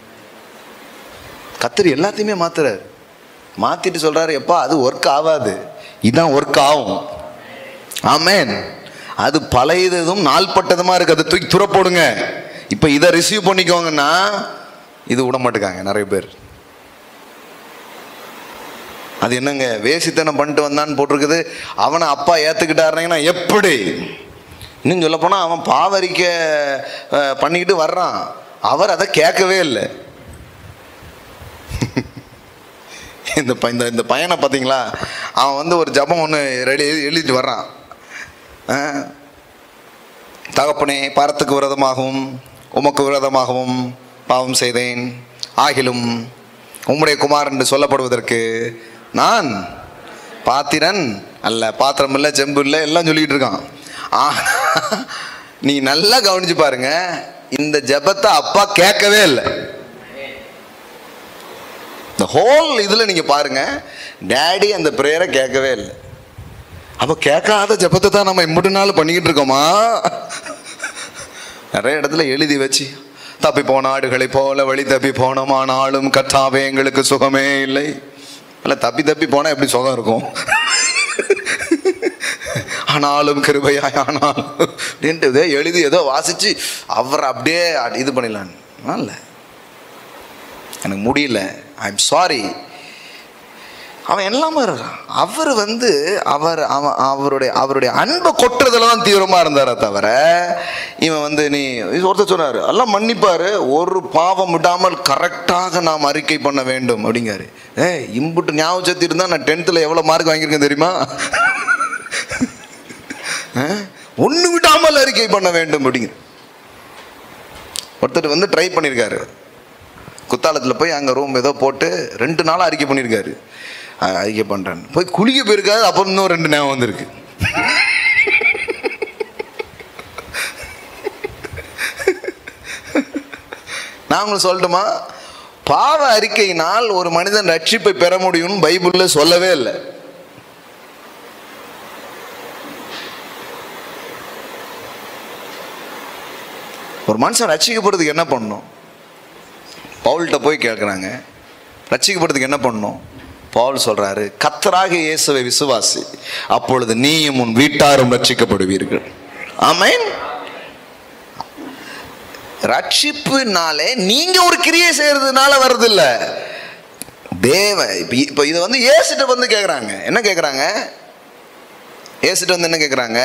கத்தர் எல்லாத்தையுமே மாத்துறாரு மாத்திட்டு சொல்றாரு எப்பா அது ஒர்க் ஆகாது இதான் ஒர்க் ஆகும் ஆமேன் அது பழையதும் நாள்பட்டதுமா இருக்கு அதை தூக்கி துற போடுங்க இப்போ இதை ரிசீவ் பண்ணிக்கோங்கன்னா இது விட மாட்டுக்காங்க நிறைய பேர் அது என்னங்க வேசித்தனம் பண்ணிட்டு வந்தான்னு போட்டிருக்குது அவனை அப்பா ஏற்றுக்கிட்டாருங்கன்னா எப்படி இன்னும் சொல்ல போனால் அவன் பாவரிக்க பண்ணிக்கிட்டு வர்றான் அவர் அதை கேட்கவே இல்லை இந்த ப- இந்த இந்த பையனை பார்த்தீங்களா அவன் வந்து ஒரு ஜபம் ஒன்று ரெடி எழுதிட்டு வர்றான் ஆ, தகப்பனே பாரத்துக்கு விரதமாகவும் உமக்கு விரதமாகவும் பாவம் செய்தேன் ஆகிலும் உம்முடைய குமார் என்று சொல்லப்படுவதற்கு நான் பாத்திரன் அல்ல பாத்திரம் இல்லை செம்பு இல்லை எல்லாம் சொல்லிக்கிட்டு இருக்கான் ஆ நீ நல்லா கவனிச்சு பாருங்க இந்த ஜெபத்தை அப்பா கேட்கவே இல்லை இந்த ஹோல் இதில் நீங்கள் பாருங்க டேடி அந்த ப்ரேயரை கேட்கவே இல்லை அப்போ கேட்காத ஜெபத்தை தான் நம்ம இம்புட்டு நாள் பண்ணிக்கிட்டு இருக்கோமா நிறைய இடத்துல எழுதி வச்சு தப்பி போன ஆடுகளை போல வழி தப்பி போனோமானாலும் கத்தாவே எங்களுக்கு சுகமே இல்லை இல்லை தப்பி தப்பி போனால் எப்படி சுகம் இருக்கும் ஆனாலும் கிருபையாய் ஆனாலும் அப்படின்ட்டு ஏதோ எழுதி ஏதோ வாசிச்சு அவரை அப்படியே இது பண்ணிடலான்னு இல்லை எனக்கு முடியல ஐ எம் சாரி அவன் எல்லாமே இருக்கான் அவர் வந்து அவர் அவன் அவருடைய அவருடைய அன்பை கொட்டுறதுல தான் தீவிரமாக இருந்தாரே தவிர இவன் வந்து நீ ஒருத்தர் சொன்னார் எல்லாம் மன்னிப்பாரு ஒரு பாவம் விடாமல் கரெக்டாக நாம் அறிக்கை பண்ண வேண்டும் அப்படிங்காரு ஏ இம்புட்டு ஞாபகம் சக்தி இருந்தால் நான் டென்த்தில் எவ்வளோ மார்க் வாங்கியிருக்கேன் தெரியுமா ஒன்று விடாமல் அறிக்கை பண்ண வேண்டும் அப்படிங்கிற ஒருத்தர் வந்து ட்ரை பண்ணியிருக்காரு குத்தாலத்தில் போய் அங்கே ரூம் ஏதோ போட்டு ரெண்டு நாளாக அறிக்கை பண்ணியிருக்காரு அஹ் அறிக்கை பண்ணுறேன் போய் குளிக்க போயிருக்காரு அப்போ இன்னும் ரெண்டு ஞாபகம் வந்திருக்கு நான் உங்களுக்கு சொல்லட்டுமா பாவ அறிக்கையினால் ஒரு மனிதன் ரட்சிப்பை பெற முடியும்னு பைபிளில் சொல்லவே இல்லை ஒரு மனுஷன் ரட்சிக்கப்படுறதுக்கு என்ன பண்ணணும் பவுல்கிட்ட போய் கேட்குறாங்க ரட்சிக்கப்படுறதுக்கு என்ன பண்ணணும் பவுல் சொல்றாரு கத்தராக இயேசுவை விசுவாசி அப்பொழுது நீயும் உன் வீட்டாரும் ரட்சிக்கப்படுவீர்கள் ஆமென் ரட்சிப்புனாலே நீங்க ஒரு கிரியை செய்யறதுனால வருது இல்ல தேவ இப்ப இப்போ இதை வந்து ஏசிட்ட வந்து கேட்குறாங்க என்ன கேட்குறாங்க ஏசிட்ட வந்து என்ன கேட்குறாங்க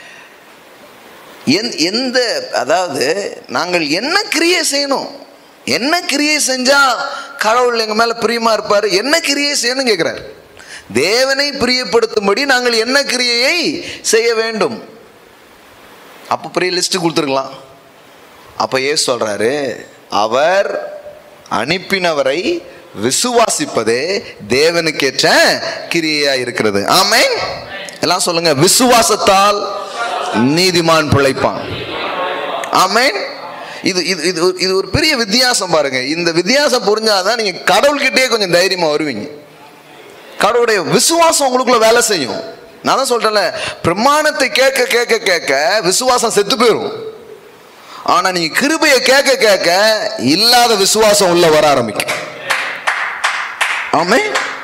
எந் எந்த அதாவது நாங்கள் என்ன கிரியை செய்யணும் என்ன கிரியை செஞ்சா கடவுள் எங்க மேல பிரியமா இருப்பாரு என்ன கிரியை செய்யணும் கேட்கிறார் தேவனை பிரியப்படுத்தும்படி நாங்கள் என்ன கிரியையை செய்ய வேண்டும் அப்போ பெரிய லிஸ்ட் கொடுத்துருக்கலாம் அப்போ ஏசு சொல்றாரு அவர் அனுப்பினவரை விசுவாசிப்பதே தேவனுக்கேற்ற கிரியையா இருக்கிறது ஆமென் எல்லாம் சொல்லுங்க விசுவாசத்தால் நீதிமான் பிழைப்பான் ஆமென் இது இது இது ஒரு- இது ஒரு பெரிய வித்தியாசம் பாருங்க இந்த வித்தியாசம் புரிஞ்சாதான் நீங்க கடவுள்கிட்டயே கொஞ்சம் தைரியமா வருவீங்க கடவுளுடைய விசுவாசம் உங்களுக்குள்ள வேலை செய்யும் நான் தான் சொல்றேன்ல பிரமாணத்தை கேட்க கேட்க கேட்க விசுவாசம் செத்து போயிடும் ஆனா நீங்க கிருபையை கேட்க கேட்க இல்லாத விசுவாசம் உள்ள வர ஆரம்பிக்கும் ஆமே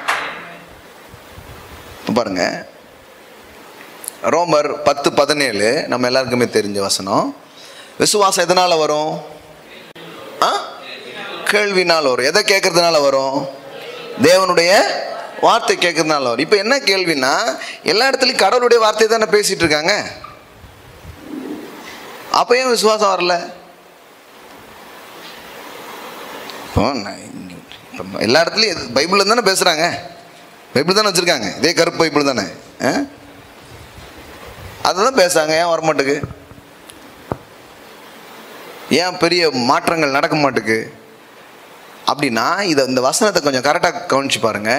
பாருங்க ரோமர் பத்து பதினேழு நம்ம எல்லாருக்குமே தெரிஞ்ச வசனம் விசுவாசம் எதனால வரும் ஆ கேள்வினால் வரும் எதை கேட்கறதுனால வரும் தேவனுடைய வார்த்தை கேட்கறதுனால வரும் இப்போ என்ன கேள்வினா எல்லா இடத்துலையும் கடவுளுடைய வார்த்தையை தானே பேசிட்டு இருக்காங்க அப்போ ஏன் விசுவாசம் வரல இப்போ நான் இங்க- இப்போ எல்லா இடத்துலையும் எது- பைபிள்ல தானே பேசுகிறாங்க பைபிள் தானே வச்சுருக்காங்க இதே கருப்பு பைபிள் தானே ஆ அதை தான் பேசுகிறாங்க ஏன் வர மாட்டுக்கு ஏன் பெரிய மாற்றங்கள் நடக்க மாட்டுக்கு அப்படின்னா இதை இந்த வசனத்தை கொஞ்சம் கரெக்டாக கவனிச்சு பாருங்க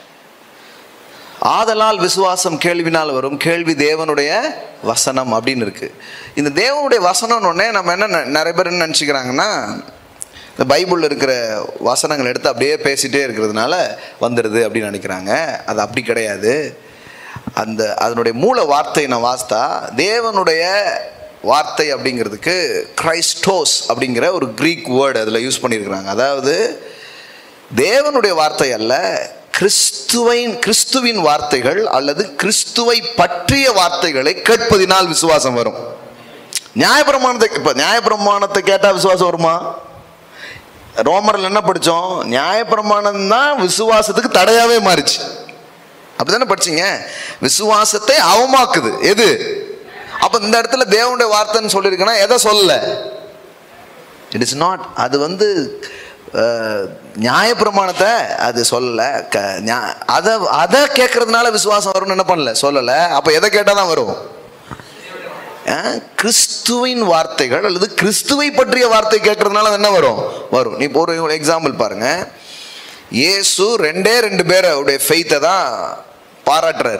ஆதலால் விசுவாசம் கேள்வினால் வரும் கேள்வி தேவனுடைய வசனம் அப்படின்னு இருக்கு இந்த தேவனுடைய வசனம்னு உடனே நம்ம என்ன நெ- நிறைய பேர் என்ன நினச்சிக்கிறாங்கன்னா இந்த பைபிளில் இருக்கிற வசனங்கள் எடுத்து அப்படியே பேசிட்டே இருக்கிறதுனால வந்துடுது அப்படின்னு நினைக்கிறாங்க அது அப்படி கிடையாது அந்த அதனுடைய மூல வார்த்தையை நான் வாசித்தா தேவனுடைய வார்த்தை அப்படிங்கிறதுக்கு கிரைஸ்டோஸ் அப்படிங்கிற ஒரு க்ரீக் வேர்டு அதில் யூஸ் பண்ணியிருக்கிறாங்க அதாவது தேவனுடைய வார்த்தை அல்ல கிறிஸ்துவின் கிறிஸ்துவின் வார்த்தைகள் அல்லது கிறிஸ்துவை பற்றிய வார்த்தைகளை கேட்பதினால் விசுவாசம் வரும் நியாயப்பிரமாணத்தை இப்போ நியாயப்பிரமாணத்தை கேட்டால் விசுவாசம் வருமா ரோமரில் என்ன படித்தோம் நியாயப்பிரமாணம் தான் விசுவாசத்துக்கு தடையாவே மாறிச்சு அப்படிதானே படிச்சீங்க விசுவாசத்தை அவமாக்குது எது அப்ப இந்த இடத்துல தேவனுடைய வார்த்தைன்னு சொல்லியிருக்குன்னா எதை சொல்லல இட் இஸ் நாட் அது வந்து அஹ், நியாயப்பிரமாணத்தை அது சொல்லலை க நியா- அதை அதை கேட்கறதுனால விசுவாசம் வரும்னு என்ன பண்ணல சொல்லலை அப்போ எதை கேட்டால் தான் வரும் அஹ், கிறிஸ்துவின் வார்த்தைகள் அல்லது கிறிஸ்துவை பற்றிய வார்த்தை கேட்கறதுனால என்ன வரும் வரும் நீ இப்போ ஒரு எக்ஸாம்பிள் பாருங்க இயேசு ரெண்டே ரெண்டு பேருடைய ஃபெய்த்தை தான் பாராட்டுறார்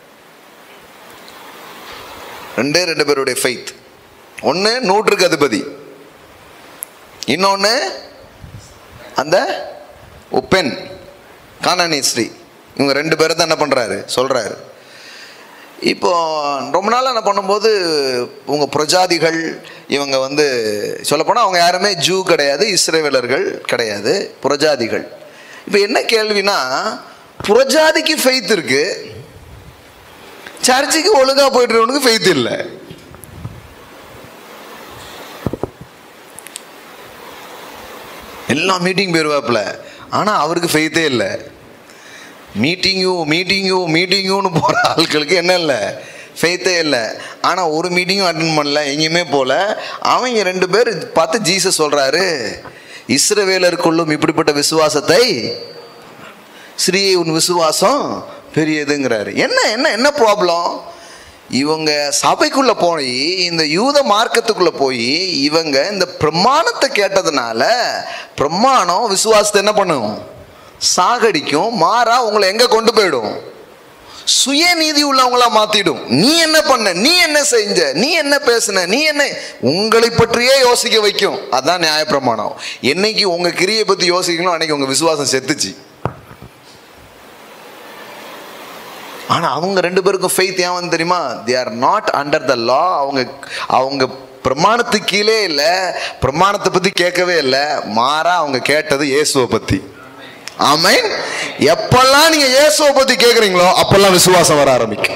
ரெண்டே ரெண்டு பேருடைய ஃபெய்த் ஒன்று நூற்றுக்கு அதிபதி இன்னொன்று அந்த உப்பெண் காணானி ஸ்ரீ இவங்க ரெண்டு பேரை தான் என்ன பண்ணுறாரு சொல்கிறாரு இப்போ ரொம்ப நாள் என்ன பண்ணும்போது உங்க பிரஜாதிகள் இவங்க வந்து சொல்லப்போனால் அவங்க யாருமே ஜூ கிடையாது இஸ்ரேவேலர்கள் கிடையாது புரஜாதிகள் இப்போ என்ன கேள்வினா புரஜாதிக்கு ஃபெய்த் இருக்கு சர்ச்சுக்கு ஒழுங்கா போயிட்டு இருக்கவனுக்கு ஃபெய்த் இல்லை எல்லா மீட்டிங் போயிருவாப்புல ஆனால் அவருக்கு ஃபெய்த்தே இல்லை மீட்டிங்கு மீட்டிங்கு மீட்டிங்குன்னு போகிற ஆட்களுக்கு என்ன இல்லை ஃபெய்த்தே இல்லை ஆனால் ஒரு மீட்டிங்கும் அட்டன் பண்ணல எங்கேயுமே போகல அவங்க ரெண்டு பேர் பார்த்து ஜீசஸ் சொல்கிறாரு இஸ்ரவேலருக்குள்ளும் இப்படிப்பட்ட விசுவாசத்தை ஸ்ரீ உன் விசுவாசம் பெரியதுங்கிறாரு என்ன என்ன என்ன ப்ராப்ளம் இவங்க சபைக்குள்ள போய் இந்த யூத மார்க்கத்துக்குள்ள போய் இவங்க இந்த பிரமாணத்தை கேட்டதுனால பிரமாணம் விசுவாசத்தை என்ன பண்ணும் சாகடிக்கும் மாறா உங்களை எங்க கொண்டு போயிடும் சுயநீதி உள்ளவங்களா மாத்திடும் நீ என்ன பண்ண நீ என்ன செஞ்ச நீ என்ன பேசுன நீ என்ன உங்களை பற்றியே யோசிக்க வைக்கும் அதான் நியாயப்பிரமாணம் என்னைக்கு உங்க கிரியை பத்தி யோசிக்கணும் அன்னைக்கு உங்க விசுவாசம் செத்துச்சு ஆனா அவங்க ரெண்டு பேருக்கும் ஃபெய்த் ஏன் வந்து தெரியுமா they are not under the law அவங்க அவங்க பிரமாணத்துக்கு கீழே இல்லை பிரமாணத்தை பத்தி கேட்கவே இல்லை மாறா அவங்க கேட்டது இயேசுவை பத்தி ஆமென் எப்பெல்லாம் நீங்க இயேசுவை பத்தி கேக்குறீங்களோ அப்பெல்லாம் விசுவாசம் வர ஆரம்பிக்கும்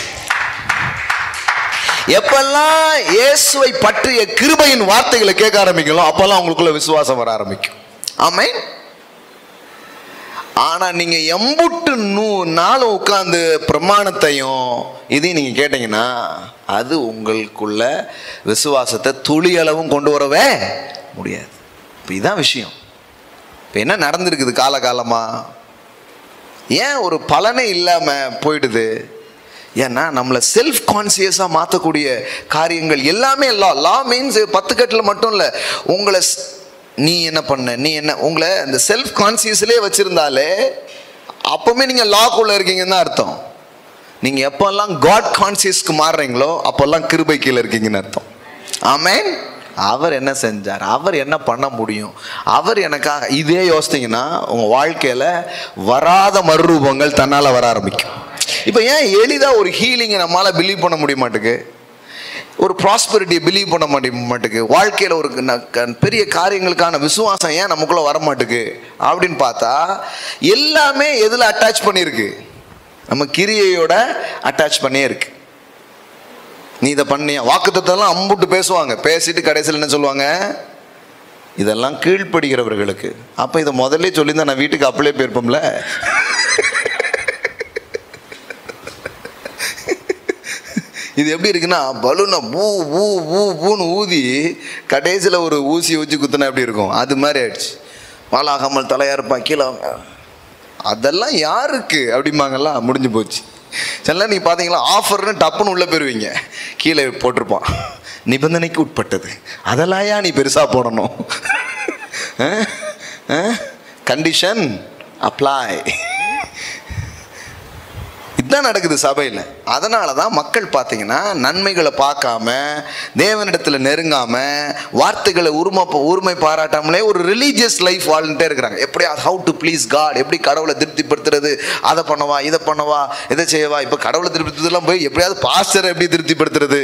எப்பெல்லாம் இயேசுவை பற்றிய கிருபையின் வார்த்தைகளை கேட்க ஆரம்பிங்களோ அப்பெல்லாம் உங்களுக்குள்ள விசுவாசம் வர ஆரம்பிக்கும் ஆமென் ஆனா நீங்க எம்புட்டு நூ நாளும் உட்கார்ந்து பிரமாணத்தையும் இதையும் நீங்க கேட்டீங்கன்னா அது உங்களுக்குள்ள விசுவாசத்தை துளி அளவும் கொண்டு வரவே முடியாது இப்போ இதான் விஷயம் இப்போ என்ன நடந்திருக்குது காலகாலமா ஏன் ஒரு பலனே இல்லாம போயிடுது ஏன்னா நம்மளை செல்ஃப் கான்சியஸாக மாற்றக்கூடிய காரியங்கள் எல்லாமே லா லா மீன்ஸ் பத்து கட்டில் மட்டும் இல்லை உங்களை ஸ்- நீ என்ன பண்ண நீ என்ன உங்களை அந்த செல்ஃப் கான்சியஸ்லேயே வச்சுருந்தாலே அப்போவுமே நீங்கள் லாக்குள்ளே இருக்கீங்கன்னு தான் அர்த்தம் நீங்கள் எப்போல்லாம் காட் கான்சியஸ்க்கு மாறுறீங்களோ அப்போல்லாம் கிருபை கீழே இருக்கீங்கன்னு அர்த்தம் ஆமென் அவர் என்ன செஞ்சார் அவர் என்ன பண்ண முடியும் அவர் எனக்காக இதே யோசித்தீங்கன்னா உங்கள் வாழ்க்கையில் வராத மறுரூபங்கள் தன்னால் வர ஆரம்பிக்கும் இப்போ ஏன் எளிதாக ஒரு ஹீலிங்கை நம்மளால் பிலீவ் பண்ண முடிய மாட்டேங்குது ஒரு ப்ராஸ்பரிட்டியை பிலீவ் பண்ண மாட்டே மாட்டுக்கு வாழ்க்கையில் ஒரு ந- க- பெரிய காரியங்களுக்கான விசுவாசம் ஏன் நமக்குள்ள வர மாட்டுக்கு அப்படின்னு பார்த்தா எல்லாமே எதில் அட்டாச் பண்ணியிருக்கு நம்ம கிரியையோட அட்டாச் பண்ணியே இருக்கு நீ இதை பண்ணியா வாக்குத்தத்தெல்லாம் அம்புட்டு பேசுவாங்க பேசிட்டு கடைசியில் என்ன சொல்லுவாங்க இதெல்லாம் கீழ்ப்படுகிறவர்களுக்கு அப்போ இதை முதல்ல சொல்லியிருந்தா நான் வீட்டுக்கு அப்படியே போயிருப்போம்ல இது எப்படி இருக்குன்னா பலூனை பூ பூ பூ பூன்னு ஊதி கடைசியில் ஒரு ஊசி வச்சு குத்துனா எப்படி இருக்கும் அது மாதிரி ஆயிடுச்சு வாழாகாமல் தலையா இருப்பான் கீழே அவங்க. அதெல்லாம் யாருக்கு அப்படிம்பாங்கல்லாம் முடிஞ்சு போச்சு சில நீ பார்த்தீங்களா ஆஃபர்னு டப்புன்னு உள்ளே போயிருவீங்க கீழே போட்டிருப்பான் நிபந்தனைக்கு உட்பட்டது அதெல்லாம் ஏன் நீ பெருசாக போடணும் கண்டிஷன் அப்ளை இதுதான் நடக்குது சபையில் அதனால தான் மக்கள் பார்த்தீங்கன்னா நன்மைகளை பார்க்காம தேவனிடத்தில் நெருங்காம வார்த்தைகளை உரிமை உரிமை பாராட்டாமலே ஒரு ரிலீஜியஸ் லைஃப் வாழ்ந்துட்டே இருக்கிறாங்க எப்படி ஹவு டு ப்ளீஸ் காட் எப்படி கடவுளை திருப்திப்படுத்துறது அதை பண்ணவா இதை பண்ணவா இதை செய்யவா இப்போ கடவுளை திருப்திப்படுத்துறதுலாம் போய் எப்படியாவது பாஸ்டரை எப்படி திருப்திப்படுத்துறது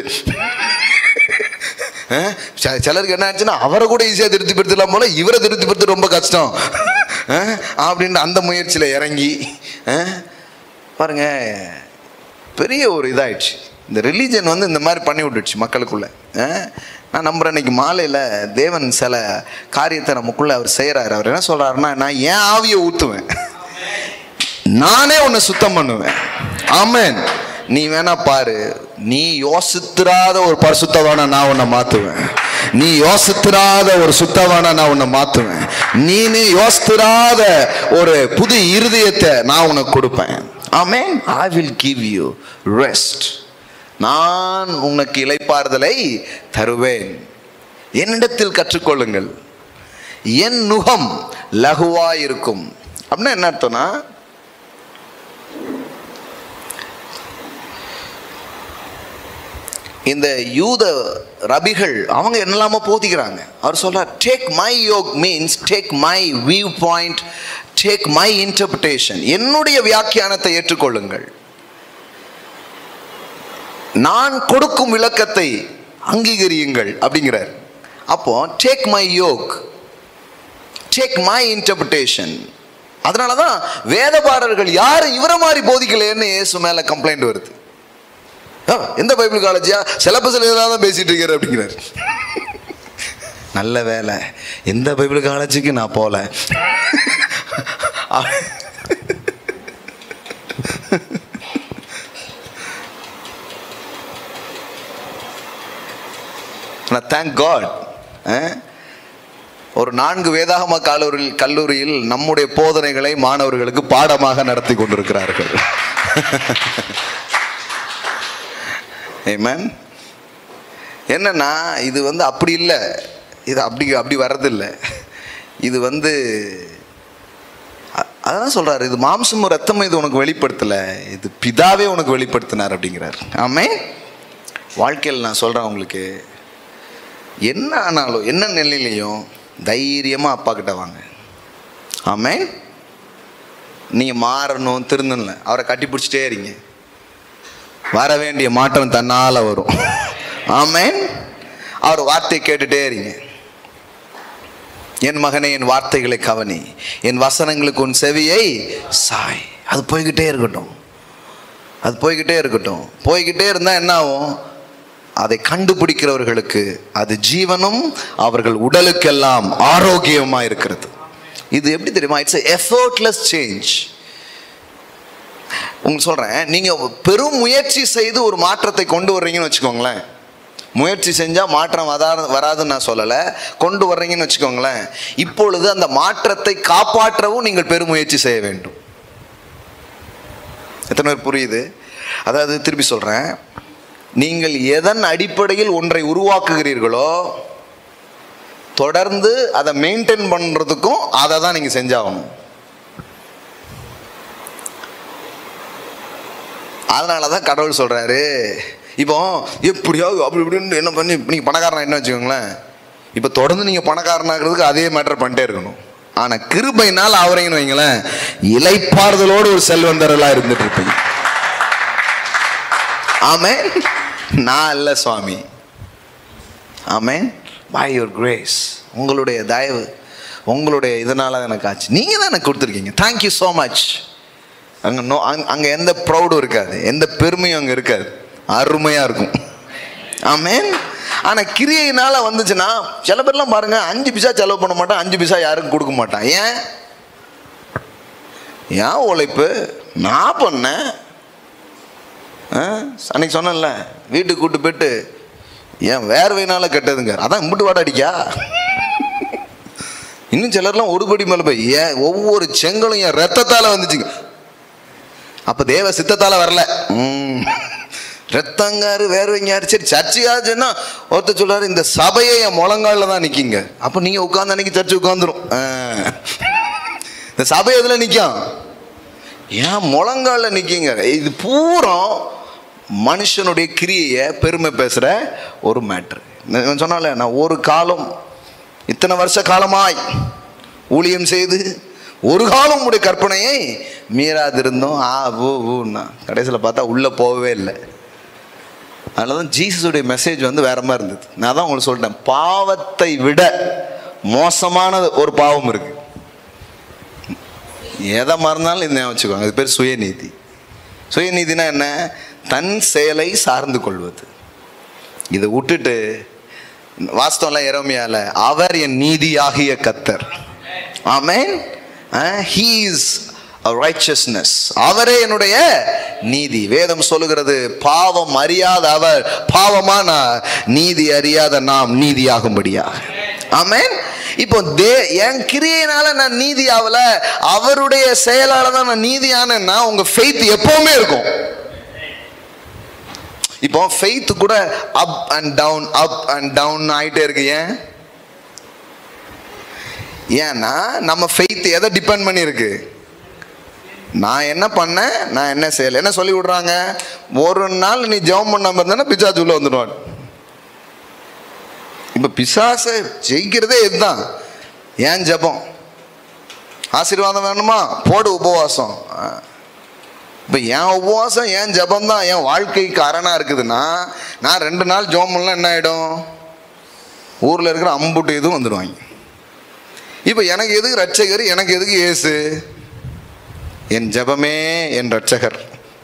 அஹ் ச- சிலருக்கு என்ன ஆச்சுன்னா அவரை கூட ஈஸியாக திருப்திப்படுத்தலாம் போல இவரை திருப்திப்படுத்த ரொம்ப கஷ்டம் அஹ் அப்படின்னு அந்த முயற்சியில் இறங்கி அஹ் பாருங்க பெரிய ஒரு இதாயிடுச்சு இந்த ரிலீஜன் வந்து இந்த மாதிரி பண்ணி விட்டுடுச்சு மக்களுக்குள்ள அஹ் நான் நம்புறேன் இன்னைக்கு மாலையில் தேவன் சில காரியத்தை நமக்குள்ள அவர் செய்கிறாரு அவர் என்ன சொல்றாருன்னா நான் ஏன் ஆவியை ஊற்றுவேன் நானே உன்னை சுத்தம் பண்ணுவேன் ஆமென் நீ வேணா பாரு நீ யோசித்திராத ஒரு பரிசுத்தவான நான் உன்னை மாத்துவேன் நீ யோசித்திராத ஒரு சுத்தவானா நான் உன்னை மாத்துவேன் நீ யோசித்திராத ஒரு புது இருதயத்தை நான் உனக்கு கொடுப்பேன் ஆமென் I will give you rest நான் உனக்கு இளைப்பாறுதலை தருவேன் என்னிடத்தில் கற்றுக்கொள்ளுங்கள் என் நுகம் லகுவா இருக்கும் அப்படின்னா என்ன அர்த்தம்னா இந்த யூத ரபிகள் அவங்க என்னெல்லாமோ போதிக்கிறாங்க அவர் சொல்றார் take my yoke means take my view point take my interpretation என்னுடைய வியாக்கியானத்தை ஏற்றுக்கொள்ளுங்கள் நான் கொடுக்கும் விளக்கத்தை அங்கீகரியுங்கள் அப்படிங்கிறார் அப்போ take my yoke take my interpretation அதனால தான் வேதபாரர்கள் யாரும் இவரை மாதிரி போதிக்கலைன்னு இயேசு மேலே கம்ப்ளைண்ட் வருது ஆ, எந்த பைபிள் காலேஜா சிலபஸில் ஏதாவது தான் பேசிட்டு இருக்காரு அப்படிங்கிறார் நல்ல வேலை எந்த பைபிள் காலேஜுக்கு நான் போகல நான் தேங்க் காட் ஒரு நான்கு வேதாகம கல்லூரியில் கல்லூரியில் நம்முடைய போதனைகளை மாணவர்களுக்கு பாடமாக நடத்தி கொண்டிருக்கிறார்கள் Amen. என்னன்னா இது வந்து அப்படி இல்லை இது அப்படி அப்படி வர்றதில்லை இது வந்து அ- அதான் சொல்றாரு இது மாம்சமும் ரத்தமும் இது உனக்கு வெளிப்படுத்தலை இது பிதாவே உனக்கு வெளிப்படுத்தினார் அப்படிங்கிறார் ஆமே வாழ்க்கையில் நான் சொல்கிறேன் உங்களுக்கு என்ன ஆனாலும் என்ன நிலையிலையும் தைரியமாக அப்பா கிட்ட வாங்க ஆமே நீங்கள் மாறணும் திருந்தல அவரை கட்டி பிடிச்சிட்டே இருங்க வர வேண்டிய மாற்றம் தன்னால் வரும் ஆமென் அவர் வார்த்தை கேட்டுட்டே இருங்க என் மகனே என் வார்த்தைகளை கவனி என் வசனங்களுக்கு உன் செவியை சாய் அது போய்கிட்டே இருக்கட்டும் அது போய்கிட்டே இருக்கட்டும் போய்கிட்டே இருந்தால் என்ன ஆகும் அதை கண்டுபிடிக்கிறவர்களுக்கு அது ஜீவனும் அவர்கள் உடலுக்கெல்லாம் ஆரோக்கியமா இருக்கிறது இது எப்படி தெரியுமா இட்ஸ் எஃபர்ட்லெஸ் சேஞ்ச் உங்களுக்கு சொல்கிறேன் நீங்கள் பெரும் முயற்சி செய்து ஒரு மாற்றத்தை கொண்டு வர்றீங்கன்னு வச்சுக்கோங்களேன் முயற்சி செஞ்சால் மாற்றம் வரா வராதுன்னு நான் சொல்லலை கொண்டு வர்றீங்கன்னு வச்சுக்கோங்களேன் இப்பொழுது அந்த மாற்றத்தை காப்பாற்றவும் நீங்கள் பெரும் முயற்சி செய்ய வேண்டும் எத்தனை பேர் புரியுது அதாவது திருப்பி சொல்கிறேன் நீங்கள் எதன் அடிப்படையில் ஒன்றை உருவாக்குகிறீர்களோ தொடர்ந்து அதை மெயின்டைன் பண்ணுறதுக்கும் அதை தான் நீங்கள் செஞ்சாகணும் அதனால தான் கடவுள் சொல்கிறாரு இப்போ எப்படியாவது அப்படி இப்படின்னு என்ன பண்ணி நீங்கள் பணக்காரனா என்ன வச்சுக்கோங்களேன் இப்போ தொடர்ந்து நீங்கள் பணக்காரனாகிறதுக்கு அதே மேட்டர் பண்ணிட்டே இருக்கணும் ஆனால் கிருபைனால் அவரையும் வைங்களேன் இலைப்பாறுதலோடு ஒரு செல்வந்தரெல்லாம் இருந்துட்டு இருப்பீங்க ஆமென் நான் இல்லை சுவாமி ஆமென் பை யுவர் கிரேஸ் உங்களுடைய தயவு உங்களுடைய இதனால தான் எனக்கு ஆச்சு நீங்கள் தான் எனக்கு கொடுத்துருக்கீங்க தேங்க்யூ ஸோ மச் அங்கே நோ அங் அங்கே எந்த ப்ரௌடும் இருக்காது எந்த பெருமையும் அங்கே இருக்காது அருமையாக இருக்கும் ஆமென் ஆனால் கிரியையினால் வந்துச்சுன்னா சில பேர்லாம் பாருங்க அஞ்சு பைசா செலவு பண்ண மாட்டான் அஞ்சு பைசா யாருக்கும் கொடுக்க மாட்டான் ஏன் ஏன் உழைப்பு நான் பண்ணேன் ஆ, அன்னைக்கு சொன்னேன்ல வீட்டுக்கு கூட்டு போயிட்டு ஏன் வேர்வையினால கெட்டதுங்க அதான் இம்பிட்டு வாட அடிக்கா இன்னும் சிலர்லாம் ஒரு படி மேலே போய் ஏன் ஒவ்வொரு செங்கலும் என் ரத்தத்தால் வந்துச்சுங்க அப்போ தேவ சித்தத்தால் வரல ம். ரத்தங்காரு வேர்வைங்காரு சரி சர்ச்சையாச்சுன்னா ஒருத்தர் சொல்றாரு இந்த சபையை என் முழங்காலில் தான் நிற்கிங்க அப்போ நீங்கள் உட்காந்து அன்னைக்கு சர்ச்சு உட்காந்துரும் இந்த சபை எதில் நிற்கும் ஏன் முழங்கால நிற்கிங்க இது பூரா மனுஷனுடைய கிரியையை பெருமை பேசுகிற ஒரு மேட்ரு சொன்னால நான் ஒரு காலம் இத்தனை வருஷ காலமாய் ஊழியம் செய்து ஒரு காலம் உடைய கற்பனையை மீறாதிருந்தோம் ஆ ஊ ஊன்னா கடைசியில் பார்த்தா உள்ளே போகவே இல்லை அதனால தான் ஜீசஸுடைய மெசேஜ் வந்து வேற மாதிரி இருந்தது நான் தான் உங்களுக்கு சொல்லிட்டேன் பாவத்தை விட மோசமான ஒரு பாவம் இருக்கு எதை மறந்தாலும் இது ஞாபகம் வச்சுக்கோங்க அது பேர் சுயநீதி சுயநீதினா என்ன தன் செயலை சார்ந்து கொள்வது இதை விட்டுட்டு வாஸ்தவம்லாம் எரோமியால அவர் என் நீதியாகிய கத்தர் ஆமென் ஹீ இஸ் ரைச்சஸ்னஸ் அவரே என்னுடைய நீதி வேதம் சொல்லுகிறது பாவம் அறியாத அவர் பாவமான நீதி அறியாத நாம் நீதியாகும்படியாக ஆமென் இப்போ தே என் கிரியையினால நான் நீதி ஆகல அவருடைய செயலால தான் நான் நீதியானேன்னா உங்க ஃபெய்த் எப்பவுமே இருக்கும் இப்போ ஃபெய்த் கூட up and down up and down ஆயிட்டே இருக்கு ஏன் ஏன்னா நம்ம ஃபெய்த் எதை டிபெண்ட் பண்ணியிருக்கு நான் என்ன பண்ணேன் நான் என்ன செய்யலை என்ன சொல்லி விடுறாங்க ஒரு நாள் நீ ஜெபம் பண்ணாம இருந்தேன்னா பிசாசு உள்ள வந்துடுவான் இப்போ பிசாசை ஜெயிக்கிறதே இதுதான் ஏன் ஜெபம் ஆசீர்வாதம் வேணுமா போடு உபவாசம் இப்போ என் உபவாசம் என் ஜெபம் தான் என் வாழ்க்கைக்கு அரணாக இருக்குதுன்னா நான் ரெண்டு நாள் ஜெபம் பண்ணலாம் என்ன ஆகிடும் ஊரில் இருக்கிற அம்புட்டு இதுவும் வந்துடுவாங்க இப்போ எனக்கு எதுக்கு ரட்சகர் எனக்கு எதுக்கு இயேசு என் ஜெபமே என் ரட்சகர்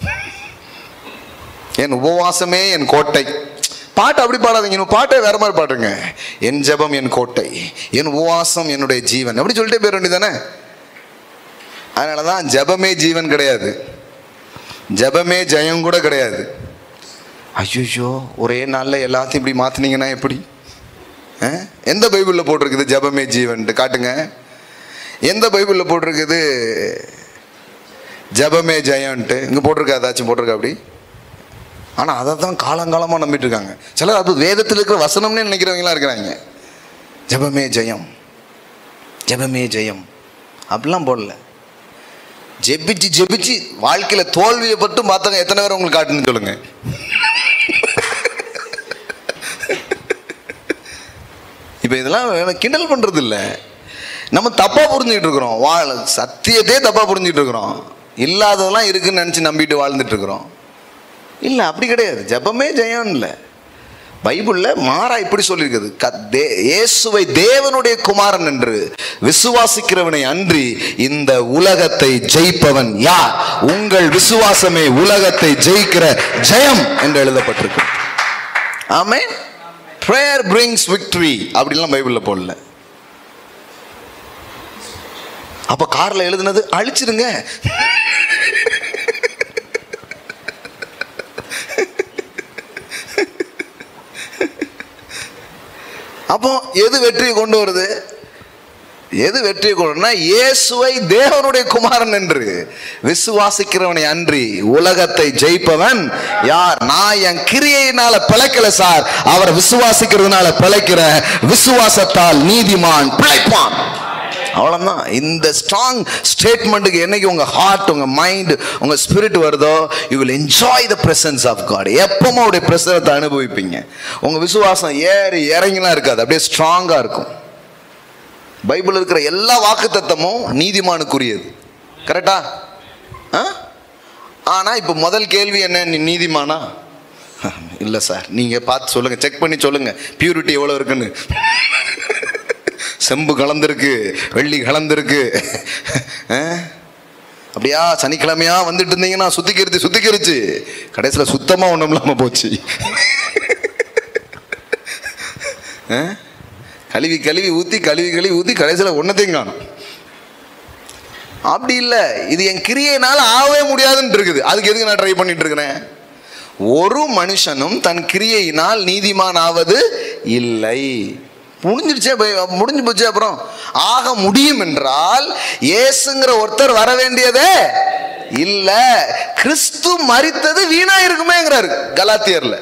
என் உபவாசமே என் கோட்டை பாட்டு அப்படி பாடாதீங்க இன்னும் பாட்டே வேற மாதிரி பாடுங்க என் ஜெபம் என் கோட்டை என் உபவாசம் என்னுடைய ஜீவன் அப்படி சொல்லிட்டே போயிட வேண்டியதானே அதனால தான் ஜெபமே ஜீவன் கிடையாது ஜெபமே ஜெயம் கூட கிடையாது ஐயோ ஒரே நாளில் எல்லாத்தையும் இப்படி மாற்றினீங்கன்னா எப்படி அஹ்? எந்த பைபிளில் போட்டிருக்குது ஜெபமே ஜீவன்ட்டு காட்டுங்க எந்த பைபிளில் போட்டிருக்குது ஜெபமே ஜெயம்ன்ட்டு இங்கே போட்டிருக்கா ஏதாச்சும் போட்டிருக்கா அப்படி ஆனால் அதை தான் காலங்காலமாக நம்பிட்டு இருக்காங்க சிலர் அது வேதத்தில் இருக்கிற வசனம்னே நினைக்கிறவங்களாம் இருக்கிறாங்க ஜெபமே ஜெயம் ஜெபமே ஜெயம் அப்படிலாம் போடல ஜெபிச்சு ஜெபிச்சு வாழ்க்கையில் தோல்வியை பட்டு பார்த்தவங்க எத்தனை பேர் உங்களுக்கு காட்டுன்னு சொல்லுங்க இப்போ இதெல்லாம் வேணும் கிண்டல் பண்ணுறது இல்லை நம்ம தப்பாக புரிஞ்சுக்கிட்டு இருக்கிறோம் வாழ் சத்தியத்தையே தப்பாக புரிஞ்சுக்கிட்டு இருக்கிறோம் இல்லாததெல்லாம் இருக்குன்னு நினச்சி நம்பிட்டு வாழ்ந்துட்டு இருக்கிறோம் இல்லை அப்படி கிடையாது ஜெபமே ஜெயம் இல்லை பைபிளில் மாறா இப்படி சொல்லியிருக்குது க- தே- இயேசுவை தேவனுடைய குமாரன் என்று விசுவாசிக்கிறவனை அன்றி இந்த உலகத்தை ஜெயிப்பவன் யார் உங்கள் விசுவாசமே உலகத்தை ஜெயிக்கிற ஜெயம் என்று எழுதப்பட்டிருக்கு ஆமே ப்ரேயர் பிரிங்ஸ் விக்டரி அப்படிலாம் பைபிளில் போடல அப்ப கார்ல எழுதுனது அழிச்சிருங்க அப்போ எது வெற்றியை கொண்டு வருது எது வெற்றியை கொண்டு வருதுன்னா இயேசுவை தேவனுடைய குமாரன் என்று விசுவாசிக்கிறவனை அன்றி உலகத்தை ஜெயிப்பவன் யார் நான் என் கிரியையினால பிழைக்கல சார் அவரை விசுவாசிக்கிறதுனால பிழைக்கிற விசுவாசத்தால் நீதிமான் பிழைப்பான் அவ்வளோதான் இந்த ஸ்ட்ராங் ஸ்டேட்மெண்ட்டுக்கு என்னைக்கு உங்கள் ஹார்ட் உங்கள் மைண்ட் உங்கள் ஸ்பிரிட் வருதோ you will enjoy the presence of God எப்பவும் அவருடைய பிரசனத்தை அனுபவிப்பீங்க உங்கள் விசுவாசம் ஏறி இறங்கிலாம் இருக்காது அப்படியே ஸ்ட்ராங்காக இருக்கும் பைபிள் இருக்கிற எல்லா வாக்குத்தத்தமும் நீதிமானுக்குரியது கரெக்டா ஆ ஆனால் இப்போ முதல் கேள்வி என்ன நீ நீதிமானா இல்லை சார் நீங்கள் பார்த்து சொல்லுங்கள் செக் பண்ணி சொல்லுங்கள் பியூரிட்டி எவ்வளோ இருக்குன்னு செம்பு கலந்துருக்கு வெள்ளி கலந்துருக்கு ஆ? அப்படியா சனிக்கிழமையா வந்துட்டு இருந்தீங்கன்னா சுத்திகரிச்சு சுத்திகரிச்சு கடைசியில் சுத்தமாக ஒன்றும் இல்லாமல் போச்சு ஆ? கழுவி கழுவி ஊற்றி கழுவி கழுவி ஊற்றி கடைசியில் ஒன்றத்தையும் காணும் அப்படி இல்லை இது என் கிரியைனால ஆகவே முடியாதுன்னு இருக்குது அதுக்கு எதுக்கு நான் ட்ரை பண்ணிட்டு இருக்கிறேன் ஒரு மனுஷனும் தன் கிரியையினால் நீதிமான் ஆவது இல்லை முடிஞ்சிருச்சே போய் முடிஞ்சு போச்சு அப்புறம் ஆக முடியும் என்றால் இயேசுங்கிற ஒருத்தர் வர வேண்டியதே இல்ல கிறிஸ்து மரித்தது வீணா இருக்குமேங்கிறாரு கலாத்தியர்ல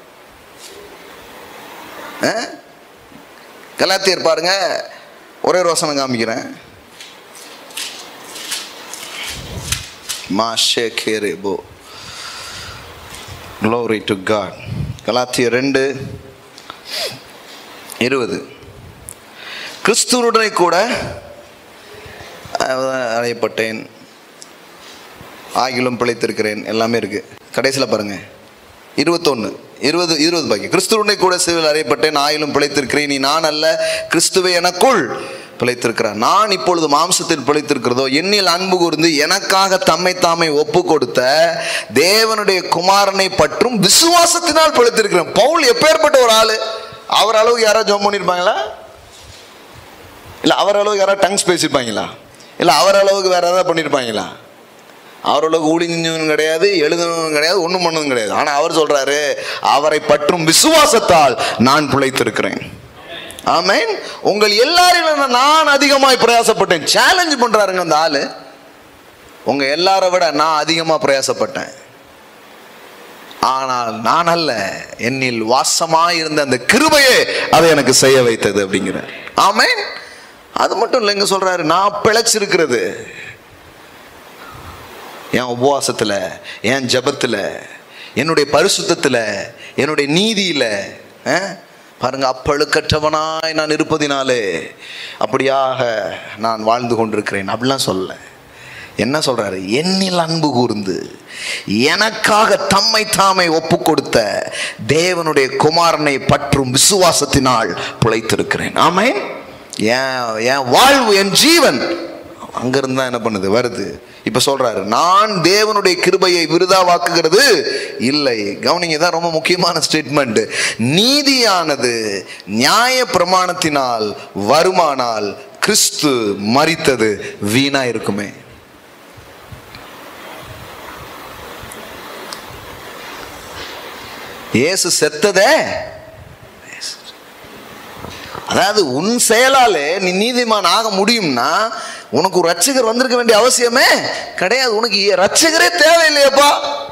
ஆ? கலாத்தியர் பாருங்க ஒரே ஒரு வசனம் காமிக்கிறேன் மாஷே கேரே போ Glory to God. கலாத்தியர் ரெண்டு இருபது கிறிஸ்துவுடனே கூட அஹ், அறையப்பட்டேன் ஆகிலும் பிழைத்திருக்கிறேன் எல்லாமே இருக்கு கடைசியில் பாருங்க இருபத்தொன்று இருபது இருபது பாக்கி கிறிஸ்துவனை கூட சிவில் அறியப்பட்டேன் ஆயிலும் பிழைத்திருக்கிறேன் நீ நான் அல்ல கிறிஸ்துவை எனக்குள் பிழைத்திருக்கிறார் நான் இப்பொழுது மாம்சத்தில் பிழைத்திருக்கிறதோ என்னில் அன்பு கூர்ந்து எனக்காக தம்மை தாமை ஒப்பு கொடுத்த தேவனுடைய குமாரனை பற்றும் விசுவாசத்தினால் பிழைத்திருக்கிறேன் பவுல் எப்பேற்பட்ட ஒரு ஆளு அவர் அளவுக்கு யாராவது ஜோம் பண்ணியிருப்பாங்களா இல்லை அவர் அளவுக்கு யாராவது டங்ஸ் பேசியிருப்பாங்களா இல்லை அவர் அளவுக்கு வேற ஏதாவது பண்ணியிருப்பாங்களா அவர்களுக்கு ஊழிஞ்சவனும் கிடையாது எழுதுனவனும் கிடையாது ஒன்றும் பண்ணதும் கிடையாது ஆனால் அவர் சொல்றாரு அவரை பற்றும் விசுவாசத்தால் நான் பிழைத்திருக்கிறேன் ஆமென் உங்கள் எல்லாரையும் நான் அதிகமாய் பிரயாசப்பட்டேன் சேலஞ்ச் பண்றாருங்க அந்த ஆளு உங்க எல்லாரை விட நான் அதிகமா பிரயாசப்பட்டேன் ஆனால் நான் அல்ல என்னில் வாசமாய் இருந்த அந்த கிருபையே அதை எனக்கு செய்ய வைத்தது அப்படிங்கிற ஆமென் அது மட்டும் இல்லைங்க சொல்றாரு நான் பிழைச்சிருக்கிறது என் உபவாசத்துல என் ஜெபத்துல என்னுடைய பரிசுத்தத்துல என்னுடைய நீதியில அஹ், பாருங்க அப்பழுக்கற்றவனாய் நான் இருப்பதினாலே அப்படியாக நான் வாழ்ந்து கொண்டிருக்கிறேன் அப்படிலாம் சொல்லல என்ன சொல்றாரு என்னில் அன்பு கூர்ந்து எனக்காக தம்மை தாமை ஒப்பு கொடுத்த தேவனுடைய குமாரனை பற்றும் விசுவாசத்தினால் பிழைத்திருக்கிறேன் ஆமென் என் என் வாழ்வு என் ஜீவன் அங்கிருந்து தான் என்ன பண்ணுது வருது இப்ப சொல்றாரு நான் தேவனுடைய கிருபையை விருதாவாக்குகிறது இல்லை கவனிங்க தான் ரொம்ப முக்கியமான ஸ்டேட்மெண்ட் நீதியானது நியாய பிரமாணத்தினால் வருமானால் கிறிஸ்து மரித்தது வீணா இருக்குமே இயேசு செத்ததே அதாவது உன் செயலாலே நீ நீதிமான் ஆக முடியும்னா உனக்கு ஒரு ரட்சகர் வந்திருக்க வேண்டிய அவசியமே கிடையாது உனக்கு ஏ- ரட்சகரே தேவையில்லையப்பா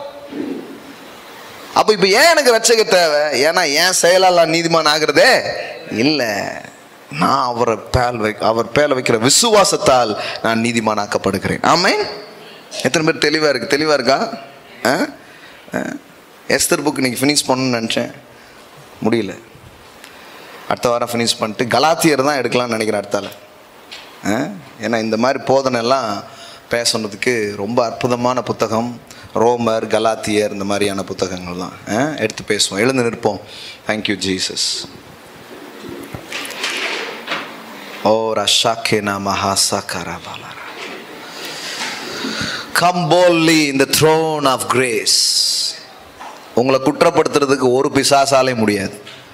அப்ப இப்ப ஏன் எனக்கு ரட்சகர் தேவை ஏன்னா என் செயலால் நான் நீதிமான் ஆகிறதே இல்லை நான் அவரை பேல் வை அவர் பேல வைக்கிற விசுவாசத்தால் நான் நீதிமானாக்கப்படுகிறேன் ஆமென் எத்தனை பேர் தெளிவா இருக்கு தெளிவா இருக்கா ஆ? ஆ? எஸ்தர் புக் இன்னைக்கு ஃபினிஷ் பண்ணணும்னு நினச்சேன் முடியல அடுத்த வாரம் ஃபினிஷ் பண்ணிட்டு கலாத்தியர் தான் எடுக்கலாம்னு நினைக்கிறேன் அடுத்தால ஆ? ஏன்னா இந்த மாதிரி போதனை எல்லாம் பேசுனதுக்கு ரொம்ப அற்புதமான புத்தகம் ரோமர் கலாத்தியர் இந்த மாதிரியான புத்தகங்கள் தான் ஆ? எடுத்து பேசுவோம் எழுந்து நிற்போம் தேங்க்யூ ஜீசஸ் ஓ ரஷாக்கேனா மகாசா கம் போல்லி இந்த த்ரோன் ஆஃப் கிரேஸ் உங்களை குற்றப்படுத்துறதுக்கு ஒரு பிசாசாலே முடியாது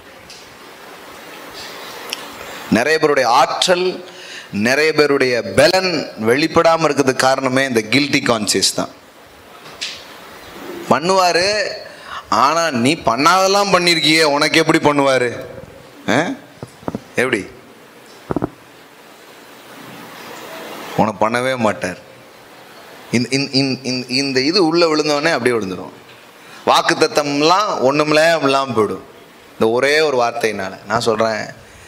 நிறைய பேருடைய ஆற்றல் நிறைய பேருடைய பலன் வெளிப்படாம இருக்கிறதுக்கு காரணமே இந்த கில்ட்டி கான்சியஸ் தான் பண்ணுவாரு ஆனா நீ பண்ணாதெல்லாம் பண்ணிருக்கியே உனக்கு எப்படி பண்ணுவாரு ஆ? எப்படி உனக்கு பண்ணவே மாட்டார் இந்த இந்த- இந்த- இந்த- இந்த இது உள்ள விழுந்தோடனே அப்படியே விழுந்துடும் வாக்கு தத்தம்லாம் ஒண்ணுமில்ல இல்லாமல் போயிடும் இந்த ஒரே ஒரு வார்த்தையினால நான் சொல்றேன்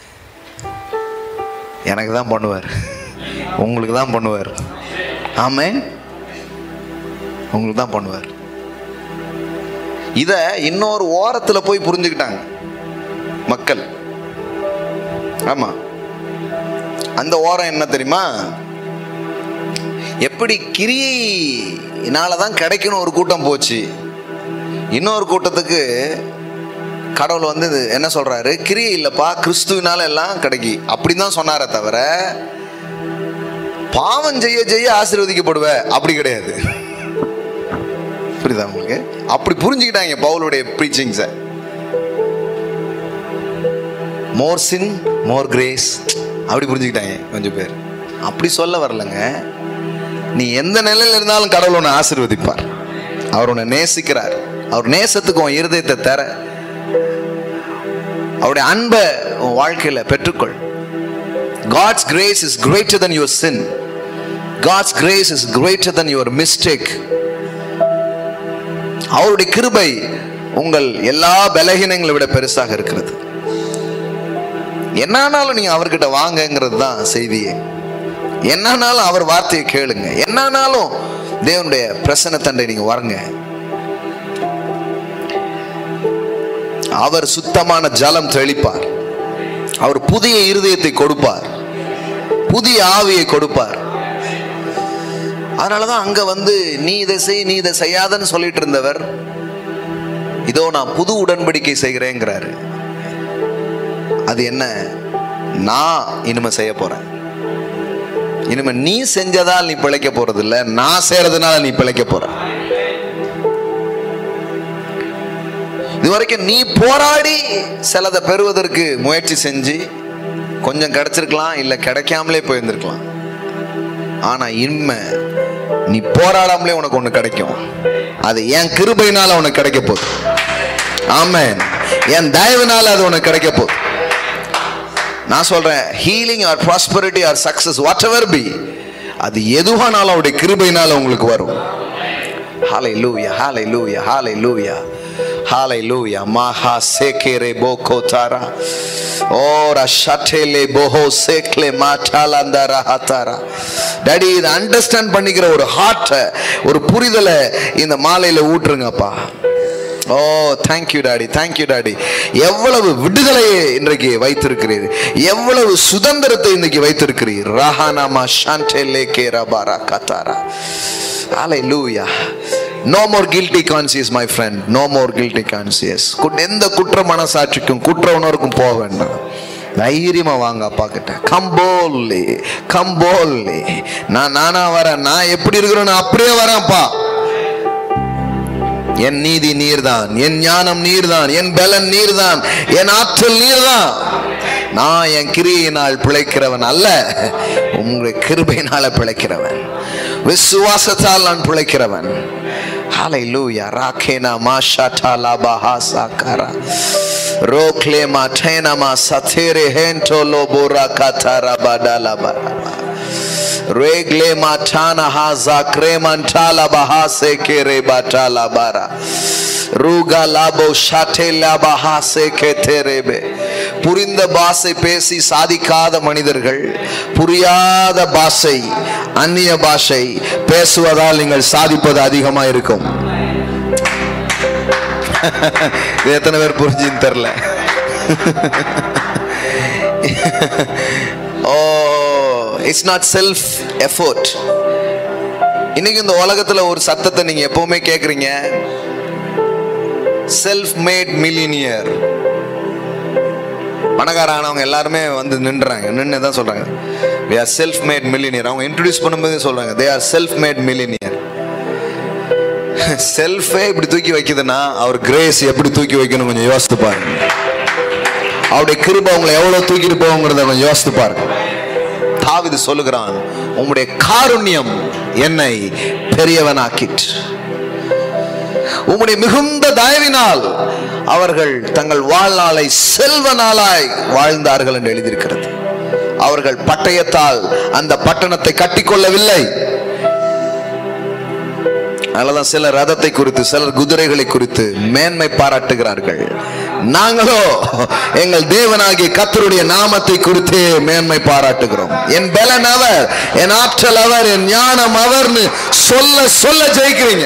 எனக்கு தான் பண்ணுவார் உங்களுக்கு தான் பண்ணுவார் ஆமே உங்களுக்கு தான் பண்ணுவார் இத இன்னொரு ஓரத்துல போய் புரிஞ்சுக்கிட்டாங்க மக்கள் ஆமா அந்த ஓரம் என்ன தெரியுமா எப்படி கிரியினால தான் கிடைக்கணும் ஒரு கூட்டம் போச்சு இன்னொரு கூட்டத்துக்கு கடவுள் வந்து இது என்ன சொல்றாரு கிரியை இல்லப்பா கிறிஸ்துவினால எல்லாம் கிடைக்கி அப்படின்னு தான் சொன்னாரே தவிர பாவம் செய்ய செய்ய ஆசீர்வதிக்கப்படுவ அப்படி கிடையாது புரியுதா உங்களுக்கு அப்படி புரிஞ்சுக்கிட்டாங்க பவுலுடைய ப்ரீச்சிங்ஸை மோர் சின் மோர் கிரேஸ் அப்படி புரிஞ்சுக்கிட்டாங்க கொஞ்சம் பேர் அப்படி சொல்ல வரலங்க நீ எந்த நிலையில இருந்தாலும் கடவுள் உன்னை ஆசீர்வதிப்பார் அவர் உன்னை நேசிக்கிறார் அவர் நேசத்துக்கு உன் இருதயத்தை தர அவருடைய அன்பை உன் வாழ்க்கையில பெற்றுக்கொள் God's grace is greater than your sin. God's grace is greater than your mistake. அவருடைய கிருபை உங்கள் எல்லா பலகீனங்களை விட பெருசாக இருக்கிறது என்னானாலும் நீங்க அவர்கிட்ட வாங்கங்கிறது தான் செய்தியே என்னானாலும் அவர் வார்த்தையை கேளுங்க என்னானாலும் தேவனுடைய பிரசன்னத்தண்டை நீங்க வரங்க அவர் சுத்தமான ஜலம் தெளிப்பார் அவர் புதிய இருதயத்தை கொடுப்பார் புதிய ஆவியை கொடுப்பார் அதனாலதான் அங்க வந்து நீ இதை செய் நீ இதை செய்யாதன்னு சொல்லிட்டு இருந்தவர் இதோ நான் புது உடன்படிக்கை செய்கிறேங்கிறாரு அது என்ன நான் இனிமே செய்ய போறேன் இனிமே நீ செஞ்சதால் நீ பிழைக்க போறது இல்ல நான் செய்யறதுனால நீ பிழைக்க போற இதுவரைக்கும் நீ போராடி சிலதை பெறுவதற்கு முயற்சி செஞ்சு கொஞ்சம் கிடைச்சிருக்கலாம் இல்ல கிடைக்காமலே போயிருந்திருக்கலாம் ஆனா இனிமே நீ போராடாமலே உனக்கு ஒண்ணு கிடைக்கும் அது என் கிருபையினால உனக்கு கிடைக்க போகுது ஆமென் என் தயவுனால அது உனக்கு கிடைக்க போகுது நான் சொல்றேன் healing or prosperity or success whatever be அது எதுவானாலும் அவருடைய கிருபையினால உங்களுக்கு வரும் ஹalleluya hallelujah hallelujah hallelujah maha sekere boko tara ora shatele boho sekle matalandara hatara daddy இதை அண்டர்ஸ்டாண்ட் பண்ணிக்கிற ஒரு ஹார்ட்டை ஒரு புரிதலை இந்த மாலையில ஊட்டுருங்கப்பா ஓ தேங்க்யூ டாடி தேங்க்யூ டாடி எவ்வளவு விடுதலையை இன்றைக்கு வைத்திருக்கிறீர் எவ்வளவு சுதந்திரத்தை இன்னைக்கு வைத்திருக்கிறீர் ரஹானாமா ஷாண்டெல்லே கேரா பாரா கத்தாரா ஹalleluya no more guilty conscious my friend no more guilty conscious எந்த குற்ற மனசாட்சிக்கும் குற்ற உணர்வுக்கும் போக வேண்டாம் தைரியமா வாங்க அப்பா கிட்ட கம்போல்லி கம்போல்லி நான் நானா வரேன் நான் எப்படி இருக்கிறேன்னு அப்படியே வரேன்ப்பா என் நீதி நீர்தான் என் ஞானம் நீர்தான் என் பலன் நீர்தான் என் ஆற்றல் நீர்தான் நான் என் கிரியினால் பிழைக்கிறவன் அல்ல உங்களுடைய கிருபையினால பிழைக்கிறவன் விசுவாசத்தால் நான் பிழைக்கிறவன் ஹalleluya rakena mashata labaha sakara rokle matena masatere hento lobora katara badala baraba regle matana haza kremantala bahase kere batala bara ruga labo shatela bahase keterebe புரிந்த பாஷை பேசி சாதிக்காத மனிதர்கள் புரியாத பாஷை அந்நிய பாஷை பேசுவதால் நீங்கள் சாதிப்பது அதிகமா இருக்கும் இது எத்தனை பேர் புரிஞ்சுன்னு தெரில oh it's not self effort இன்னைக்கு இந்த உலகத்துல ஒரு சத்தத்தை நீங்க எப்பவுமே கேக்குறீங்க செல்ஃப் மேட் மில்லினியர் பணக்காரானவங்க எல்லாருமே வந்து நின்றாங்க நின்று தான் சொல்றாங்க we are self made millionaire அவங்க இன்ட்ரடியூஸ் பண்ணும்போது சொல்றாங்க they are self made millionaire செல்ஃபே இப்படி தூக்கி வைக்குதுன்னா அவர் கிரேஸ் எப்படி தூக்கி வைக்கணும் கொஞ்சம் யோசித்து பாருங்க அவருடைய கிருபை உங்களை எவ்வளவு தூக்கிட்டு போகுங்கிறத கொஞ்சம் யோசித்து பாருங்க தாவிது சொல்லுகிறான் உம்முடைய காருண்யம் என்னை பெரியவனாக்கிட்டு உம்முடைய மிகுந்த தயவினால் அவர்கள் தங்கள் வாழ்நாளை செல்வ நாளாய் வாழ்ந்தார்கள் என்று எழுதியிருக்கிறது அவர்கள் பட்டயத்தால் அந்த பட்டணத்தை கட்டிக்கொள்ளவில்லை அதனாலதான் சிலர் ரதத்தை குறித்து சிலர் குதிரைகளை குறித்து மேன்மை பாராட்டுகிறார்கள் நாங்களோ எங்கள் தேவனாகிய கத்தருடைய நாமத்தை குறித்தே மேன்மை பாராட்டுகிறோம் என் பலன் அவர் என் ஆற்றல் அவர் என் ஞானம் அவர்னு சொல்ல சொல்ல ஜெயிக்கிறீங்க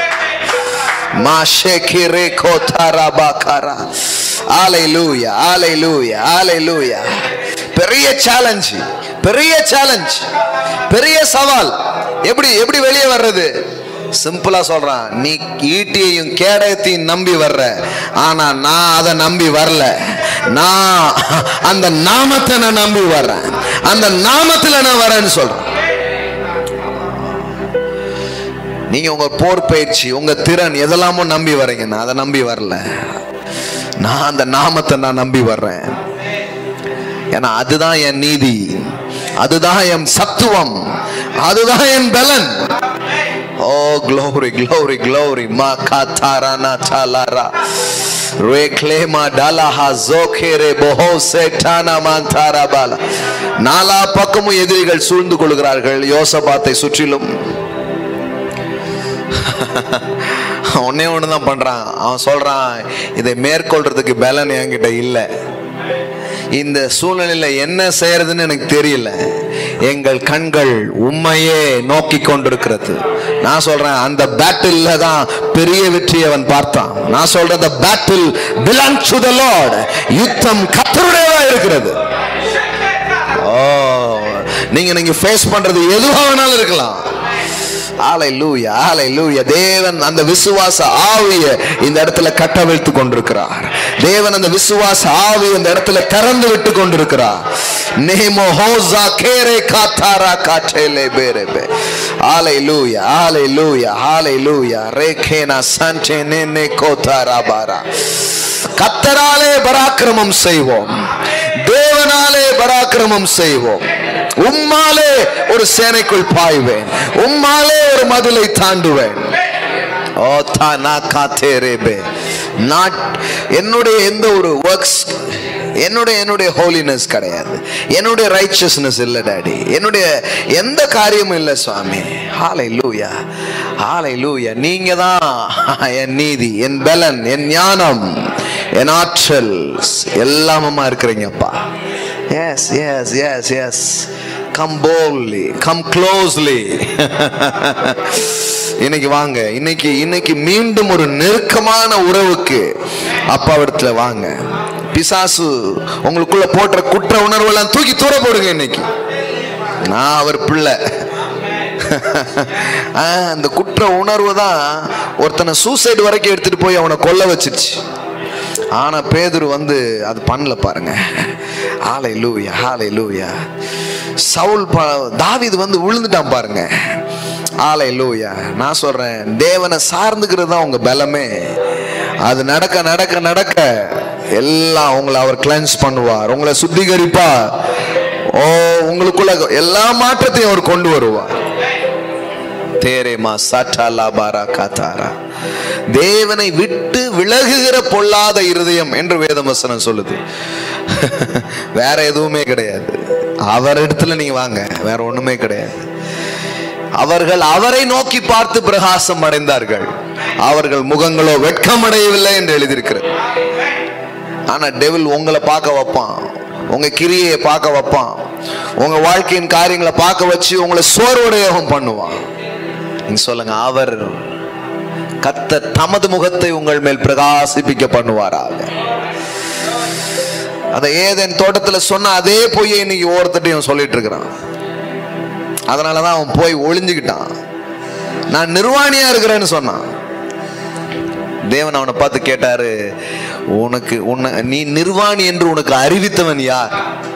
மாஷேகிரே கோதாராபாகாரா ஹalleluya ஹalleluya ஹalleluya பெரிய சேலஞ்ச் பெரிய சேலஞ்ச் பெரிய சவால் எப்படி எப்படி வெளியே வர்றது சிம்பிளா சொல்றான் நீ ஈட்டியையும் கேடயத்தையும் நம்பி வர்ற ஆனா நான் அதை நம்பி வரல நான் அந்த நாமத்தை நான் நம்பி வர்றேன் அந்த நாமத்துல நான் வரேன்னு சொல்றேன் நீங்க உங்க போர் பயிற்சி உங்க திறன் எதெல்லாமோ நம்பி வரீங்க நான் அதை நம்பி வரல நான் அந்த நாமத்தை நான் நம்பி வர்றேன் ஏன்னா அதுதான் என் நீதி அதுதான் என் சத்துவம் அதுதான் என் பலன் ஓ க்ளோரி க்ளோரி க்ளோரி மா காத்தாரானா சாலாரா ரேக்லேமா டலஹா ஜோகேரே போஹோ சேட்டானா மாந்தாரா பாலா நாலா பக்கமும் எதிரிகள் சூழ்ந்து கொள்கிறார்கள் யோசபாத்தை சுற்றிலும் ஒன்னே ஒன்று தான் பண்றான் அவன் சொல்றான் இதை மேற்கொள்றதுக்கு பலன் என்கிட்ட இல்லை இந்த சூழ்நிலையில என்ன செய்யறதுன்னு எனக்கு தெரியல எங்கள் கண்கள் உண்மையே நோக்கி கொண்டிருக்கிறது நான் சொல்றேன் அந்த பேட்டில்ல தான் பெரிய வெற்றி அவன் பார்த்தான் நான் சொல்றேன் the battle belongs to the lord யுத்தம் கத்தருடையதா இருக்கிறது ஓ நீங்க நீங்க ஃபேஸ் பண்றது எதுவா வேணாலும் இருக்கலாம் ஹalleluya ஹalleluya தேவன் அந்த விசுவாச ஆவிய இந்த இடத்துல கட்டவிழ்த்து கொண்டிருக்கிறார் தேவன் அந்த விசுவாச ஆவி இந்த இடத்துல திறந்து விட்டு கொண்டிருக்கிறார் நேமோ ஹோசா கேரே காத்தாரா காட்டேலே பேரே ஹalleluya ஹalleluya ஹalleluya ரேகேனா சண்டே நேனே கோத்தாரா பாரா கத்தராலே பராக்கிரமம் செய்வோம் தேவனாலே பராக்கிரமம் செய்வோம் உம்மாலே ஒரு சேனைக்குள் பாய்வேன் உம்மாலே ஒரு மதிலை தாண்டுவேன் ஓ தானா காத்தேரேபே நாட் என்னுடைய எந்த ஒரு ஒர்க்ஸ் என்னுடைய என்னுடைய ஹோலினஸ் கிடையாது என்னுடைய ரைச்சஸ்னஸ் இல்லை டாடி என்னுடைய எந்த காரியமும் இல்லை சுவாமி ஹாலை லூயா ஹாலை லூயா நீங்க தான் என் நீதி என் பலன் என் ஞானம் என் ஆற்றல் எல்லாமமா இருக்கிறீங்கப்பா yes yes yes yes come boldly come closely இன்னைக்கு வாங்க இன்னைக்கு இன்னைக்கு மீண்டும் ஒரு நெருக்கமான உறவுக்கு அப்பாவிடத்துல வாங்க பிசாசு உங்களுக்குள்ள போட்ட குற்ற உணர்வெல்லாம் தூக்கி தூர போடுங்க இன்னைக்கு நான் அவர் பிள்ளை ஆ, அந்த குற்ற உணர்வு தான் ஒருத்தனை சூசைடு வரைக்கும் எடுத்துட்டு போய் அவனை கொல்ல வச்சிருச்சு ஆனா பேதுரு வந்து அது பண்ணல பாருங்க ஆலை லூயா ஆலை லூயா சவுல் ப- தாவீது வந்து விழுந்துட்டான் பாருங்க ஆலை லூயா நான் சொல்றேன் தேவனை சார்ந்துக்கிறது தான் உங்க பலமே அது நடக்க நடக்க நடக்க எல்லாம் உங்களை அவர் கிளென்ஸ் பண்ணுவார் உங்களை சுத்திகரிப்பார் ஓ உங்களுக்குள்ள எல்லா மாற்றத்தையும் அவர் கொண்டு வருவார் தேரேமா சாட்டா லாபாரா காத்தாரா தேவனை விட்டு விலகுகிற பொல்லாத இருதயம் என்று வேதவசனம் சொல்லுது வேற எதுவுமே கிடையாது அவர் இடத்துல நீங்க வாங்க வேற ஒண்ணுமே கிடையாது அவர்கள் அவரை நோக்கி பார்த்து பிரகாசம் அடைந்தார்கள் அவர்கள் முகங்களோ வெட்கமடையவில்லை என்று எழுதியிருக்கிறது ஆனா டெவில் உங்களை பார்க்க வைப்பான் உங்க கிரியையை பார்க்க வைப்பான் உங்க வாழ்க்கையின் காரியங்களை பார்க்க வச்சு உங்களை சோர்வுடையகம் பண்ணுவான் நீங்க சொல்லுங்க அவர் கத்த தமது முகத்தை உங்கள் மேல் பிரகாசிப்பிக்க பண்ணுவாராக அதை ஏதேன் தோட்டத்துல சொன்ன அதே பொய்யை இன்னைக்கு ஒவ்வொருத்தட்டையும் சொல்லிட்டு இருக்கிறான் அதனாலதான் அவன் போய் ஒளிஞ்சுக்கிட்டான் நான் நிர்வாணியா இருக்கிறேன்னு சொன்னான் தேவன் அவனை பார்த்து கேட்டாரு உனக்கு உன்னை நீ நிர்வாணி என்று உனக்கு அறிவித்தவன் யார்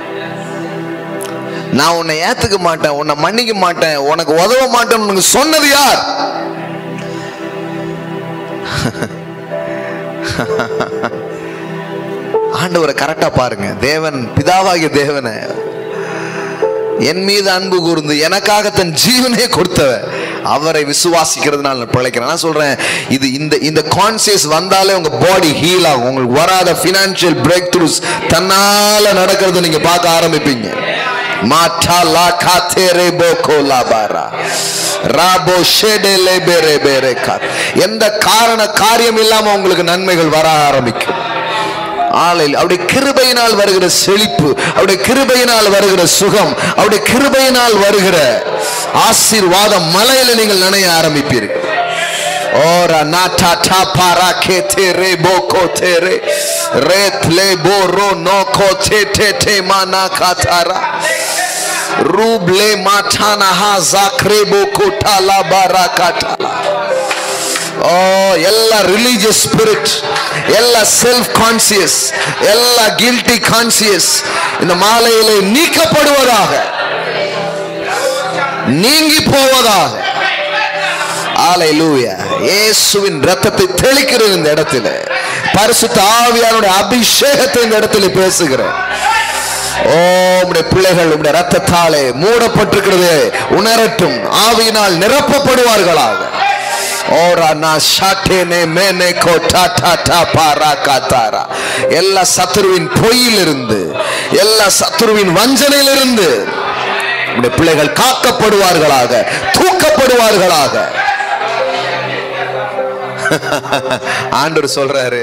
நான் உன்னை ஏத்துக்க மாட்டேன் உன்னை மன்னிக்க மாட்டேன் உனக்கு உதவ மாட்டேன் உனக்கு சொன்னது யார் ஆண்டவரை கரெக்டா பாருங்க தேவன் பிதாவாகிய தேவனை என் மீது அன்பு கூர்ந்து எனக்காக தன் ஜீவனே கொடுத்தவர் அவரை விசுவாசிக்கிறதுனால நான் பிழைக்கிறேன் நான் சொல்றேன் இது இந்த இந்த கான்சியஸ் வந்தாலே உங்க பாடி ஹீல் ஆகும் உங்களுக்கு வராத ஃபினான்ஷியல் பிரேக் த்ரூஸ் தன்னால நடக்கிறத நீங்க பார்க்க ஆரம்பிப்பீங்க மாட்டா லா காத்தேரே போகோ லாபாரா ராபோ ஷெடே லேபேரே பேரே காத் எந்த காரண காரியம் இல்லாம உங்களுக்கு நன்மைகள் வர ஆரம்பிக்கும் ஆலையில் அவருடைய கிருபையினால் வருகிற செழிப்பு அவருடைய கிருபையினால் வருகிற சுகம் அவருடைய கிருபையினால் வருகிற ஆசீர்வாதம் மலையில நீங்கள் நனைய ஆரம்பிப்பீர்கள் Ora nata ta para ke te re bo ko te re re tle bo ro no ko te te te mana katara ruble matana ha zakre bo ko tala barakatala ஓ எல்லா ரிலீஜியஸ் ஸ்பிரிட் எல்லா self conscious எல்லா guilty conscious இந்த மாலையிலே நீக்கப்படுவதாக நீங்கி போவதாக ஆலையிலூயா இயேசுவின் ரத்தத்தை தெளிக்கிறது இந்த இடத்துல பரிசுத்த ஆவியானுடைய அபிஷேகத்தை இந்த இடத்துல பேசுகிறேன் ஓ உம்முடைய பிள்ளைகள் உம்முடைய ரத்தத்தாலே மூடப்பட்டிருக்கிறது உணரட்டும் ஆவியினால் நிரப்பப்படுவார்களாக ஓரா நா ஷாட்டேனே மேனே கோ டா டா டா பாரா காத்தாரா எல்லா சத்துருவின் பொய்யிலிருந்து எல்லா சத்துருவின் வஞ்சனையிலிருந்து உம்முடைய பிள்ளைகள் காக்கப்படுவார்களாக தூக்கப்படுவார்களாக ஆண்டவர் சொல்றாரு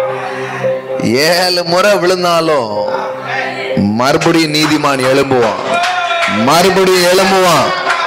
ஏழு முறை விழுந்தாலும் மறுபடியும் நீதிமான் எழும்புவான் மறுபடியும் எழும்புவான்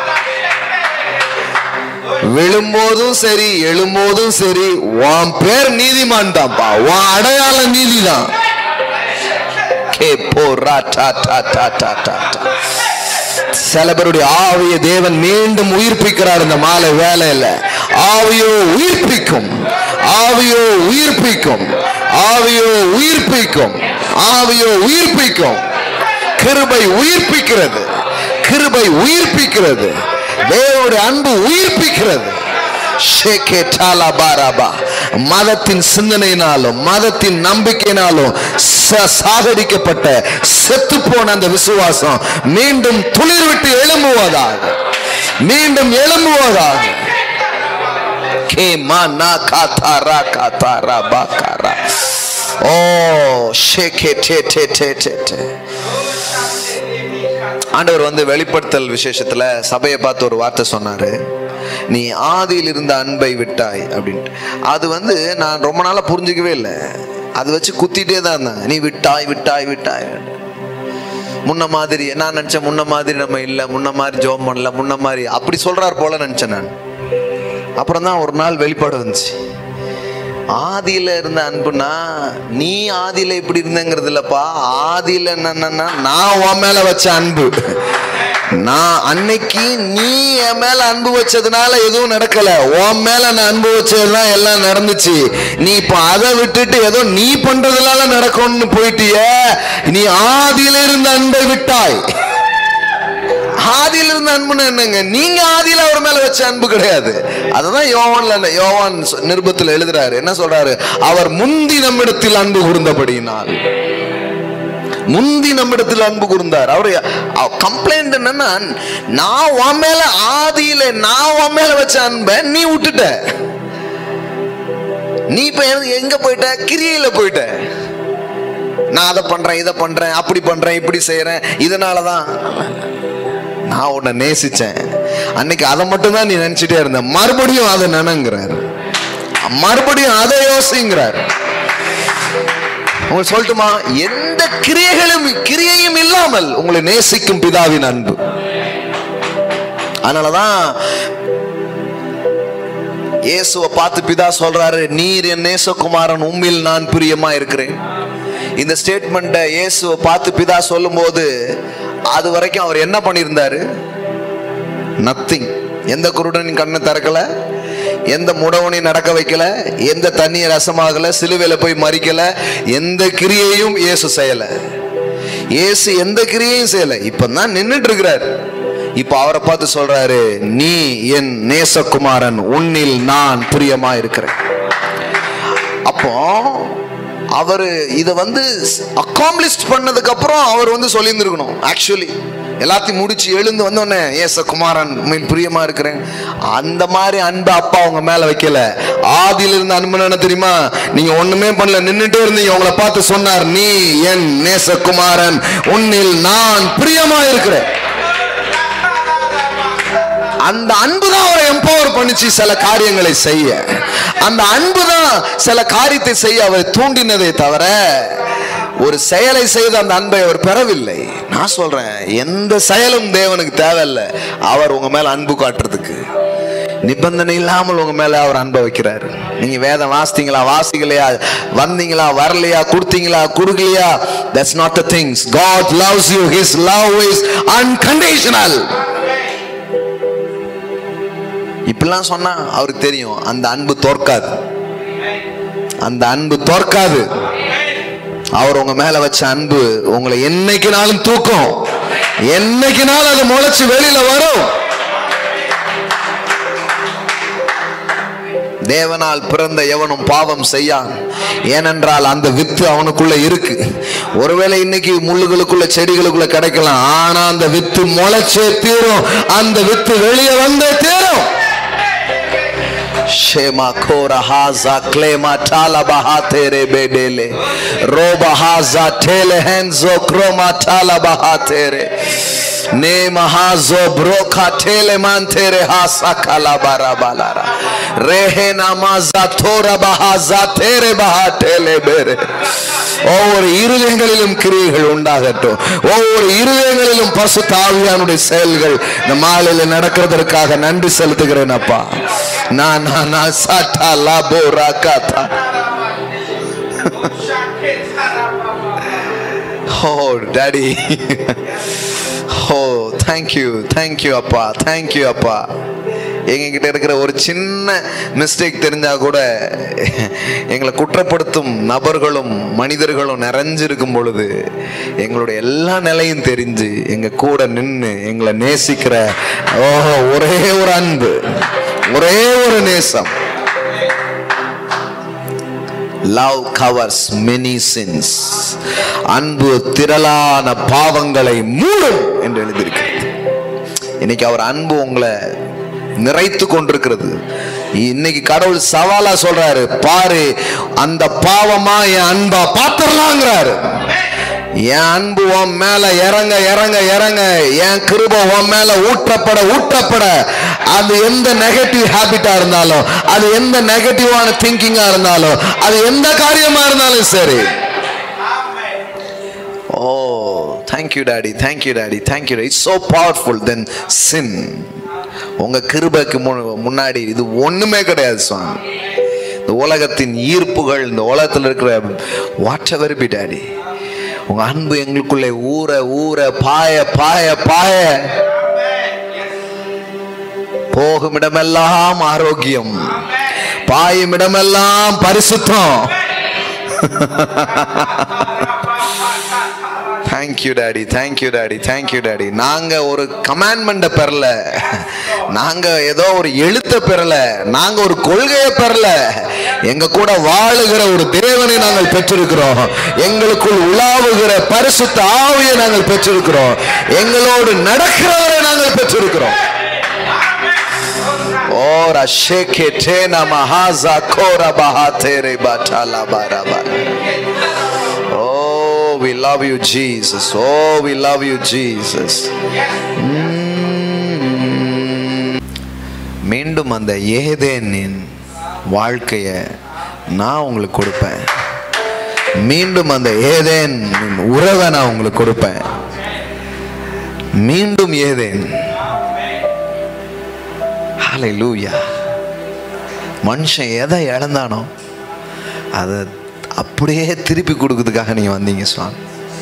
விழும்போதும் சரி எழும்போதும் சரி உன் பேர் நீதிமான் தான்ப்பா உன் அடையாள நீதிதான் கே போ ரா டா டா டா டா டா டா. சில பேருடைய ஆவியை தேவன் மீண்டும் உயிர்ப்பிக்கிறார் இந்த மாலை வேலையில ஆவியோ உயிர்ப்பிக்கும் ஆவியோ உயிர்ப்பிக்கும் ஆவியோ உயிர்ப்பிக்கும் ஆவியோ உயிர்ப்பிக்கும் கிருபை உயிர்ப்பிக்கிறது கிருபை உயிர்ப்பிக்கிறது தேவனுடைய அன்பு உயிர்ப்பிக்கிறது ஷேகே டாலா பாராபா மதத்தின் சிந்தனையினாலும் மதத்தின் நம்பிக்கையினாலும் ச- சாகடிக்கப்பட்ட செத்து போன அந்த விசுவாசம் மீண்டும் துளிர் விட்டு எழும்புவதாக மீண்டும் எழும்புவதாக கே மா நா காத்தா ரா காத்தா ரா பா காரா ஓ ஷேகே டே டே டே டே டே ஆண்டவர் வந்து வெளிப்படுத்தல் விசேஷத்துல சபையை பார்த்து ஒரு வார்த்தை சொன்னாரு நீ ஆதியில் இருந்த அன்பை விட்டாய் அப்படின்ட்டு அது வந்து நான் ரொம்ப நாளா புரிஞ்சுக்கவே இல்லை அது வச்சு குத்திட்டே தான் இருந்தேன் நீ விட்டாய் விட்டாய் விட்டாய் முன்ன மாதிரி நான் நினைச்சேன் முன்ன மாதிரி நம்ம இல்லை முன்ன மாதிரி ஜோம் பண்ணல முன்ன மாதிரி அப்படி சொல்றாரு போல நினைச்சேன் நான் அப்புறம் தான் ஒரு நாள் வெளிப்பாடு வந்துச்சு ஆதியில இருந்த அன்புனா நீ ஆதியில இப்படி இருந்தங்கிறது இல்லப்பா ஆதியில என்னன்னா நான் உன் மேல வச்ச அன்பு நான் அன்னைக்கு நீ என் மேல அன்பு வச்சதுனால எதுவும் நடக்கல உன் மேல நான் அன்பு வச்சதுதான் எல்லாம் நடந்துச்சு நீ இப்ப அதை விட்டுட்டு ஏதோ நீ பண்றதுனால நடக்கும்னு போயிட்டிய நீ ஆதியில இருந்த அன்பை விட்டாய் ஆதியில இருந்த அன்புன்னு என்னங்க நீங்க ஆதியில அவர் மேல வச்ச அன்பு கிடையாது அதுதான் யோவான்ல இல்ல, யோவான் சொ- நிருபத்துல எழுதுறாரு என்ன சொல்றாரு அவர் முந்தி நம்மிடத்தில் அன்பு கூர்ந்தபடியினால் முந்தி நம்மிடத்தில் அன்பு கூர்ந்தார் அவரு கம்ப்ளைண்ட் என்னன்னா நான் உன் மேல ஆதியில நான் உன் மேல வச்ச அன்பை நீ விட்டுட்ட நீ இப்ப எங்க- எங்க போயிட்ட கிரியையில போயிட்ட நான் அதை பண்றேன் இதை பண்றேன் அப்படி பண்றேன் இப்படி செய்யறேன் இதனாலதான் நான் உன்னை நேசிச்சேன் அன்னைக்கு அதை மட்டும் தான் நீ நினைச்சிட்டே இருந்த மறுபடியும் அதை நினைங்கிறார் மறுபடியும் அதை யோசிங்கிறார் உங்களுக்கு சொல்லட்டுமா எந்த கிரியைகளும் கிரியையும் இல்லாமல் உங்களை நேசிக்கும் பிதாவின் அன்பு அதனாலதான் இயேசுவை பார்த்து பிதா சொல்றாரு நீர் என் நேசகுமாரன் உம்மில் நான் பிரியமா இருக்கிறேன் இந்த ஸ்டேட்மெண்ட்டை இயேசுவை பார்த்து பிதா சொல்லும்போது அது வரைக்கும் அவர் என்ன பண்ணியிருந்தாரு நத்திங் எந்த குருடனின் கண்ணை திறக்கல எந்த முடவனையும் நடக்க வைக்கல எந்த தண்ணியை ரசமாகல சிலுவையில போய் மறிக்கல எந்த கிரியையும் இயேசு செய்யல இயேசு எந்த கிரியையும் செய்யல இப்பதான் நின்னுட்டு இருக்கிறார் இப்ப அவரை பார்த்து சொல்றாரு நீ என் நேசகுமாரன் உன்னில் நான் பிரியமா இருக்கிறேன் அப்போ அவர் இதை வந்து அக்காம்ப்ளிஷ் பண்ணதுக்கு அப்புறம் அவர் வந்து சொல்லியிருந்திருக்கணும் ஆக்சுவலி எல்லாத்தையும் முடிச்சு எழுந்து வந்தோடனே ஏச குமாரன் உண்மையில் பிரியமா இருக்கிறேன் அந்த மாதிரி அன்பு அப்பா அவங்க மேல வைக்கல ஆதியில இருந்த அன்பு என்ன தெரியுமா நீங்க ஒண்ணுமே பண்ணல நின்னுட்டே இருந்தீங்க உங்களை பார்த்து சொன்னார் நீ என் நேசகுமாரன் உன்னில் நான் பிரியமா இருக்கிறேன் அந்த அன்பு தான் அவரை எம்பவர் பண்ணிச்சு சில காரியங்களை செய்ய அந்த அன்பு தான் சில காரியத்தை செய்ய அவரை தூண்டினதை தவிர ஒரு செயலை செய்து அந்த அன்பை அவர் பெறவில்லை நான் சொல்றேன் எந்த செயலும் தேவனுக்கு தேவையில்லை அவர் உங்க மேல அன்பு காட்டுறதுக்கு நிபந்தனை இல்லாமல் உங்க மேல அவர் அன்பை வைக்கிறாரு நீங்க வேதம் வாசித்தீங்களா வாசிக்கலையா வந்தீங்களா வரலையா கொடுத்தீங்களா கொடுக்கலையா that's not the things God loves you his love is unconditional இப்படிலாம் சொன்னா அவருக்கு தெரியும் அந்த அன்பு தோற்காது அந்த அன்பு தோற்காது அவர் உங்க மேல வச்ச அன்பு உங்களை என்னைக்குனாலும் தூக்கும் என்னைக்குனாலும் அது முளைச்சு வெளியில வரும் தேவனால் பிறந்த எவனும் பாவம் செய்யான் ஏனென்றால் அந்த வித்து அவனுக்குள்ள இருக்கு ஒருவேளை இன்னைக்கு முள்ளுகளுக்குள்ள செடிகளுக்குள்ள கிடைக்கலாம் ஆனா அந்த வித்து முளைச்சே தீரும் அந்த வித்து வெளியே வந்தே தீரும் Shema kora haza klema tala bahatere bedele roba haza tele henzo kroma tala bahatere nema hazo broka tele mantere hasa kala barabalara rehe namaza tora bahaza tere bahatele bere ஒவ்வொரு இருதயங்களிலும் கிரியைகள் உண்டாகட்டும் ஒவ்வொரு இருதயங்களிலும் பசு தாவியானுடைய செயல்கள் இந்த மாலையில நடக்கிறதற்காக நன்றி செலுத்துகிறேன் அப்பா நான் நான் நான் சாட்டா லாபோ ராக்காத்தா oh daddy oh thank you thank you அப்பா தேங்க்யூ அப்பா எங்ககிட்ட இருக்கிற ஒரு சின்ன மிஸ்டேக் தெரிஞ்சா கூட எங்களை குற்றப்படுத்தும் நபர்களும் மனிதர்களும் நிறைஞ்சிருக்கும் பொழுது எங்களுடைய எல்லா நிலையும் தெரிஞ்சு எங்க கூட நின்று எங்களை நேசிக்கிற ஓ ஒரே ஒரு அன்பு ஒரே ஒரு நேசம் லவ் கவர்ஸ் மெனி சின்ஸ் அன்பு திரளான பாவங்களை மூடும் என்று எழுதியிருக்கிறது இன்னைக்கு அவர் அன்பு உங்களை நிறைத்து கொண்டிருக்கிறது இன்னைக்கு கடவுள் சவாலா சொல்றாரு பாரு அந்த பாவமா என் அன்பா பாத்திரலாங்கிறாரு என் அன்பு உன் மேல இறங்க இறங்க இறங்க என் கிருப உன் மேல ஊற்றப்பட ஊற்றப்பட அது எந்த நெகட்டிவ் ஹாபிட்டா இருந்தாலும் அது எந்த நெகட்டிவான திங்கிங்கா இருந்தாலும் அது எந்த காரியமா இருந்தாலும் சரி oh thank you daddy thank you daddy thank you it's so powerful then sin உங்க கிருபைக்கு முன்- முன்னாடி இது ஒண்ணுமே கிடையாது சுவாமி இந்த உலகத்தின் ஈர்ப்புகள் இந்த உலகத்தில் இருக்கிற வாட் எவர் பி டாடி உங்க அன்பு எங்களுக்குள்ளே ஊற ஊற பாய பாய பாய போகும் இடமெல்லாம் ஆரோக்கியம் பாயும் இடமெல்லாம் பரிசுத்தம் thank you daddy thank you daddy thank you daddy நாங்க ஒரு கமாண்ட்மெண்ட்டை பெறல நாங்க ஏதோ ஒரு எழுத்தை பெறல நாங்க ஒரு கொள்கையை பெறல எங்க கூட வாழுகிற ஒரு தேவனை நாங்கள் பெற்றிருக்கிறோம் எங்களுக்குள் உலாவுகிற பரிசுத்த ஆவியை நாங்கள் பெற்றிருக்கிறோம் எங்களோடு நடக்கிறவரை நாங்கள் பெற்றிருக்கிறோம் ஓ ரஷேகே டேனா மஹாசா கோரா பஹாதேரே பாட்டாலா பாராபா Oh, we love you, Jesus. Oh, we love you, Jesus. Mm. மீண்டும் அந்த ஏதேனின் வாழ்க்கையை நான் உங்களுக்கு கொடுப்பேன் மீண்டும் அந்த ஏதேன் உறவை நான் உங்களுக்கு கொடுப்பேன் மீண்டும் ஏதேன் ஹalleluya மனுஷன் எதை இழந்தானோ அதை அப்படியே திருப்பி கொடுக்கறதுக்காக நீங்க வந்தீங்க சுவாமி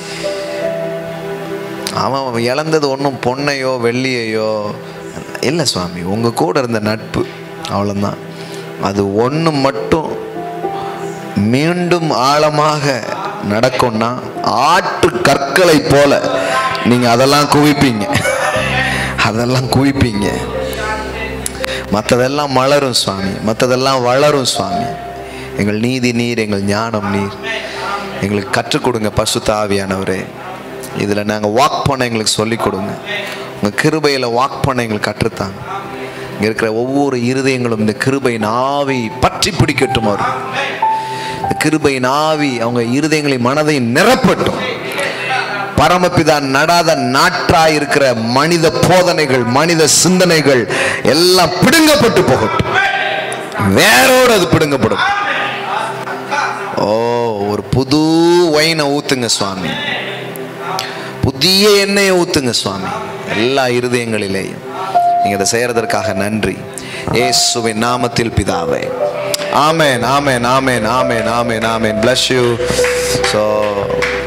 அவன் அவன் இழந்தது ஒன்றும் பொண்ணையோ வெள்ளியையோ இல்லை சுவாமி உங்கள் கூட இருந்த நட்பு அவ்வளோதான் அது ஒன்று மட்டும் மீண்டும் ஆழமாக நடக்கும்னா ஆற்று கற்களை போல நீங்கள் அதெல்லாம் குவிப்பீங்க அதெல்லாம் குவிப்பீங்க மற்றதெல்லாம் மலரும் சுவாமி மற்றதெல்லாம் வளரும் சுவாமி எங்கள் நீதி நீர் எங்கள் ஞானம் நீர் எங்களுக்கு கற்றுக் கொடுங்க பசுத்த ஆவியானவரே இதில் நாங்கள் வாக் பண்ண எங்களுக்கு சொல்லிக் கொடுங்க உங்கள் கிருபையில் வாக் பண்ண எங்களுக்கு கற்றுத்தாங்க இங்கே இருக்கிற ஒவ்வொரு இருதயங்களும் இந்த கிருபையின் ஆவி பற்றி பிடிக்கட்டும் அவர் இந்த கிருபையின் ஆவி அவங்க இருதயங்களை மனதை நிரப்பட்டும் பரமபிதா நடாத நாற்றாய் இருக்கிற மனித போதனைகள் மனித சிந்தனைகள் எல்லாம் பிடுங்கப்பட்டு போகட்டும் வேரோடு அது பிடுங்கப்படும் ஓ ஒரு புது ஒயினை ஊத்துங்க சுவாமி புதிய எண்ணெயை ஊத்துங்க சுவாமி எல்லா இருதயங்களிலேயும் நீங்க அதை செய்யறதற்காக நன்றி இயேசுவின் நாமத்தில் பிதாவே ஆமென் ஆமென் ஆமென் ஆமென் ஆமென் ஆமென் bless you so